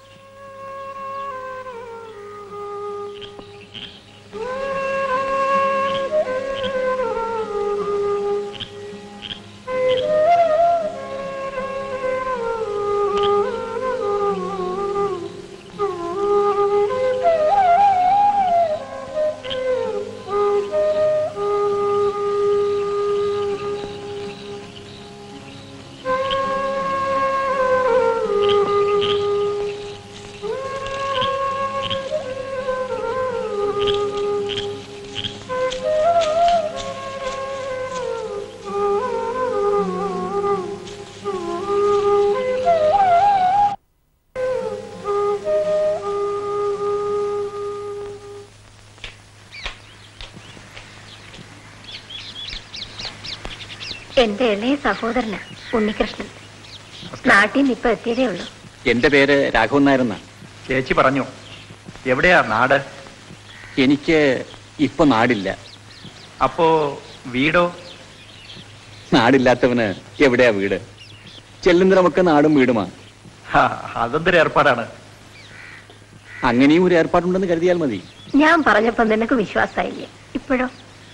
എന്റെ ഇളയ സഹോദരനാ ഉണ്ണികൃഷ്ണൻ നാട്ടിൽ നിന്ന് ഇപ്പൊ എത്തിയതേ ഉള്ളൂ എന്റെ പേര് രാഘവൻ നായർ എന്നാണ് ചേച്ചി പറഞ്ഞു എവിടെയാ നാട് എനിക്ക് ഇപ്പൊ നാടില്ല അപ്പോ വീടോ നാടില്ലാത്തവന് എവിടെയാ വീട് ചെല്ലുന്നിടമൊക്കെ നാടും വീടുമാ ഹാ, അതെന്തൊരു ഏർപ്പാടാണ് അങ്ങനെയും ഒരു ഏർപ്പാടുണ്ടെന്ന് കരുതിയാൽ മതി ഞാൻ പറഞ്ഞപ്പോ നിനക്ക് വിശ്വാസമായില്ലേ ഇപ്പോഴോ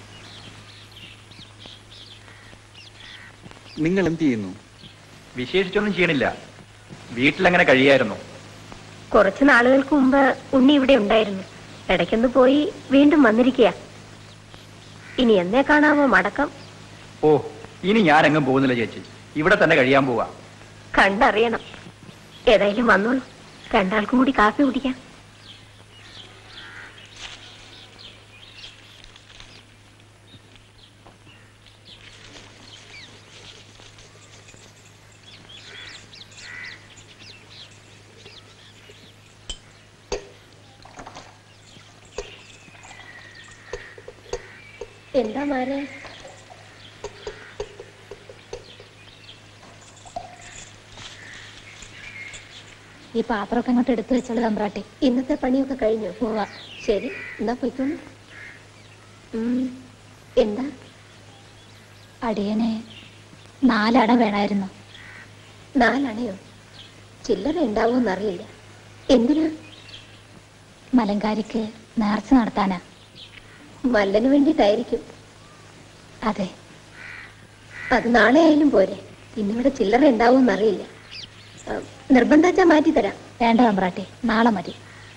നിങ്ങൾ എന്ത് ചെയ്യുന്നു വിശേഷിച്ചൊന്നും ചെയ്യണില്ല വീട്ടിലങ്ങനെ കഴിയായിരുന്നു കുറച്ചു നാളുകൾക്ക് മുമ്പ് ഉണ്ണി ഇവിടെ ഉണ്ടായിരുന്നു ഇടയ്ക്കൊന്ന് പോയി വീണ്ടും വന്നിരിക്കുക ഇനി എന്നേ കാണാമോ മടക്കം ഓ ഇനി ഞാനെങ്ങും പോകുന്നില്ല ചേച്ചി ഇവിടെ തന്നെ കഴിയാൻ പോവാ കണ്ടറിയണം ഏതായാലും വന്നോളൂ രണ്ടാൾക്കും കൂടി കാപ്പി കുടിക്കാം എന്താ മാരെ ഈ പാത്രമൊക്കെ അങ്ങോട്ട് എടുത്തു വെച്ചോളൂ തമ്പ്രാട്ടി ഇന്നത്തെ പണിയൊക്കെ കഴിഞ്ഞു പോവാ ശരി എന്നാ പോയിക്കോളൂ ഉം, എന്താ അടിയനെ നാലട വേണമായിരുന്നു നാലണയോ ചില്ലറ ഉണ്ടാവുമെന്നറിയില്ല എന്തിനാ മലങ്കാരിക്ക് നേർച്ച നടത്താനാ മല്ലന് വേണ്ടിയിട്ടായിരിക്കും അതെ അത് നാളെ ആയാലും പോരെ ഇന്നിവിടെ ചില്ലറ ഉണ്ടാവുമെന്നറിയില്ല ആ, നിർബന്ധാച്ചാ മാറ്റി തരാം വേണ്ട തമ്പ്രാട്ടി നാളെ മതി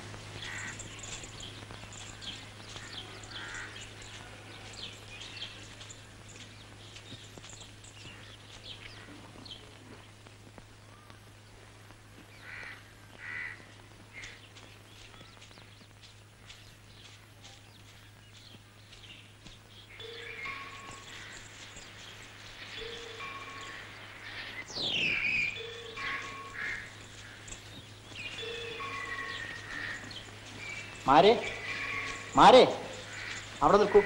മാരെ മാരെ അവിടെ നിൽക്കൂ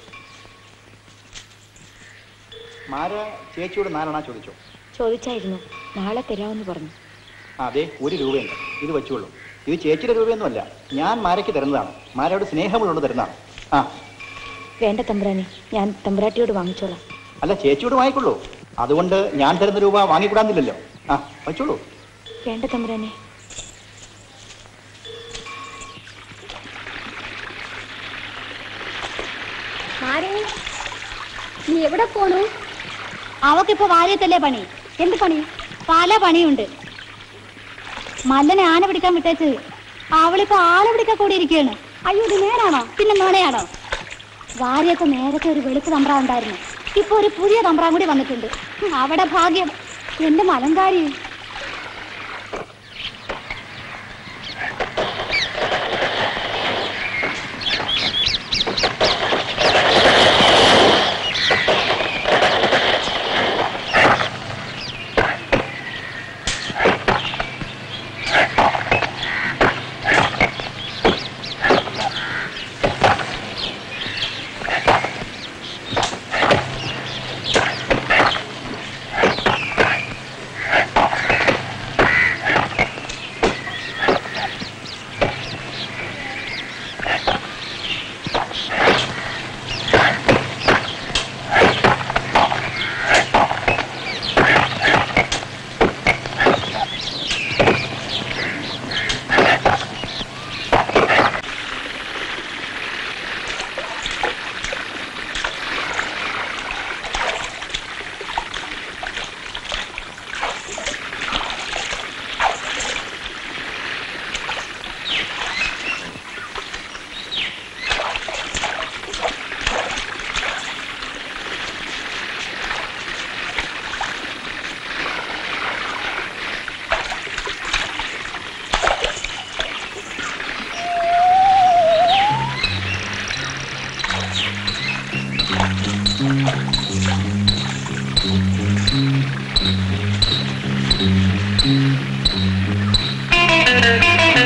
മാര ചേച്ചിയോട് നാലെണ്ണ ചോദിച്ചോ ചോദിച്ചായിരുന്നു നാളെ തരാമെന്ന് പറഞ്ഞു ആ അതെ ഒരു രൂപയുണ്ട് ഇത് വെച്ചോളൂ ഇത് ചേച്ചിയുടെ രൂപയൊന്നുമല്ല ഞാൻ മാരയ്ക്ക് തരുന്നതാണ് മാരയോട് സ്നേഹമുള്ളതുകൊണ്ട് തരുന്നതാണ് ആ വേണ്ട തമ്പ്രാനെ ഞാൻ തമ്പ്രാട്ടിയോട് വാങ്ങിച്ചോളാം അല്ല ചേച്ചിയോട് വാങ്ങിക്കൊള്ളൂ അതുകൊണ്ട് ഞാൻ തരുന്ന രൂപ വാങ്ങിക്കൂടാന്നില്ലല്ലോ ആ വെച്ചോളൂ വേണ്ട തമ്പ്രാനെ ആരെ നീ എവിടെ പോണു അവക്കിപ്പോ വാര്യത്തല്ലേ പണി എന്ത് പണി പല പണിയുണ്ട് മല്ലനെ ആന പിടിക്കാൻ വിട്ടേച്ച് അവളിപ്പോ ആളെ പിടിക്കാൻ കൂടിയിരിക്കുകയാണ് അയ്യോ ഇത് നേരാണോ പിന്നെ നോണയാണോ വാര്യത്ത് നേരത്തെ ഒരു വെളുപ്പ് തമ്പ്ര ഉണ്ടായിരുന്നു ഇപ്പൊ ഒരു പുതിയ തമ്പ്രാൻ കൂടി വന്നിട്ടുണ്ട് അവിടെ ഭാഗ്യം എന്റെ മലങ്കാരി ആ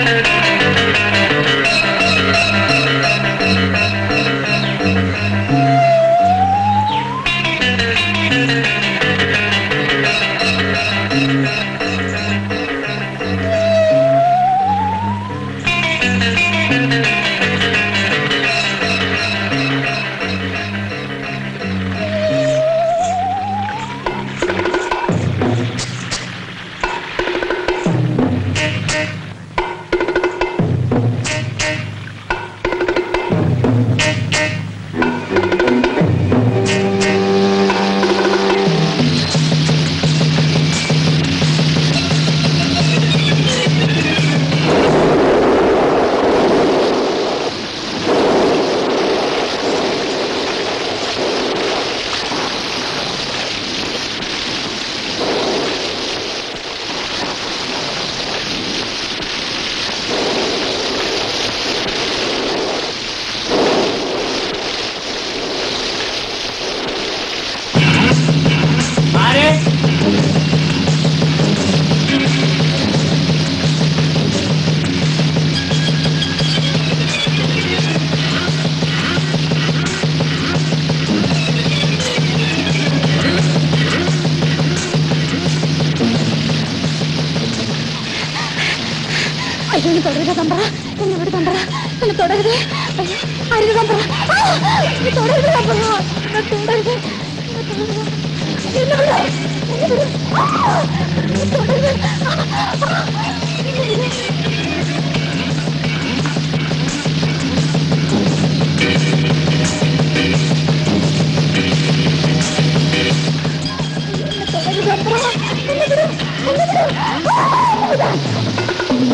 അയ്യോ എന്നെ തുടരുക തമ്പ്ര എന്നെ ഇവിടെ തമ്പ്ര എന്നെ തുടരുത് അയ്യോ അരുത് തമ്പ്ര ആ, എന്നെ തുടരുത് തമ്പ്ര എന്നെ തുടരുത് എന്നെ തുടരുത്. എന്നെ വിട്. എന്നെ വിട്. ആ, എന്നെ തുടരുത്. ആ, ആ, എന്നെ വിട്. എന്നെ തുടരുത് തമ്പ്ര. എന്നെ വിട്. എന്നെ വിട്. ആ,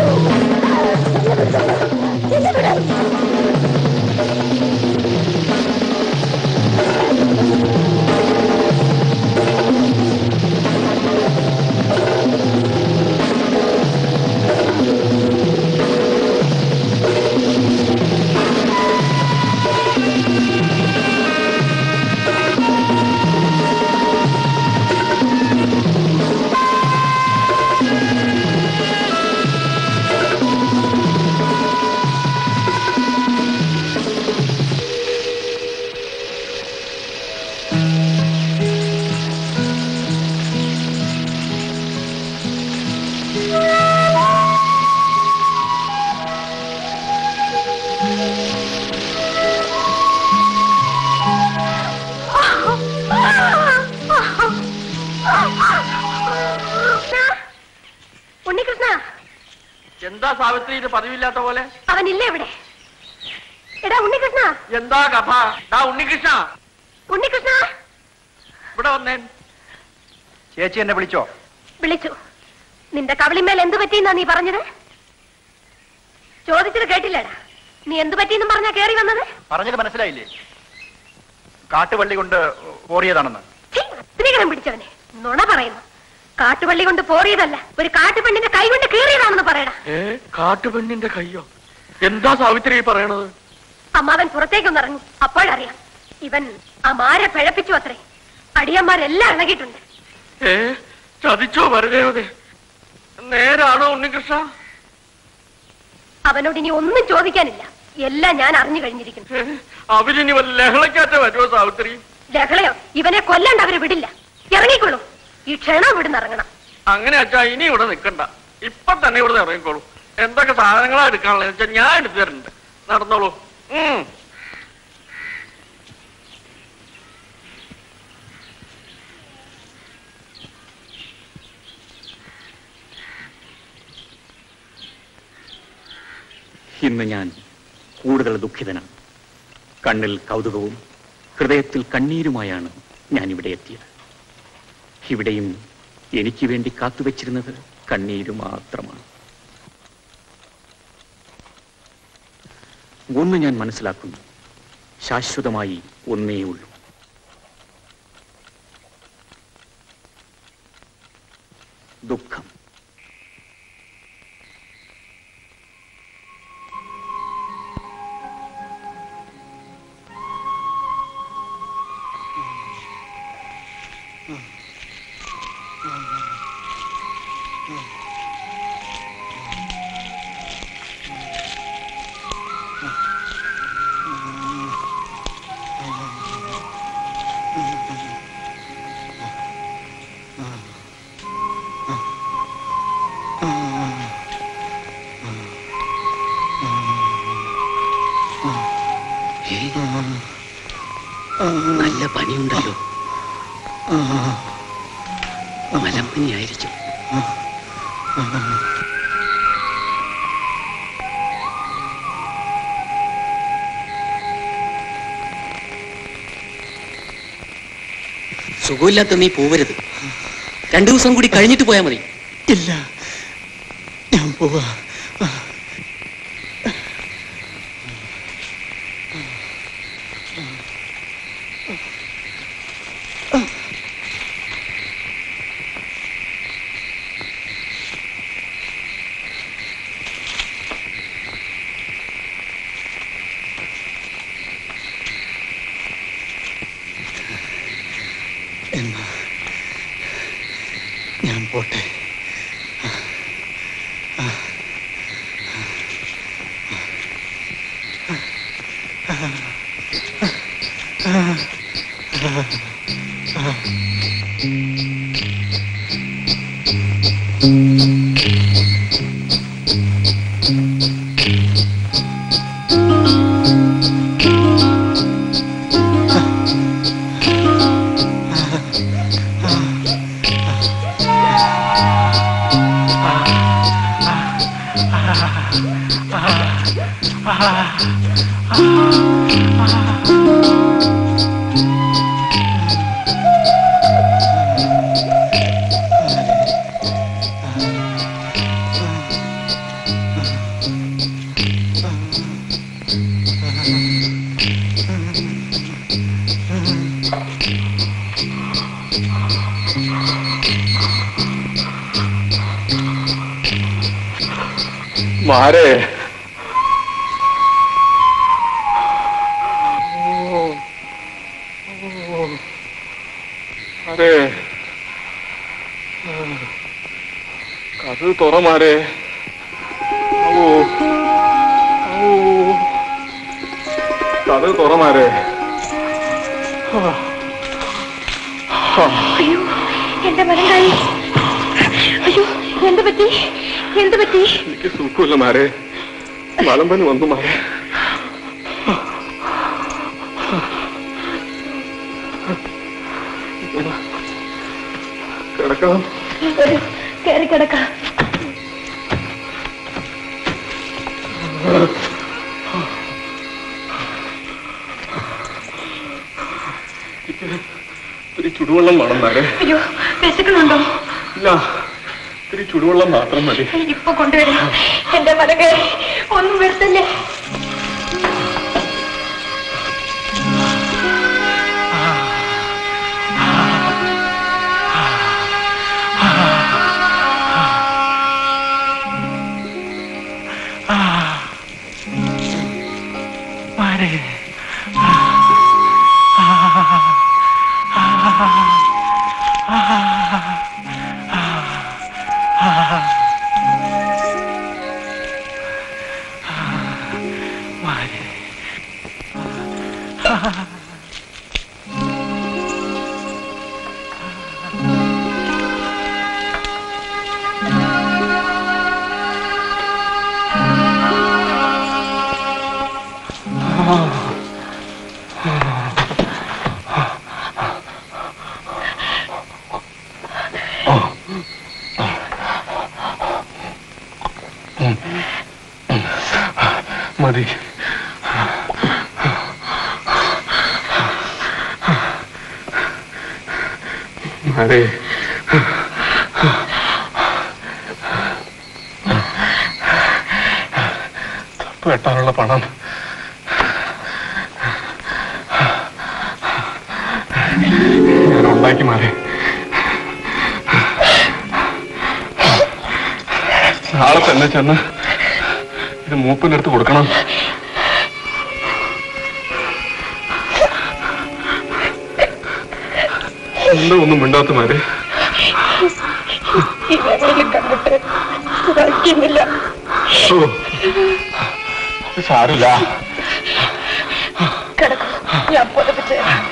ഉണ്ണികൃഷ്ണ എന്താ സാവിത്രി ഇത് പതിവില്ലാത്ത പോലെ അവനില്ലേ ഇവിടെ എടാ ഉണ്ണികൃഷ്ണ എന്താ കഥ ഡാ ഉണ്ണികൃഷ്ണ ഉണ്ണികൃഷ്ണ ഇവിടെ വന്നേൻ ചേച്ചി എന്നെ വിളിച്ചോ വിളിച്ചു നിന്റെ കവളിമേൽ എന്തു പറ്റിയെന്നാ നീ പറഞ്ഞത് ചോദിച്ചത് കേട്ടില്ലടാ നീ എന്തു പറ്റിയെന്നും പറഞ്ഞാ കേറി വന്നത് പറഞ്ഞത് മനസ്സിലായില്ലേ കാട്ടുവള്ളി കൊണ്ട് ഓറിയതാണെന്ന് സ്ത്രീകരം പിടിച്ചവനെ നുണ പറയുന്നു കാട്ടുപള്ളി കൊണ്ട് പോറിയതല്ല ഒരു കാട്ടുപെണ്ണിന്റെ കൈ കൊണ്ട് കീറിയതാണെന്ന് പറയടാ ഏ കാട്ടുപെണ്ണിന്റെ കയ്യോ എന്താ സാവിത്രി ഈ പറയണത് അമ്മാവൻ പുറത്തേക്കൊന്ന് ഇറങ്ങി അപ്പോഴറിയാം ഇവൻ ആ മാരെ പിഴപ്പിച്ചു അത്രേ അടിയന്മാരെല്ലാം ഇളകിയിട്ടുണ്ട് ഏ ചതിച്ചോ വരദേവതേ നേരാണോ ഉണ്ണികൃഷ്ണ അവനോട് ഇനി ഒന്നും ചോദിക്കാനില്ല എല്ലാം ഞാൻ അറിഞ്ഞു കഴിഞ്ഞിരിക്കുന്നു അവരിനി വല്ല ലഹളക്കാറ്റ വരുമോ സാവിത്രി ലഹളയോ ഇവനെ കൊല്ലണ്ട അവരെ വിടില്ല ഇറങ്ങിക്കൊള്ളൂ ഈ ക്ഷണം ഇവിടുന്ന് ഇറങ്ങണം അങ്ങനെ അച്ഛാ ഇനി ഇവിടെ നിൽക്കണ്ട ഇപ്പൊ തന്നെ ഇവിടെ ഇറങ്ങിക്കോളൂ എന്തൊക്കെ സാധനങ്ങളാ എടുക്കാനുള്ളത് വെച്ചാൽ ഞാൻ എടുത്തു തരുന്നുണ്ട് നടന്നോളൂ ഉം ഇന്ന് ഞാൻ കൂടുതൽ ദുഃഖിതനാണ് കണ്ണിൽ കൗതുകവും ഹൃദയത്തിൽ കണ്ണീരുമായാണ് ഞാൻ ഇവിടെ എത്തിയത് ഇവിടെയും എനിക്ക് വേണ്ടി കാത്തുവച്ചിരുന്നത് കണ്ണീര് മാത്രമാണ് ഒന്ന് ഞാൻ മനസ്സിലാക്കുന്നു ശാശ്വതമായി ഒന്നേ ഉള്ളൂ ദുഃഖം നല്ല പനിയുണ്ടല്ലോ മലമ്പനിയായിരിക്കും സുഖമില്ലാത്ത നീ പോവരുത് രണ്ടു ദിവസം കൂടി കഴിഞ്ഞിട്ട് പോയാൽ മതി ഇല്ല ഞാൻ പോവാ എന്നാ ഞാൻ പോട്ടെ മാരെ അതെ അത് തുറ മാരെ ഓ ഓ അത് തുറ മാരെ അയ്യോ എന്റെ മരം കായി അയ്യോ എന്ത് പറ്റി എന്ത് പറ്റി എനിക്ക് സുഖമില്ല മാരെ മലമ്പന് വന്നു മാരെ കിടക്കണം വരൂ, കേറി കിടക്കാം ഇത്തിരി ചുടുവെള്ളം വേണം മാരെ അയ്യോ വിശക്കണുണ്ടോ ഇല്ല ഇത്തിരി ചുടുവെള്ളം മാത്രം മതി ഇപ്പൊ കൊണ്ടുവരാം എന്റെ മരം കയറി ഒന്നും വരുത്തല്ലേ മാരെ മാരെ മതി മാരെ തപ്പ് വെട്ടാനുള്ള പണം ഞാൻ ഉണ്ടാക്കി മാറി നാളെ തന്നെ ചെന്ന് ഇത് മൂപ്പിനടുത്ത് കൊടുക്കണം എന്താ ഒന്നും മിണ്ടാത്ത മാരെ ഈ വേളയിൽ കണ്ടിട്ട് സഹിക്കുന്നില്ല ഓ അത് സാരില്ല കിടക്കും ഞാൻ പുതപ്പിച്ച് തരാം.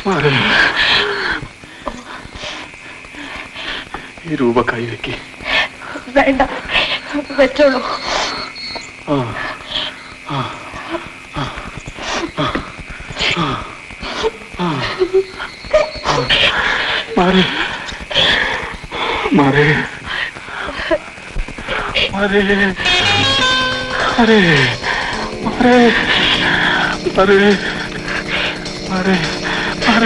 മാറി ഈ രൂപ കൈവയ്ക്ക് വേണ്ട വെച്ചോളൂ ആ ആ ആ ആ ആ ആ മാറി മാറി മാറി മാറി മാറി മാറി മാറി മാറി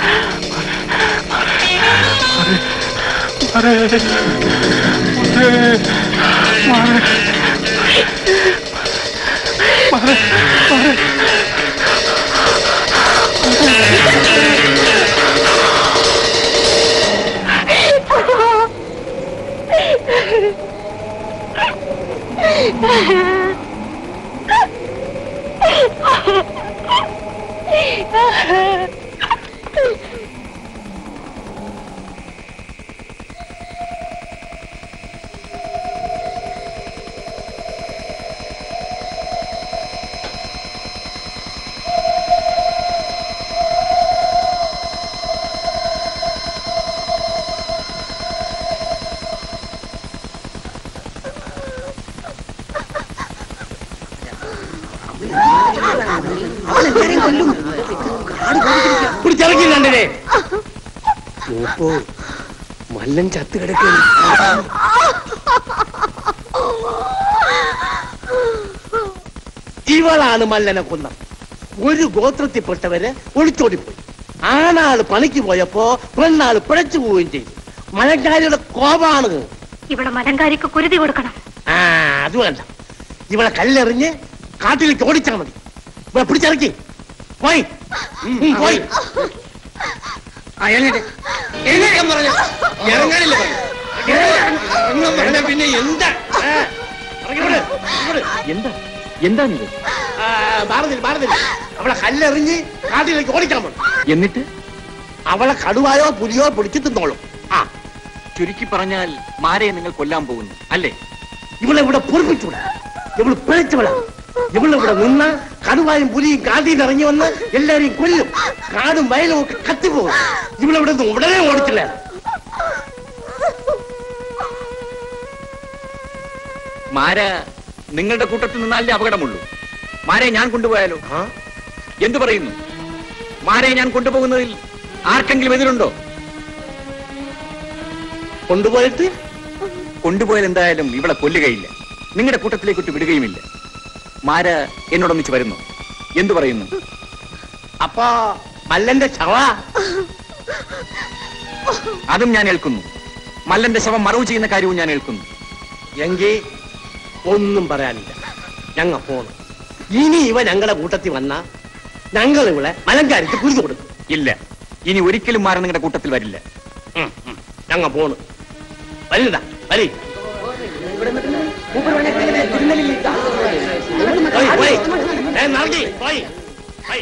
പിടിച്ചിറക്കി രണ്ടിനെ മൂപ്പോ മല്ലൻ ചത്ത് കിടക്കുന്നു ഇവളാണ് മല്ലനെ കൊന്നത് ഒരു ഗോത്രത്തിൽപ്പെട്ടവര് ഒളിച്ചോടിപ്പോയി ആണാള് പണിക്ക് പോയപ്പോ പെണ്ണാള് പിഴച്ചു പോവുകയും ചെയ്തു മലങ്കാരിയുടെ കോപാണ് ഇവിടെ മലങ്കാരിക്ക് കുരുതി കൊടുക്കണം ആ അത് വേണ്ട ഇവളെ കല്ലെറിഞ്ഞ് കാട്ടിലേക്ക് ഓടിച്ചാ മതി ഇവളെ പിടിച്ചിറക്കി പോയി ഉം, ഉം, പോയി ആ എഴുന്നേറ്റ് എഴുന്നേക്കാൻ പറഞ്ഞു ഇറങ്ങാനില്ല പറഞ്ഞു ഇറങ്ങാൻ പറഞ്ഞ പിന്നെ എന്താ ആ, ഇറങ്ങി വിട്, വിട്. എന്താ എന്താണിത് ആ, മാറുന്നില്ല മാറുന്നില്ല അവളെ കല്ലെറിഞ്ഞ് കാട്ടിലേക്ക് ഓടിക്കാൻ മതി എന്നിട്ട് അവളെ കടുവായോ പുലിയോ പിടിച്ചു തിന്നോളും ആ ചുരുക്കി പറഞ്ഞാൽ മാരയെ നിങ്ങൾ കൊല്ലാൻ പോകുന്നു അല്ലേ ഇവളെ ഇവിടെ പൊറിപ്പിച്ചൂടാ ഇവള് പിഴച്ചവളാ ഇവളിവിടെ നിന്ന കടുവായും പുലിയും കാട്ടിൽ നിന്ന് ഇറങ്ങി വന്ന് എല്ലാരെയും കൊല്ലും കാടും വയലും ഒക്കെ കത്തിപ്പോകും ഇവളിവിടെ നിന്ന് ഉടനെ ഓടിച്ചില്ല മാര നിങ്ങളുടെ കൂട്ടത്തിൽ നിന്നാലേ അപകടമുള്ളൂ മാരെ ഞാൻ കൊണ്ടുപോയാലോ എന്തു പറയുന്നു മാരെ ഞാൻ കൊണ്ടുപോകുന്നതിൽ ആർക്കെങ്കിലും എതിരുണ്ടോ കൊണ്ടുപോയിട്ട് കൊണ്ടുപോയാൽ എന്തായാലും ഇവിടെ കൊല്ലുകയില്ല നിങ്ങളുടെ കൂട്ടത്തിലേക്ക് ഇട്ട് വിടുകയുമില്ല മാര എന്നോടൊന്നിച്ച് വരുന്നു എന്തു പറയുന്നു അപ്പൊ മല്ലന്റെ ശവ അതും ഞാൻ ഏൽക്കുന്നു മല്ലന്റെ ശവം മറവ് ചെയ്യുന്ന കാര്യവും ഞാൻ ഏൽക്കുന്നു എങ്കിൽ ഒന്നും പറയാനില്ല ഞങ്ങ പോണം ഇനി ഇവ ഞങ്ങളുടെ കൂട്ടത്തിൽ വന്ന ഞങ്ങൾ ഇവിടെ മലങ്കാരിക്ക് കുരുതി കൊടുക്കും ഇല്ല ഇനി ഒരിക്കലും മാര നിങ്ങളുടെ കൂട്ടത്തിൽ വരില്ല ഞങ്ങ പോണ് വലുതാ വരി പോയി, പോയി. ഏ, നടക്കി, പോയി. പോയി.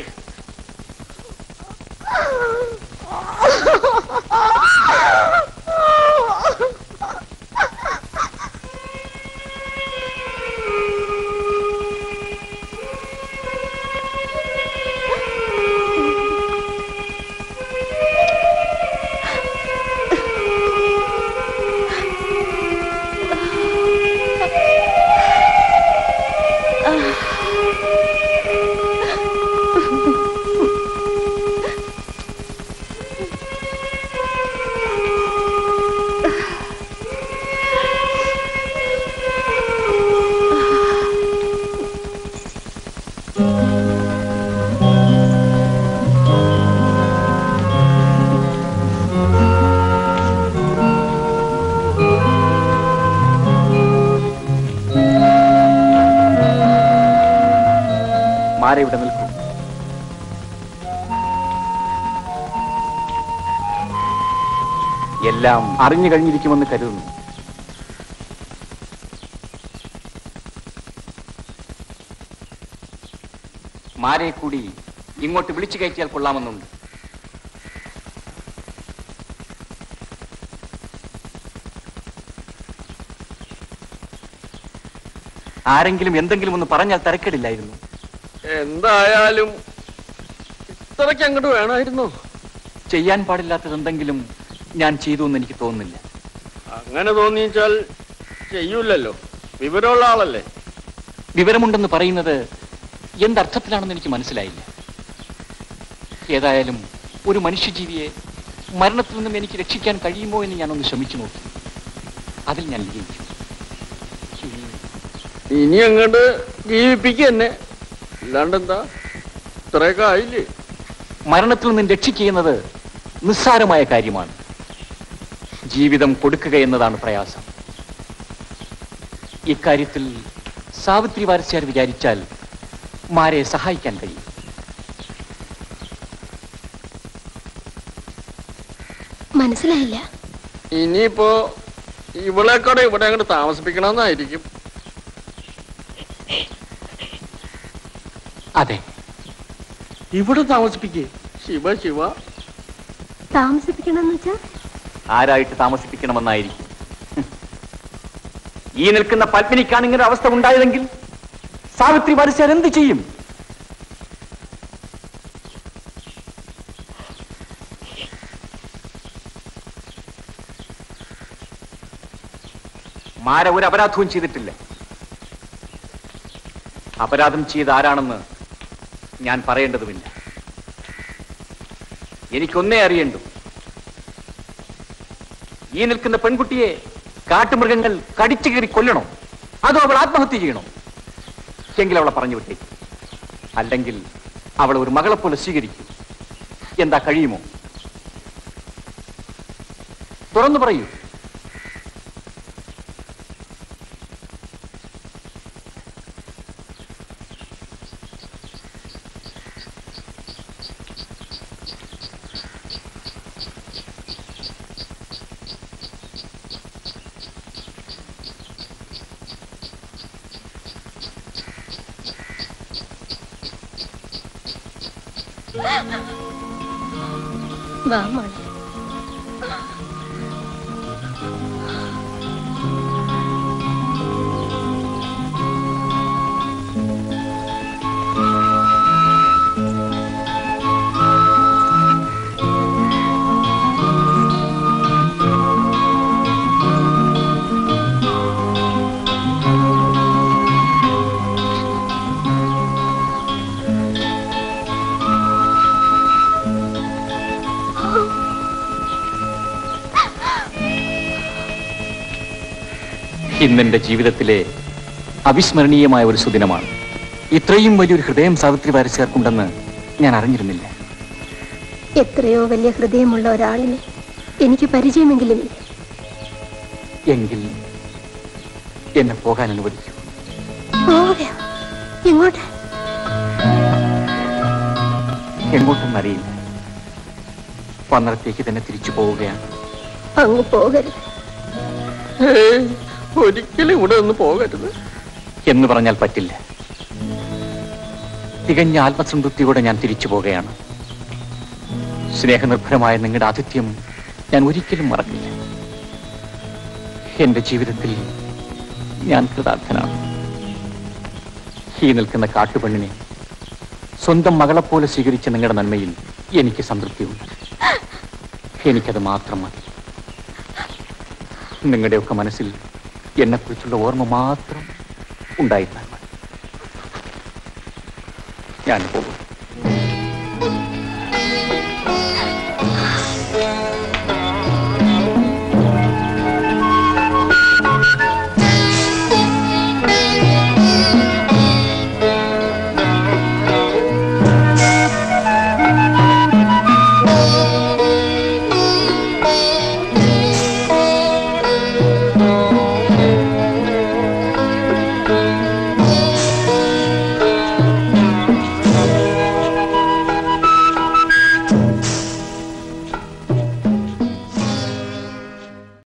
മാര ഇവിടെ നിൽക്കൂ എല്ലാം അറിഞ്ഞു കഴിഞ്ഞിരിക്കുമെന്ന് കരുതുന്നു മാരെ കൂടി ഇങ്ങോട്ട് വിളിച്ചു കയറ്റിയാൽ കൊള്ളാമെന്നുണ്ട് ആരെങ്കിലും എന്തെങ്കിലും ഒന്ന് പറഞ്ഞാൽ തിരക്കേടില്ലായിരുന്നു എന്തായാലും ഇത്രയ്ക്ക് അങ്ങോട്ട് വേണമായിരുന്നോ ചെയ്യാൻ പാടില്ലാത്തത് എന്തെങ്കിലും ഞാൻ ചെയ്തു എന്ന് എനിക്ക് തോന്നുന്നില്ല അങ്ങനെ തോന്നിച്ചാൽ ചെയ്യൂലല്ലോ വിവരമുള്ള ആളല്ലേ വിവരമുണ്ടെന്ന് പറയുന്നത് എന്തർത്ഥത്തിലാണെന്ന് എനിക്ക് മനസ്സിലായില്ല ഏതായാലും ഒരു മനുഷ്യജീവിയെ മരണത്തിൽ നിന്നും എനിക്ക് രക്ഷിക്കാൻ കഴിയുമോ എന്ന് ഞാനൊന്ന് ശ്രമിച്ചു നോക്കി അതിൽ ഞാൻ വിജയിച്ചു ഇനി അങ്ങോട്ട് ജീവിപ്പിക്കുക തന്നെ അല്ലാണ്ടെന്താ ഇത്രയൊക്കെ ആയില്ലേ മരണത്തിൽ നിന്നും രക്ഷിക്കുന്നത് നിസ്സാരമായ കാര്യമാണ് ജീവിതം കൊടുക്കുക എന്നതാണ് പ്രയാസം ഇക്കാര്യത്തിൽ സാവിത്രി വാരസ്യാർ വിചാരിച്ചാൽ മാരെ സഹായിക്കാൻ കഴിയും മനസ്സിലായില്ല ഇനിയിപ്പോ ഇവളെ കൂടെ ഇവിടെ അങ്ങോട്ട് താമസിപ്പിക്കണമെന്നായിരിക്കും അതെ ഇവിടെ താമസിപ്പിക്കേ ശിവ ശിവ താമസിപ്പിക്കണമെന്ന് വെച്ചാ ആരായിട്ട് താമസിപ്പിക്കണമെന്നായിരിക്കും ഹും. ഈ നിൽക്കുന്ന പത്മിനിക്കാണ് ഇങ്ങനെ അവസ്ഥ ഉണ്ടായതെങ്കിൽ സാവിത്രി വാരസ്യാർ എന്ത് ചെയ്യും മാര ഒരു അപരാധവും ചെയ്തിട്ടില്ല അപരാധം ചെയ്ത ആരാണെന്ന് ഞാൻ പറയേണ്ടതുമില്ല എനിക്കൊന്നേ അറിയണ്ടു ഈ നിൽക്കുന്ന പെൺകുട്ടിയെ കാട്ടുമൃഗങ്ങൾ കടിച്ചു കയറി കൊല്ലണോ അതോ അവൾ ആത്മഹത്യ ചെയ്യണോ എങ്കിൽ അവളെ പറഞ്ഞു വിട്ടേ അല്ലെങ്കിൽ അവളെ ഒരു മകളെ പോലെ സ്വീകരിക്കും എന്താ കഴിയുമോ തുറന്നു പറയൂ വാ മോളെ ഇന്നെന്റെ ജീവിതത്തിലെ അവിസ്മരണീയമായ ഒരു സുദിനമാണ് ഇത്രയും വലിയൊരു ഹൃദയം സാവിത്രി വാരസ്യാർക്കുണ്ടെന്ന് ഞാൻ അറിഞ്ഞിരുന്നില്ല എത്രയോ വലിയ ഹൃദയമുള്ള ഒരാളിനെ എനിക്ക് പരിചയമെങ്കിലും ഇല്ല. എങ്കിൽ എന്നെ പോകാൻ അനുവദിക്കൂ പോവുകയോ എങ്ങോട്ട് എങ്ങോട്ടെന്നറിയില്ല വന്നിടത്തേക്ക് തന്നെ തിരിച്ചു പോവുകയാണ് അങ്ങ് പോകരുത് ഏയ്, ഒരിക്കലും ഇവിടെ ഒന്ന് പോകരുത് എന്ന് പറഞ്ഞാൽ പറ്റില്ല തികഞ്ഞ ആത്മസംതൃപ്തിയോടെ ഞാൻ തിരിച്ചു പോകുകയാണ് സ്നേഹനിർഭരമായ നിങ്ങളുടെ ആതിഥ്യം ഞാൻ ഒരിക്കലും മറക്കില്ല എന്റെ ജീവിതത്തിൽ ഞാൻ കൃതാർത്ഥനാണ് ഈ നിൽക്കുന്ന കാട്ടുപെണ്ണിനെ സ്വന്തം മകളെപ്പോലെ സ്വീകരിച്ച നിങ്ങളുടെ നന്മയിൽ എനിക്ക് സംതൃപ്തിയുണ്ട് എനിക്കത് മാത്രം മതി നിങ്ങളുടെയൊക്കെ മനസ്സിൽ എന്നെക്കുറിച്ചുള്ള ഓർമ്മ മാത്രം ഉണ്ടായിരുന്നാൽ മതി ഞാൻ പോകും